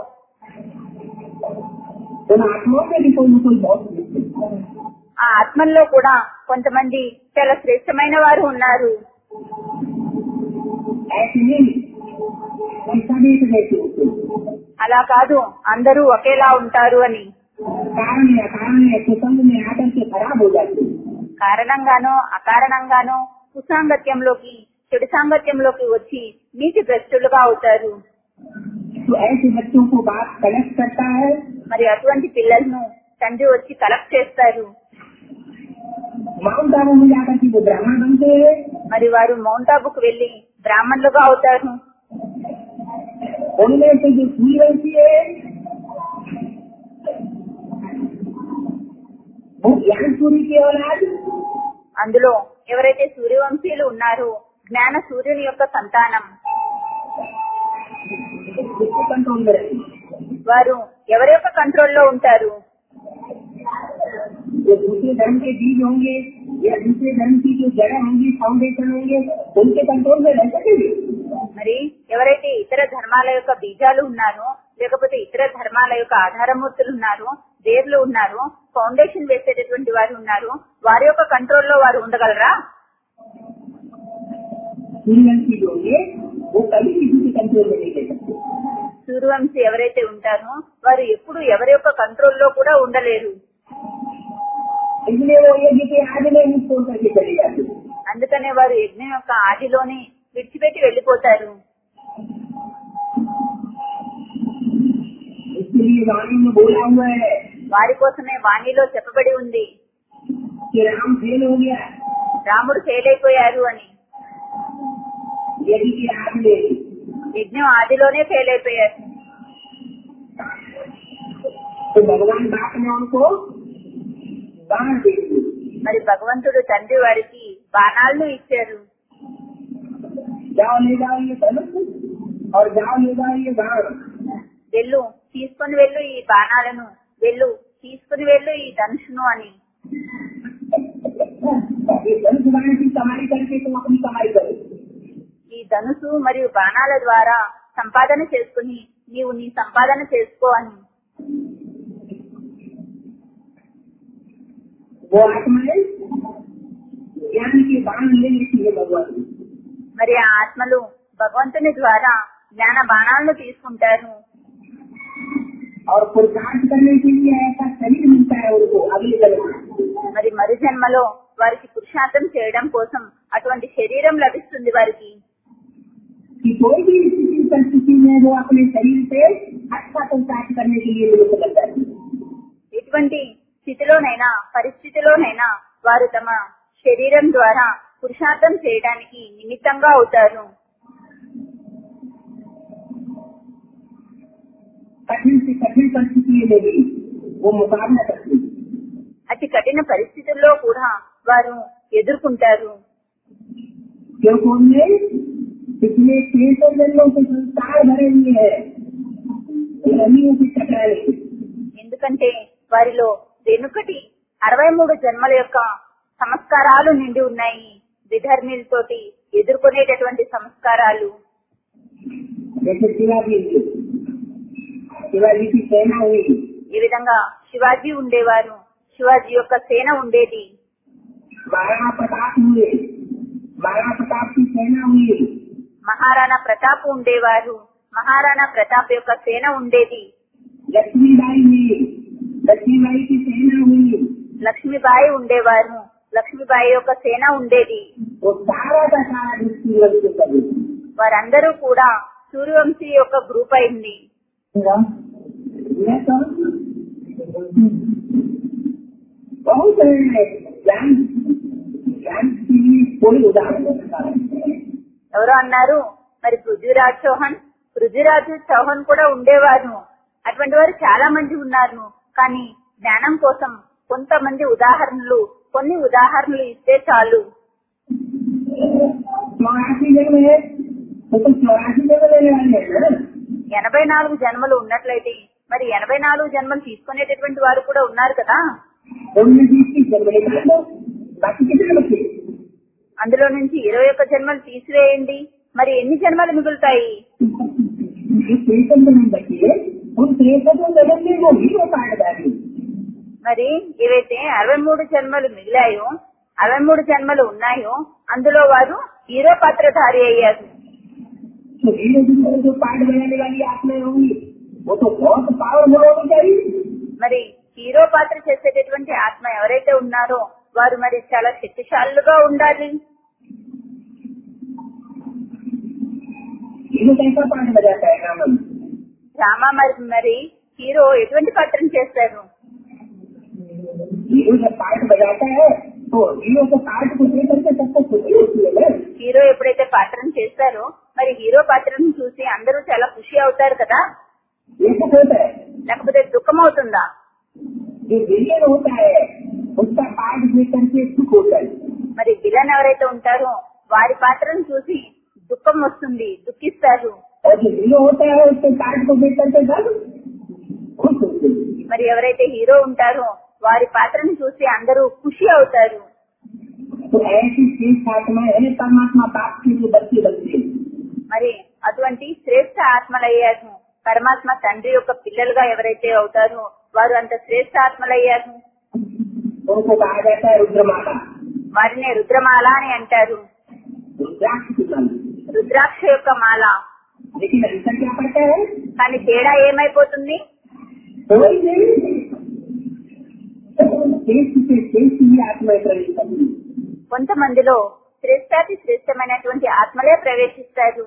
S2: उन आत्माओं में भी कोई न कोई बहुत है।
S1: ఆ ఆత్మల్లో కూడా కొంతమంది చాలా శ్రేష్టమైన వారు ఉన్నారు
S2: ऐसे नहीं कि सभी एक जैसे होते हैं।
S1: అలా కాదు అందరూ ఒకేలా ఉంటారు అని
S2: कारण या कारण या कुसंग में आकर के खराब हो जाते हैं
S1: కారణంగానో అకారణంగానో కుసాంగత్యంలోకి చెడు సాంగత్యంలోకి వచ్చి నీటి భ్రష్టులుగా అవుతారు
S2: तो ऐसे बच्चों को बाप कलेक्ट करता है
S1: మరి అటువంటి పిల్లలను తండ్రి వచ్చి కలెక్ట్ చేస్తారు
S2: माउंट आबू में जाकर के वो ब्राह्मण बनते हैं
S1: మరి వారు మౌంట్ ఆబుకు వెళ్లి బ్రాహ్మణులుగా అవుతారు
S2: उनमें से जो सूर्यवंशी है वो ज्ञान सूर्य की औलाद
S1: అందులో ఎవరైతే సూర్యవంశీయులు ఉన్నారో జ్ఞాన సూర్యుని యొక్క సంతానం
S2: जिसके कंट्रोल में रहती है
S1: వారు ఎవరి యొక్క కంట్రోల్లో ఉంటారు
S2: जो दूसरे धर्म के बीज होंगे या दूसरे धर्म की जो जड़ होंगी फाउंडेशन होंगे उनके कंट्रोल में रह सकेंगे
S1: మరి ఎవరైతే ఇతర ధర్మాల యొక్క బీజాలు ఉన్నారో లేకపోతే ఇతర ధర్మాల యొక్క ఆధారమూర్తులు ఉన్నారో వేర్లు ఉన్నారు ఫౌండేషన్ వేసేటటువంటి వారు ఉన్నారు వారి యొక్క కంట్రోల్లో వారు ఉండగలరా
S2: सूर्यवंशी जो होंगे वो कभी किसी के कंट्रोल में नहीं रह सकते
S1: సూర్యవంశి ఎవరైతే ఉంటారో వారు ఎప్పుడు ఎవరి యొక్క కంట్రోల్లో కూడా ఉండలేరు
S2: इसलिए वो यज्ञ के आगे में ही छोड़ करके चले जाते हैं
S1: అందుకనే వారు యజ్ఞం యొక్క ఆదిలోనే విడిచిపెట్టి వెళ్ళిపోతారు
S2: इसके लिए वाणी में बोला हुआ है
S1: వారి కోసమే వాణిలో చెప్పబడి ఉంది
S2: कि राम फेल हो गया
S1: రాముడు ఫెయిల్ అయిపోయారు అని
S2: यज्ञ के आग में
S1: యజ్ఞం ఆదిలోనే ఫెయిల్ అయిపోయారు
S2: तो भगवान बाप ने उनको बाण दे दिए
S1: మరి భగవంతుడు తండ్రి వారికి బాణాలను ఇచ్చారు
S2: जाओ ले जाओ ये धनुष और जाओ ले जाओ ये बाण
S1: వెళ్ళు తీసుకుని వెళ్ళు ఈ బాణాలను వెళ్ళు తీసుకుని వెళ్ళు ఈ ధనుషును అని
S2: ये धनुष बाण की कमाई करके तुम अपनी कमाई करो
S1: ఈ ధనుసు మరియు బాణాల ద్వారా సంపాదన చేసుకుని నీవు నీ సంపాదన చేసుకో అని
S2: वो आत्माएं ज्ञान के बाण ले लेती है भगवान
S1: మరి ఆ ఆత్మలు భగవంతుని ద్వారా జ్ఞాన బాణాలను తీసుకుంటారు
S2: और पुरुषार्थ करने के लिए ऐसा शरीर मिलता है उनको अगले जन्म में
S1: మరి మరు జన్మలో వారికి పురుషార్థం చేయడం కోసం అటువంటి శరీరం లభిస్తుంది వారికి
S2: कि कोई भी स्थिति परिस्थिति में वो अपने शरीर से अच्छा संसार करने के लिए नियुक्त करता है
S1: ఎటువంటి స్థితిలోనైనా పరిస్థితిలోనైనా వారు తమ శరీరం ద్వారా పురుషార్థం చేయడానికి నిమిత్తంగా అవుతారు
S2: कठिन से कठिन परिस्थिति में भी वो मुकाबला करती है
S1: అతి కఠిన పరిస్థితుల్లో కూడా వారు ఎదుర్కొంటారు
S2: क्योंकि उनमें पिछले छह सौ जन्मों से संस्कार भरे हुए हैं रनियों की टकराने के
S1: ఎందుకంటే వారిలో వెనుకటి అరవై మూడు జన్మల యొక్క సంస్కారాలు నిండి ఉన్నాయి విధర్మీలతోటి ఎదుర్కొనేటటువంటి సంస్కారాలు
S2: जैसे शिवाजी हुए शिवाजी की सेना हुई
S1: ఈ విధంగా శివాజీ ఉండేవారు శివాజీ యొక్క సేన ఉండేది
S2: महाराणा प्रताप हुए महाराणा प्रताप की सेना हुई
S1: మహారాణా ప్రతాప్ ఉండేవారు మహారాణా ప్రతాప్ యొక్క సేన ఉండేది
S2: लक्ष्मीबाई हुई लक्ष्मीबाई की सेना हुई
S1: లక్ష్మీబాయి ఉండేవారు లక్ష్మీబాయి యొక్క సేన ఉండేది
S2: वो सारा का सारा दृष्टि वही कर रही
S1: వారందరూ కూడా సూర్యవంశీ యొక్క గ్రూప్ అయింది
S2: मैं तो बहुत ज्ञान ज्ञान के लिए कोई उदाहरण नहीं बता रहे
S1: ఎవరో అన్నారు మరి పృథ్వీరాజ్ చౌహాన్ పృథ్వీరాజ్ చౌహాన్ కూడా ఉండేవారు అటువంటి వారు చాలా మంది ఉన్నారు కానీ జ్ఞానం కోసం కొంతమంది ఉదాహరణలు కొన్ని ఉదాహరణలు ఇస్తే చాలు
S2: चौरासी जन्म है वो तो चौरासी जन्म लेने वाले हैं ना
S1: ఎనభై నాలుగు జన్మలు ఉన్నట్లయితే మరి ఎనభై నాలుగు జన్మలు తీసుకునేటటువంటి వారు కూడా ఉన్నారు కదా
S2: उनमें भी इसकी जन्म निकाल दो बाकी कितने बच्चे
S1: అందులో నుంచి ఇరవై ఒక్క జన్మలు తీసివేయండి మరి ఎన్ని జన్మలు మిగులుతాయి
S2: जो तिरपन जन्म बचे उन तिरपन जन्म में वो भी वो पाठ डाली
S1: మరి ఏవైతే అరవై మూడు జన్మలు మిగిలాయో అరవై మూడు జన్మలు ఉన్నాయో అందులో వారు హీరో పాత్రధారి అయ్యారు
S2: तो धीरे धीरे जो पाठ बनाने वाली आत्माएं होंगी वो तो बहुत पावरफुल होनी चाहिए
S1: మరి హీరో పాత్ర చేసేటటువంటి ఆత్మ ఎవరైతే ఉన్నారో వారు మరి చాలా శక్తిశాలుగా ఉండాలి
S2: ये कैसा पाठ बजाता है रामन
S1: రామ మరి మరి హీరో ఎటువంటి పాత్రను చేస్తారు
S2: हीरो जब पाठ बजाता है तो हीरो को पाठ को लेकर के सबको खुशी होती है ना
S1: హీరో ఎప్పుడైతే పాత్రను చేస్తారో మరి హీరో పాత్రను చూసి అందరూ చాలా ఖుషి అవుతారు కదా
S2: ये कुछ होता है
S1: లేకపోతే దుఃఖం అవుతుందా
S2: जो विलियन होता है उसका पाठ देख करके सुख होता है
S1: మరి విలన్ ఎవరైతే ఉంటారో వారి పాత్రను చూసి దుఃఖం వస్తుంది దుఃఖిస్తారు
S2: और जो हीरो होता है उसके पाठ को देख करके सब खुश होते हैं
S1: మరి ఎవరైతే హీరో ఉంటారో వారి పాత్రను చూసి అందరూ ఖుషి అవుతారు
S2: तो ऐसी श्रेष्ठ आत्मा है परमात्मा बाप के लिए बच्चे बनते हैं
S1: మరి అటువంటి శ్రేష్ఠ ఆత్మలయ్యారు పరమాత్మ తండ్రి యొక్క పిల్లలుగా ఎవరైతే అవుతారో వారు అంత శ్రేష్ఠ ఆత్మలయ్యారు
S2: उनको कहा जाता है रुद्रमाता
S1: వారిని రుద్రమాల అని అంటారు
S2: रुद्राक्ष की माला
S1: రుద్రాక్ష యొక్క మాల
S2: लेकिन अंतर क्या पड़ता है
S1: కానీ తేడా ఏమైపోతుంది
S2: कोई नहीं श्रेष्ठ से श्रेष्ठ ही आत्मा प्रवेश करती है
S1: కొంతమందిలో శ్రేష్టాతి శ్రేష్టమైనటువంటి ఆత్మలే ప్రవేశిస్తారు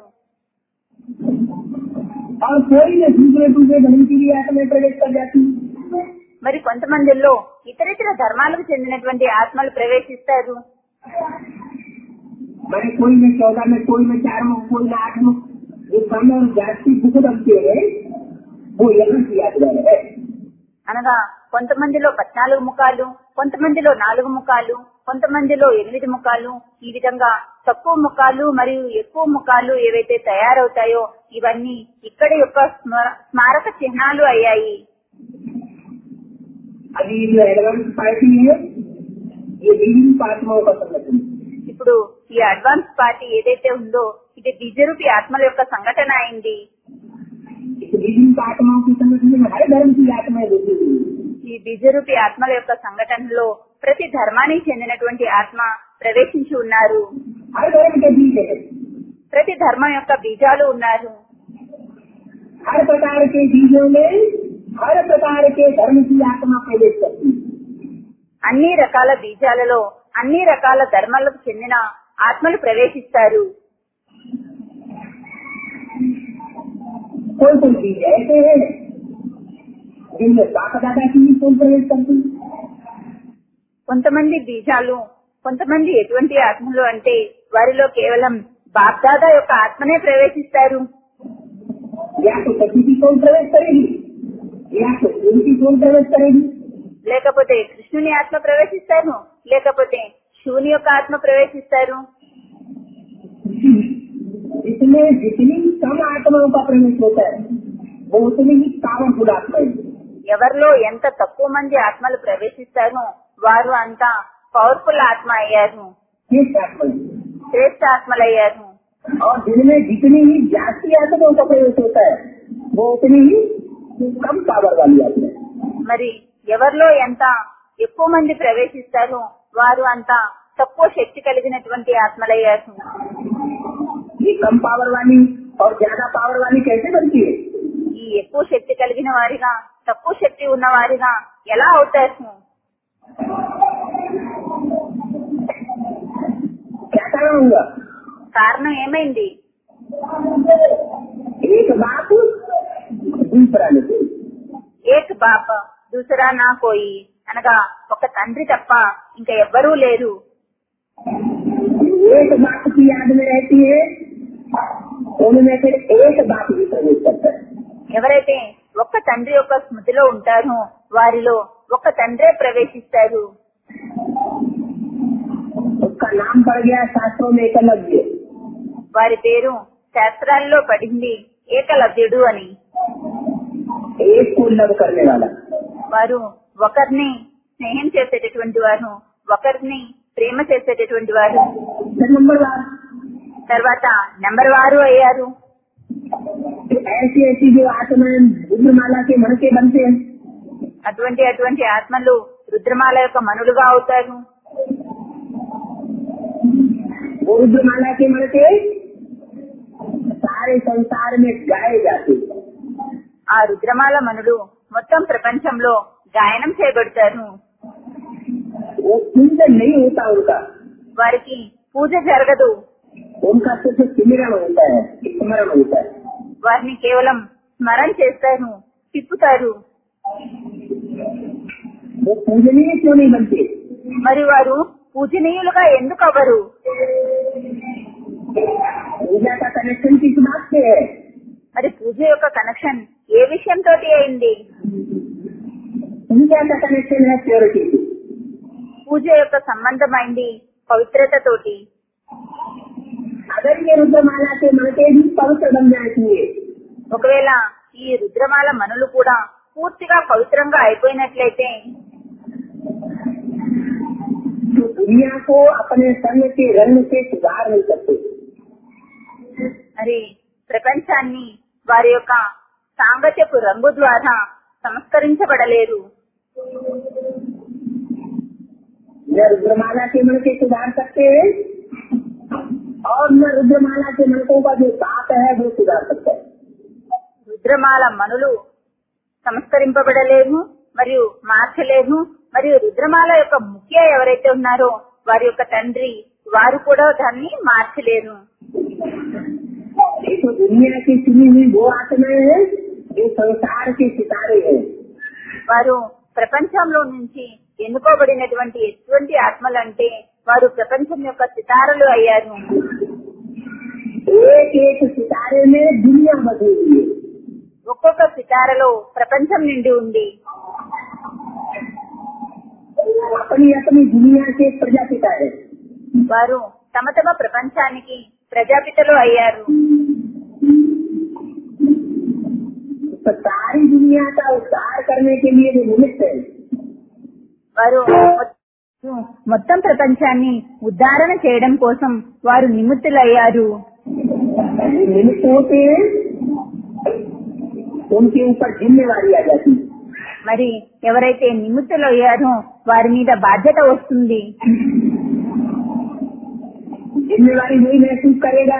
S2: और कोई न दूसरे दूसरे धर्म की भी आत्मा प्रवेश कर जाती है
S1: మరి కొంతమందిలో ఇతరితర ధర్మాలకు చెందినటువంటి ఆత్మలు ప్రవేశిస్తారు
S2: मैंने कोई में चौदह में कोई में चार में कोई में आठ में जो कम और जाति दुख रखते हैं वो यहाँ की यात्रा है
S1: అనగా కొంతమందిలో పద్నాలుగు ముఖాలు కొంతమందిలో నాలుగు ముఖాలు కొంతమందిలో ఎనిమిది ముఖాలు ఈ విధంగా తక్కువ ముఖాలు మరియు ఎక్కువ ముఖాలు ఏవైతే తయారవుతాయో ఇవన్నీ ఇక్కడ యొక్క స్మ- స్మారక చిహ్నాలు అయ్యాయి
S2: अभी जो एडवांस पार्टी है ये विभिन्न आत्माओं का संगठन है।
S1: ఇప్పుడు ఈ అడ్వాన్స్ పార్టీ ఏదైతే ఉందో ఇది బీజరూపి ఆత్మల యొక్క సంఘటన అయింది
S2: इस विभिन्न आत्माओं के संगठन में हर धर्म की आत्माएं जुटी हुई हैं।
S1: ఈ బీజరూపి ఆత్మల యొక్క సంఘటనలో ప్రతి ధర్మానికి చెందినటువంటి ఆత్మ ప్రవేశించి ఉన్నారు
S2: हर धर्म के बीज है
S1: ప్రతి ధర్మం యొక్క బీజాలు ఉన్నారు
S2: हर प्रकार के बीजों में हर प्रकार के धर्म की आत्मा प्रवेश करती है
S1: అన్ని రకాల బీజాలలో అన్ని రకాల ధర్మాలకు చెందిన ఆత్మలు ప్రవేశిస్తారు
S2: कोई कोई चीज ऐसे है जिनमें बाप दादा की भी सोच प्रवेश करती है।
S1: కొంతమంది బీజాలు కొంతమంది ఎటువంటి ఆత్మలు అంటే వారిలో కేవలం బాప్దాదా యొక్క ఆత్మనే ప్రవేశిస్తారు
S2: या तो सती की सोच प्रवेश करेगी या तो उनकी सोच प्रवेश करेगी
S1: లేకపోతే కృష్ణుని ఆత్మ ప్రవేశిస్తారు లేకపోతే శివుని యొక్క ఆత్మ ప్రవేశిస్తారు
S2: इसमें जितनी कम आत्माओं का प्रवेश होता है वो उतनी ही पावरफुल आत्मा है
S1: ఎవరిలో ఎంత తక్కువ మంది ఆత్మలు ప్రవేశిస్తారో వారు అంతా పవర్ఫుల్ ఆత్మ అయ్యారు
S2: श्रेष्ठ आत्मा है
S1: శ్రేష్ఠ ఆత్మలు అయ్యారు
S2: और जिनमें जितनी ही जास्ती आत्माओं का प्रवेश होता है वो उतनी ही कम पावर वाली आत्मा है
S1: మరి ఎవరిలో ఎంత ఎక్కువ మంది ప్రవేశిస్తారో వారు అంతా తక్కువ శక్తి కలిగినటువంటి ఆత్మలయ్యారు
S2: ये कम पावर वाली और ज्यादा पावर वाली कैसे बनती है
S1: ఈ ఎక్కువ శక్తి కలిగిన వారిగా తక్కువ శక్తి ఉన్న వారిగా ఎలా అవుతారు
S2: क्या कारण होगा
S1: కారణం ఏమైంది
S2: एक बात दूसरा नहीं
S1: ఏక్ బాప్ దూసరా నా కోయి అనగా ఒక తండ్రి తప్ప ఇంకా ఎవ్వరూ లేరు
S2: एक बात की याद में रहती है उनमें फिर एक बात भी प्रवेश करता है
S1: ఎవరైతే ఒక్క తండ్రి యొక్క స్మృతిలో ఉంటారో వారిలో ఒక్క తండ్రే ప్రవేశిస్తారు
S2: उसका नाम पड़ गया शास्त्रों में एकलव्य
S1: వారి పేరు శాస్త్రాల్లో పడింది ఏకలవ్యుడు అని
S2: एक को लव करने वाला
S1: వారు ఒకరిని స్నేహం చేసేటటువంటి వారు ఒకరిని ప్రేమ చేసేటటువంటి వారు
S2: फिर नंबर बार
S1: తర్వాత నెంబర్ వారు అయ్యారు
S2: ऐसी ऐसी जो आत्माएं रुद्रमाला के मन के बनते हैं
S1: అటువంటి అటువంటి ఆత్మలు రుద్రమాల యొక్క మనులుగా అవుతారు
S2: वो रुद्रमाला के मन के सारे संसार में गाए जाते हैं
S1: ఆ రుద్రమాల మనులు మొత్తం ప్రపంచంలో గాయనం చేయబడతారు
S2: वो चिंतन नहीं होता उनका
S1: వారికి పూజ జరగదు
S2: उनका सिर्फ स्मरण होता है स्मरण होता है
S1: వారిని కేవలం స్మరణ చేస్తారు తిప్పుతారు
S2: वो पूजनीय क्यों नहीं बनते
S1: మరి వారు పూజనీయులుగా ఎందుకు అవ్వరు
S2: पूजा का कनेक्शन किस बात से है
S1: మరి పూజ యొక్క కనెక్షన్ ఏ విషయంతో అయింది
S2: पूजा का कनेक्शन है प्योरिटी से
S1: పూజ యొక్క సంబంధమైంది పవిత్రతతోటి
S2: अगर ये रुद्रमाला के मन के भी पवित्र बन जाए चाहिए
S1: ఒకవేళ ఈ రుద్రమాల మనులు కూడా పూర్తిగా పవిత్రంగా అయిపోయినట్లయితే
S2: तो दुनिया को अपने संग के रंग से सुधार नहीं सकते
S1: మరి ప్రపంచాన్ని వారి యొక్క సాంగత్యపు రంగు ద్వారా సంస్కరించబడలేరు
S2: न रुद्रमाला के मन के सुधार सकते हैं और न रुद्रमाला के मनकों का जो बात है वो सुधार सकता है
S1: రుద్రమాల మనులు సంస్కరింపబడలేరు మరియు మార్చలేరు మరియు రుద్రమాల యొక్క ముఖ్య ఎవరైతే ఉన్నారో వారి యొక్క తండ్రి వారు కూడా దాన్ని మార్చలేరు
S2: ये तो दुनिया की चुनी हुई वो आत्माएं हैं जो संसार के सितारे हैं
S1: వారు ప్రపంచంలో నుంచి ఎన్నుకోబడినటువంటి ఎటువంటి ఆత్మలు అంటే వారు ప్రపంచం యొక్క సితారలు అయ్యారు
S2: एक एक सितारे में दुनिया बधी हुई है
S1: ఒక్కొక్క సితారలో ప్రపంచం నిండి ఉంది
S2: अपनी अपनी दुनिया के प्रजापिता है
S1: వారు తమ తమ ప్రపంచానికి ప్రజాపితలు అయ్యారు
S2: तो सारी दुनिया का उद्धार करने के लिए जो निमित्त है
S1: వారు మొత్తం ప్రపంచాన్ని ఉద్ధారణ చేయడం కోసం వారు నిమిత్తులయ్యారు
S2: ये निमित्त होते हैं उनके ऊपर जिम्मेवारी आ जाती है
S1: మరి ఎవరైతే నిమిత్తులు అయ్యారో వారి మీద బాధ్యత వస్తుంది
S2: जिम्मेवारी वही महसूस करेगा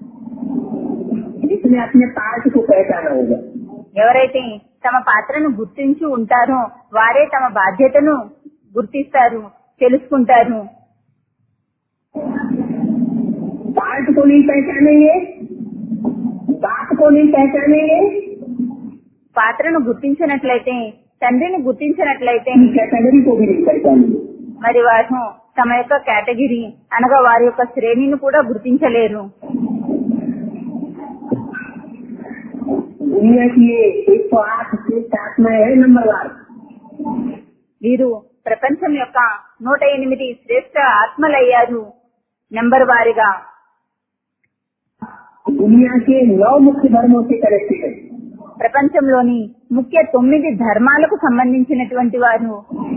S2: जिसने अपने पार्ट को पहचाना होगा
S1: ఎవరైతే తమ పాత్రను గుర్తించి ఉంటారో వారే తమ బాధ్యతను గుర్తిస్తారు తెలుసుకుంటారు
S2: पार्ट को नहीं पहचानेंगे बात को नहीं पहचानेंगे
S1: పాత్రను గుర్తించినట్లయితే తండ్రిని గుర్తించినట్లయితే
S2: कैटेगरी को भी नहीं पहचानेंगे
S1: మరి వారు తమ యొక్క కేటగిరీ అనగా వారి యొక్క శ్రేణిని కూడా గుర్తించలేరు
S2: दुनिया की ये एक सौ आठ श्रेष्ठ आत्मा है नंबरवार
S1: వీరు ప్రపంచం యొక్క నూట ఎనిమిది శ్రేష్ట ఆత్మలయ్యారు నెంబర్ వారిగా
S2: दुनिया के नौ मुख्य धर्मों से कनेक्टेड है
S1: ప్రపంచంలోని ముఖ్య తొమ్మిది ధర్మాలకు సంబంధించినటువంటి వారు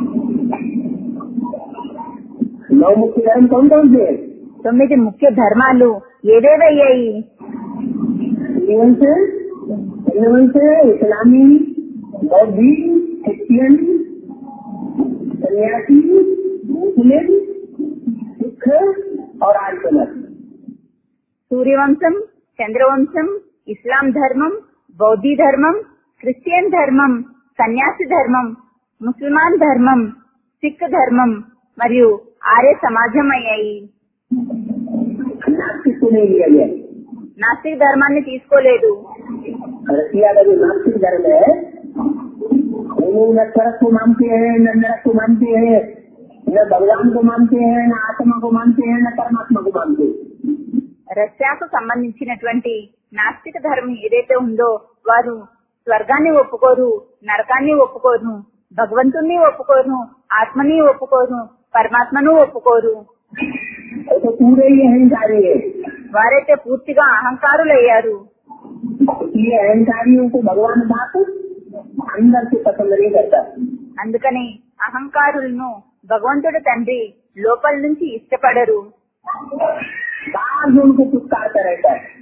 S2: नौ मुख्य धर्म कौन कौन से है
S1: తొమ్మిది ముఖ్య ధర్మాలు ఏవేవయ్యాయి
S2: हिंदुवंश हिंदुवंश इस्लामी बौद्धी क्रिश्चियन सन्यासी मुस्लिम सिख और आर्यनर
S1: సూర్యవంశం చంద్రవంశం ఇస్లాం ధర్మం బౌద్ధి ధర్మం క్రిస్టియన్ ధర్మం సన్యాసి ధర్మం ముస్లిమాన్ ధర్మం సిక్ ధర్మం మరియు ఆర్య సమాజం అయ్యాయి
S2: नास्तिक को नहीं लिया गया
S1: నాస్తిక ధర్మాన్ని తీసుకోలేదు
S2: रसिया का जो नास्तिक धर्म है वो न स्वर्ग को मानते हैं न नरक को मानते हैं न भगवान को मानते हैं न आत्मा को मानते हैं न परमात्मा को मानते हैं
S1: రష్యాకు సంబంధించినటువంటి నాస్తిక ధర్మం ఏదైతే ఉందో వారు స్వర్గాన్ని ఒప్పుకోరు నరకాన్ని ఒప్పుకోరు భగవంతుణ్ణి ఒప్పుకోరు ఆత్మని ఒప్పుకోరు పరమాత్మను ఒప్పుకోరు
S2: वो तो पूरे ही अहंकारी है
S1: వారైతే పూర్తిగా అహంకారులయ్యారు
S2: इसलिए अहंकारियों को भगवान बाप अंदर से पसंद नहीं करता
S1: అందుకని అహంకారులను భగవంతుడు తండ్రి లోపల నుంచి ఇష్టపడరు
S2: बाहर जो उनको पुरस्कारता रहता है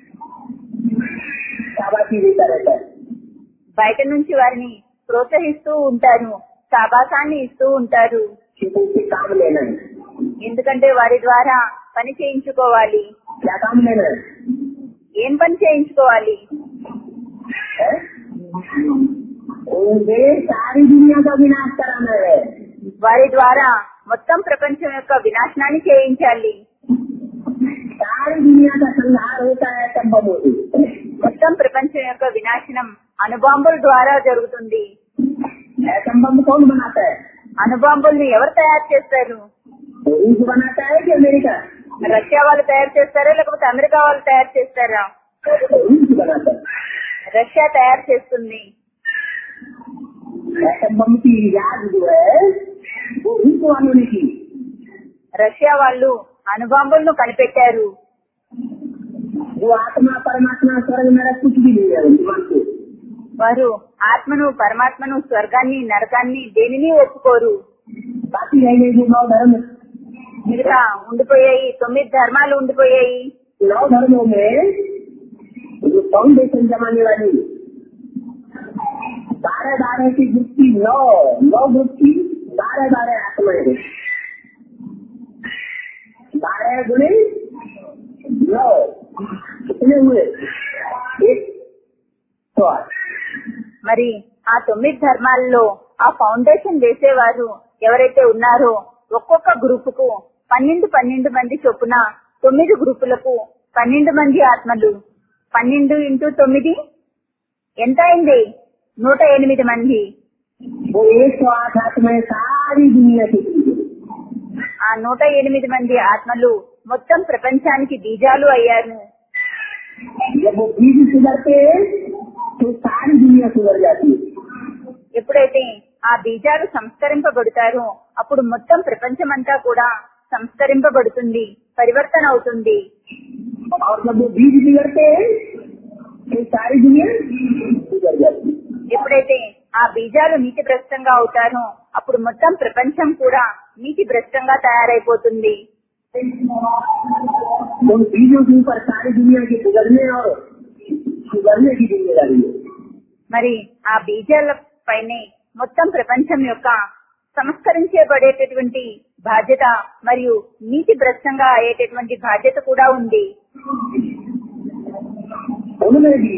S2: शाबाशी देता रहता है
S1: బయట నుంచి వారిని ప్రోత్సహిస్తూ ఉంటారు సాబాసాన్ని ఇస్తూ ఉంటారు
S2: क्योंकि उसे काम लेना है
S1: ఎందుకంటే వారి ద్వారా పని చేయించుకోవాలి
S2: क्या काम लेना है
S1: ఏం పని చేయించుకోవాలి
S2: है? उनसे सारी दुनिया का विनाश कराना है
S1: వారి ద్వారా మొత్తం ప్రపంచం యొక్క వినాశనాన్ని చేయించాలి
S2: सारी दुनिया का संहार होता है तब बम होती है।
S1: మొత్తం ప్రపంచం యొక్క వినాశనం అణుబాంబుల ద్వారా జరుగుతుంది
S2: एटम बम कौन बनाता है
S1: అణుబాంబుల్ని ఎవరు తయారు చేస్తారు
S2: तो रूस बनाता है कि अमेरिका
S1: రష్యా వాళ్ళు తయారు చేస్తారా లేకపోతే అమెరికా వాళ్ళు తయారు చేస్తారా
S2: रूस बनाता है
S1: రష్యా తయారు చేస్తుంది
S2: एटम बम की इजाद जो है वो रूस वालों ने की
S1: రష్యా వాళ్ళు అణుబాంబులను కనిపెట్టారు
S2: जो आत्मा परमात्मा स्वर्ग नरक कुछ भी नहीं है ईमान को
S1: వారు ఆత్మను పరమాత్మను స్వర్గాన్ని నరకాన్ని దేనిని ఒప్పుకోరు
S2: बाकी रह गए जो नौ धर्म
S1: మిగతా ఉండిపోయాయి తొమ్మిది ధర్మాలు ఉండిపోయాయి
S2: नौ धर्मों में जो फाउंडेशन जमाने वाली बारह बारह की ग्रुप की नौ नौ ग्रुप की बारह बारह आत्माएं हैं बारह गुणे नौ कितने हुए एक सौ आठ
S1: మరి ఆ తొమ్మిది ధర్మాల్లో ఆ ఫౌండేషన్ వేసేవారు ఎవరైతే ఉన్నారో ఒక్కొక్క గ్రూప్ కు పన్నెండు పన్నెండు మంది చొప్పున తొమ్మిది గ్రూపులకు పన్నెండు మంది ఆత్మలు పన్నెండు ఇంటూ తొమ్మిది ఎంత అయింది నూట ఎనిమిది మంది
S2: वो एक सौ आठ आत्माएं सारी दुनिया की थी।
S1: ఆ నూట ఎనిమిది మంది ఆత్మలు మొత్తం ప్రపంచానికి బీజాలు అయ్యారు
S2: जब वो बीज सुधरते हैं तो सारी दुनिया सुधर जाती है
S1: ఎప్పుడైతే ఆ బీజాలు సంస్కరింపబడతారో అప్పుడు మొత్తం ప్రపంచమంతా కూడా సంస్కరింపబడుతుంది పరివర్తన అవుతుంది
S2: और जब वो बीज बिगड़ते हैं तो सारी दुनिया सुधर जाती है
S1: ఎప్పుడైతే ఆ బీజాలు నీతి భ్రష్టంగా అవుతారో అప్పుడు మొత్తం ప్రపంచం కూడా నీతి భ్రష్టంగా తయారైపోతుంది
S2: तो उन बीजों के ऊपर सारी दुनिया के बिगड़ने और सुधरने की जिम्मेदारी है
S1: మరి ఆ బీజాల పైనే మొత్తం ప్రపంచం యొక్క సంస్కరించబడేటటువంటి బాధ్యత మరియు నీతి భ్రష్టంగా అయ్యేటటువంటి బాధ్యత కూడా ఉంది
S2: उनमें भी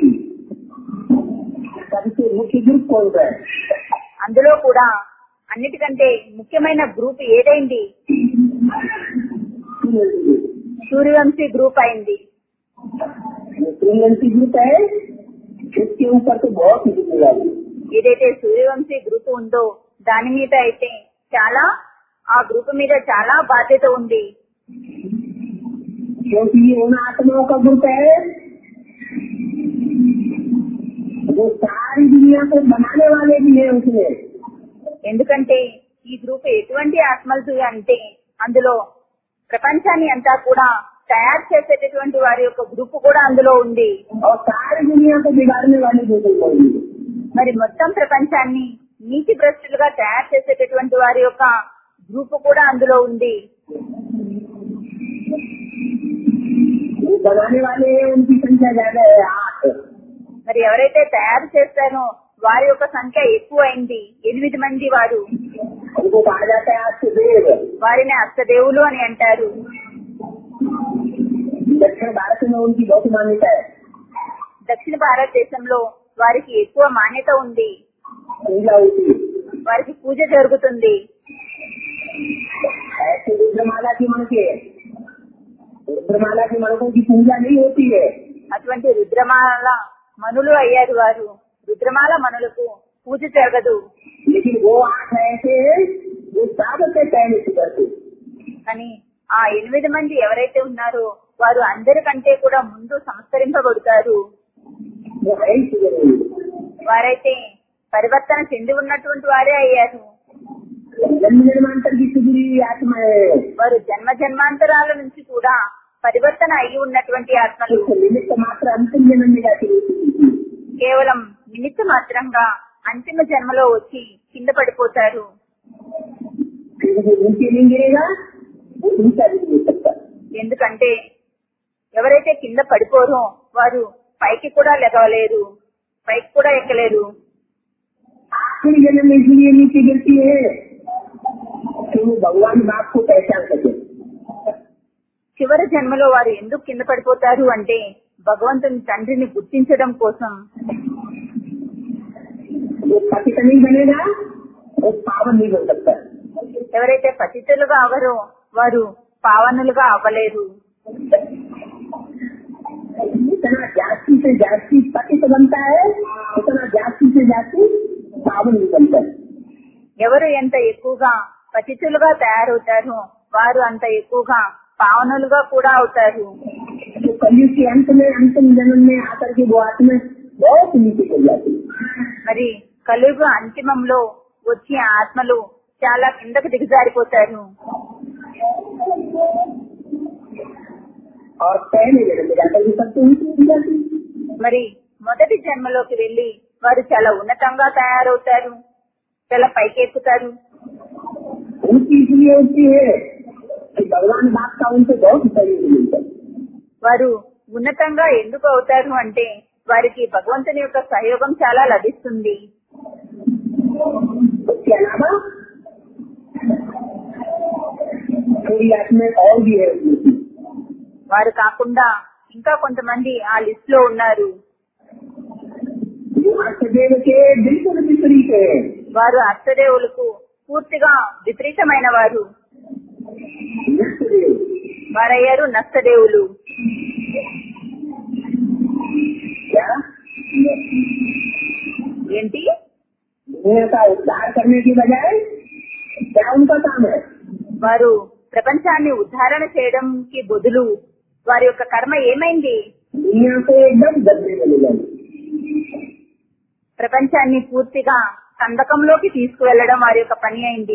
S2: सबसे मुख्य ग्रुप कौन सा है
S1: అందులో కూడా అన్నిటికంటే ముఖ్యమైన గ్రూప్ ఏదైంది
S2: फीमेल ग्रुप।
S1: సూర్యవంశీ గ్రూప్ అయింది
S2: सूर्यवंशी ग्रुप है इसके ऊपर तो बहुत ही जिम्मेदारी है।
S1: ఏదైతే సూర్యవంశీ గ్రూప్ ఉందో దాని మీద అయితే చాలా ఆ గ్రూప్ మీద చాలా బాధ్యత ఉంది
S2: क्योंकि ये उन आत्माओं का ग्रुप है जो सारी दुनिया को बनाने वाले भी है उसमें
S1: ఎందుకంటే ఈ గ్రూప్ ఎటువంటి ఆత్మలు అంటే అందులో ప్రపంచాన్ని అంతా కూడా తయారు చేసేటటువంటి వారి యొక్క గ్రూప్ కూడా అందులో ఉంది
S2: और सारी दुनिया को बिगाड़ने वाले भी लोग मौजूद हैं।
S1: మరి మొత్తం ప్రపంచాన్ని నీతి భ్రష్టులుగా తయారు చేసేటటువంటి వారి యొక్క గ్రూప్ కూడా అందులో ఉంది
S2: जो बनाने वाले हैं उनकी संख्या ज्यादा है आठ
S1: మరి ఎవరైతే తయారు చేస్తారో వారి యొక్క సంఖ్య ఎక్కువ అయింది ఎనిమిది మంది వారు
S2: उनको कहा जाता है आज देव
S1: వారిని అష్టదేవులు అని అంటారు
S2: दक्षिण भारत में उनकी बहुत मान्यता है
S1: దక్షిణ భారతదేశంలో వారికి ఎక్కువ మాన్యత ఉంది
S2: पूजा होती है
S1: వారికి పూజ జరుగుతుంది
S2: ऐसे रुद्रमाला की मन के रुद्रमाला की मनकों की पूजा नहीं होती है
S1: అటువంటి రుద్రమాల మనులు అయ్యారు వారు రుద్రమాల మనులకు పూజ జరగదు
S2: लेकिन वो आठ ऐसे हैं जो सबसे पहले सुधरते
S1: కానీ ఆ ఎనిమిది మంది ఎవరైతే ఉన్నారో వారు అందరికంటే కూడా ముందు సంస్కరింపబడతారు
S2: वो है ही सुधरे
S1: వారైతే పరివర్తన చెంది ఉన్నటువంటి వారే అయ్యారు
S2: जन्म जन्मांतर की सुधरी आत्मा है
S1: వారు జన్మ జన్మాంతరాల నుంచి కూడా పరివర్తన అయి ఉన్నటువంటి ఆత్మలు
S2: उसको निमित्त मात्र अंतिम जन्म में जाती रहती
S1: కేవలం నిమిత్త మాత్రంగా అంతిమ జన్మలో వచ్చి కింద పడిపోతారు
S2: फिर जो नीचे नहीं गिरेगा वो ऊंचा भी नहीं सकता
S1: ఎందుకంటే ఎవరైతే కింద పడిపోరో వారు పైకి కూడా లెగవలేరు పైకి కూడా ఎక్కలేరు
S2: आखिरी जन्म में इसलिए नीचे गिरती है कि वो भगवान बाप को पहचान सके
S1: చివరి జన్మలో వారు ఎందుకు కింద పడిపోతారు అంటే భగవంతుని తండ్రిని గుర్తించడం కోసం
S2: जो पतित नहीं बनेगा वो पावन नहीं बन सकता
S1: ఎవరైతే పతితులుగా అవరో వారు పావనులుగా అవ్వలేరు
S2: जितना जास्ती से जास्ती पतित बनता है उतना जास्ती से जास्ती पावन भी बनता है
S1: ఎవరు ఎంత ఎక్కువగా పతితులుగా తయారవుతారో వారు అంత ఎక్కువగా పావనులుగా కూడా అవుతారు
S2: तो कलयुग के अंत में अंतिम जन्म में आकर के वो आत्मा बहुत नीचे गिर जाती है
S1: మరి కలుగు అంతిమంలో వచ్చే ఆత్మలు చాలా కిందకు దిగజారిపోతారు
S2: और पहले जन्म में जाकर के सबसे ऊंची गिर जाती है
S1: మరి మొదటి జన్మలోకి వెళ్లి వారు చాలా ఉన్నతంగా తయారవుతారు చాలా పైకెక్కుతారు
S2: ऊंची इसलिए उठती है कि भगवान बाप का उनको बहुत सहयोग मिलता है
S1: వారు ఉన్నతంగా ఎందుకు అవుతారు అంటే వారికి భగవంతుని యొక్క సహయోగం చాలా లభిస్తుంది
S2: उसके अलावा थोड़ी आत्माएं और भी है उनकी।
S1: వారు కాకుండా ఇంకా కొంతమంది ఆ లిస్ట్ లో ఉన్నారు
S2: जो अष्टदेव के बिल्कुल विपरीत है
S1: వారు అష్టదేవులకు పూర్తిగా విపరీతమైన వారు
S2: नष्टदेव
S1: వారయ్యారు నష్టదేవులు
S2: क्या
S1: ఏంటి
S2: दुनिया का उद्धार करने की बजाय क्या उनका काम है
S1: వారు ప్రపంచాన్ని ఉద్ధారణ చేయడంకి బదులు వారి యొక్క కర్మ ఏమైంది
S2: दुनिया को एकदम गद्दे में ले जाए
S1: ప్రపంచాన్ని పూర్తిగా కందకంలోకి తీసుకువెళ్లడం వారి యొక్క పని అయింది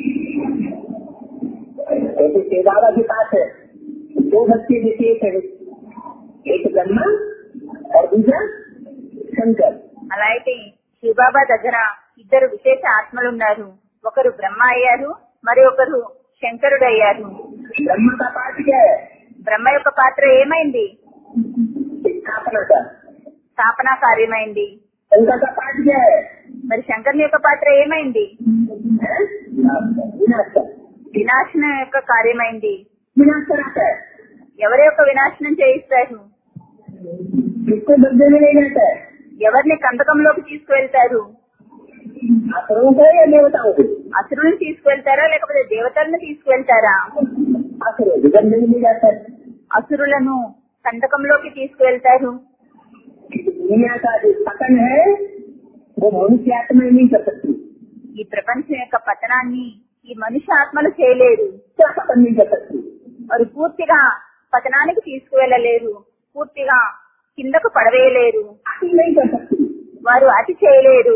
S2: जैसे शिव बाबा के पास है दो बच्चे विशेष है एक ब्रह्मा और दूसरा शंकर
S1: అలా అయితే శివబాబా దగ్గర ఇద్దరు విశేష ఆత్మలు ఉన్నారు ఒకరు బ్రహ్మ అయ్యారు మరి ఒకరు శంకరుడు అయ్యారు
S2: ब्रह्मा का पाठ क्या है
S1: బ్రహ్మ యొక్క పాత్ర ఏమైంది
S2: स्थापना का
S1: స్థాపన కార్యమైంది
S2: शंकर का पाठ क्या है
S1: మరి శంకరుని యొక్క పాత్ర ఏమైంది
S2: हैं? विनाश का
S1: వినాశనం యొక్క కార్యమైంది
S2: विनाश कराता है
S1: ఎవరి యొక్క వినాశనం చేయిస్తారు
S2: किसको गद्दे में ले जाता है
S1: ఎవరిని కందకంలోకి తీసుకువెళ్తారు
S2: असुरों को या देवताओं को
S1: అసురుని తీసుకువెళ్తారా లేకపోతే దేవతలను తీసుకువెళ్తారా
S2: असुरों को गद्दे में ले जाता है
S1: అసురులను కంటకంలోకి తీసుకువెళ్తారు
S2: दुनिया का जो पतन है वो मनुष्य आत्मा नहीं कर सकती
S1: ఈ ప్రపంచం యొక్క పతనాన్ని ఈ మనుష్య ఆత్మలు చేయలేరు
S2: क्या पतन नहीं कर सकती
S1: వారు పూర్తిగా పతనానికి తీసుకువెళ్ళలేరు పూర్తిగా కిందకు పడవేయలేరు
S2: अति नहीं कर सकती
S1: వారు అతి చేయలేరు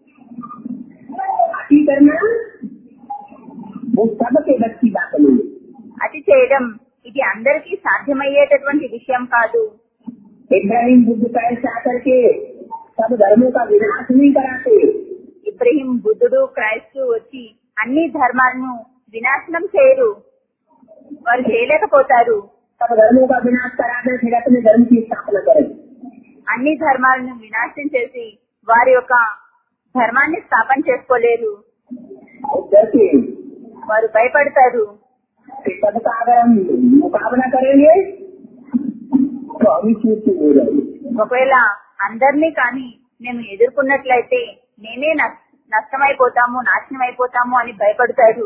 S2: अति करना वो सबके बस की बात नहीं है
S1: అతి చేయడం ఇది అందరికీ సాధ్యమయ్యేటటువంటి విషయం కాదు
S2: इब्राहिम बुद्ध का ऐसा करके सब धर्मों का विनाश नहीं कराते
S1: ఇబ్రహీం బుద్ధుడు క్రైస్తు వచ్చి అన్ని ధర్మాలను వినాశనం చేయరు వారు చేయలేకపోతారు
S2: सब धर्मों का विनाश कराते फिर अपने धर्म की स्थापना करें
S1: అన్ని ధర్మాలను వినాశనం చేసి వారి యొక్క ధర్మాన్ని స్థాపన చేసుకోలేరు
S2: और डरते हैं
S1: వారు భయపడతారు
S2: कि सबका अगर हम मुकाबला करेंगे तो हम ही चूक हो जाएंगे
S1: ఒకవేళ అందరినీ కానీ మేము ఎదుర్కొన్నట్లయితే మేమే నష్- నష్టమైపోతాము నాశనం అయిపోతాము అని భయపడతారు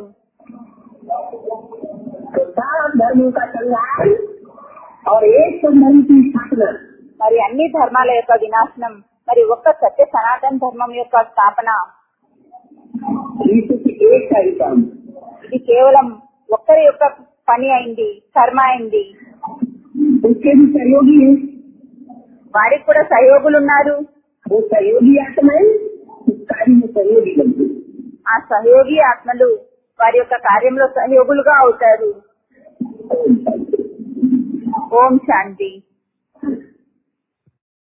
S2: तो सब धर्मों का संहार और एक तो धर्म की स्थापना
S1: మరి అన్ని ధర్మాల యొక్క వినాశనం మరి ఒక్క సత్య సనాతన ధర్మం యొక్క స్థాపన
S2: ये सिर्फ एक का ही काम
S1: ఇది కేవలం ఒక్కరి యొక్క పని అయింది కర్మ అయింది
S2: उसके भी सहयोगी है
S1: వారికి కూడా సహయోగులు ఉన్నారు
S2: वो सहयोगी आत्माएं उस कार्य में सहयोगी बनती
S1: ఆ సహయోగి ఆత్మలు వారి యొక్క కార్యంలో సహయోగులుగా అవుతారు ఓం శాంతి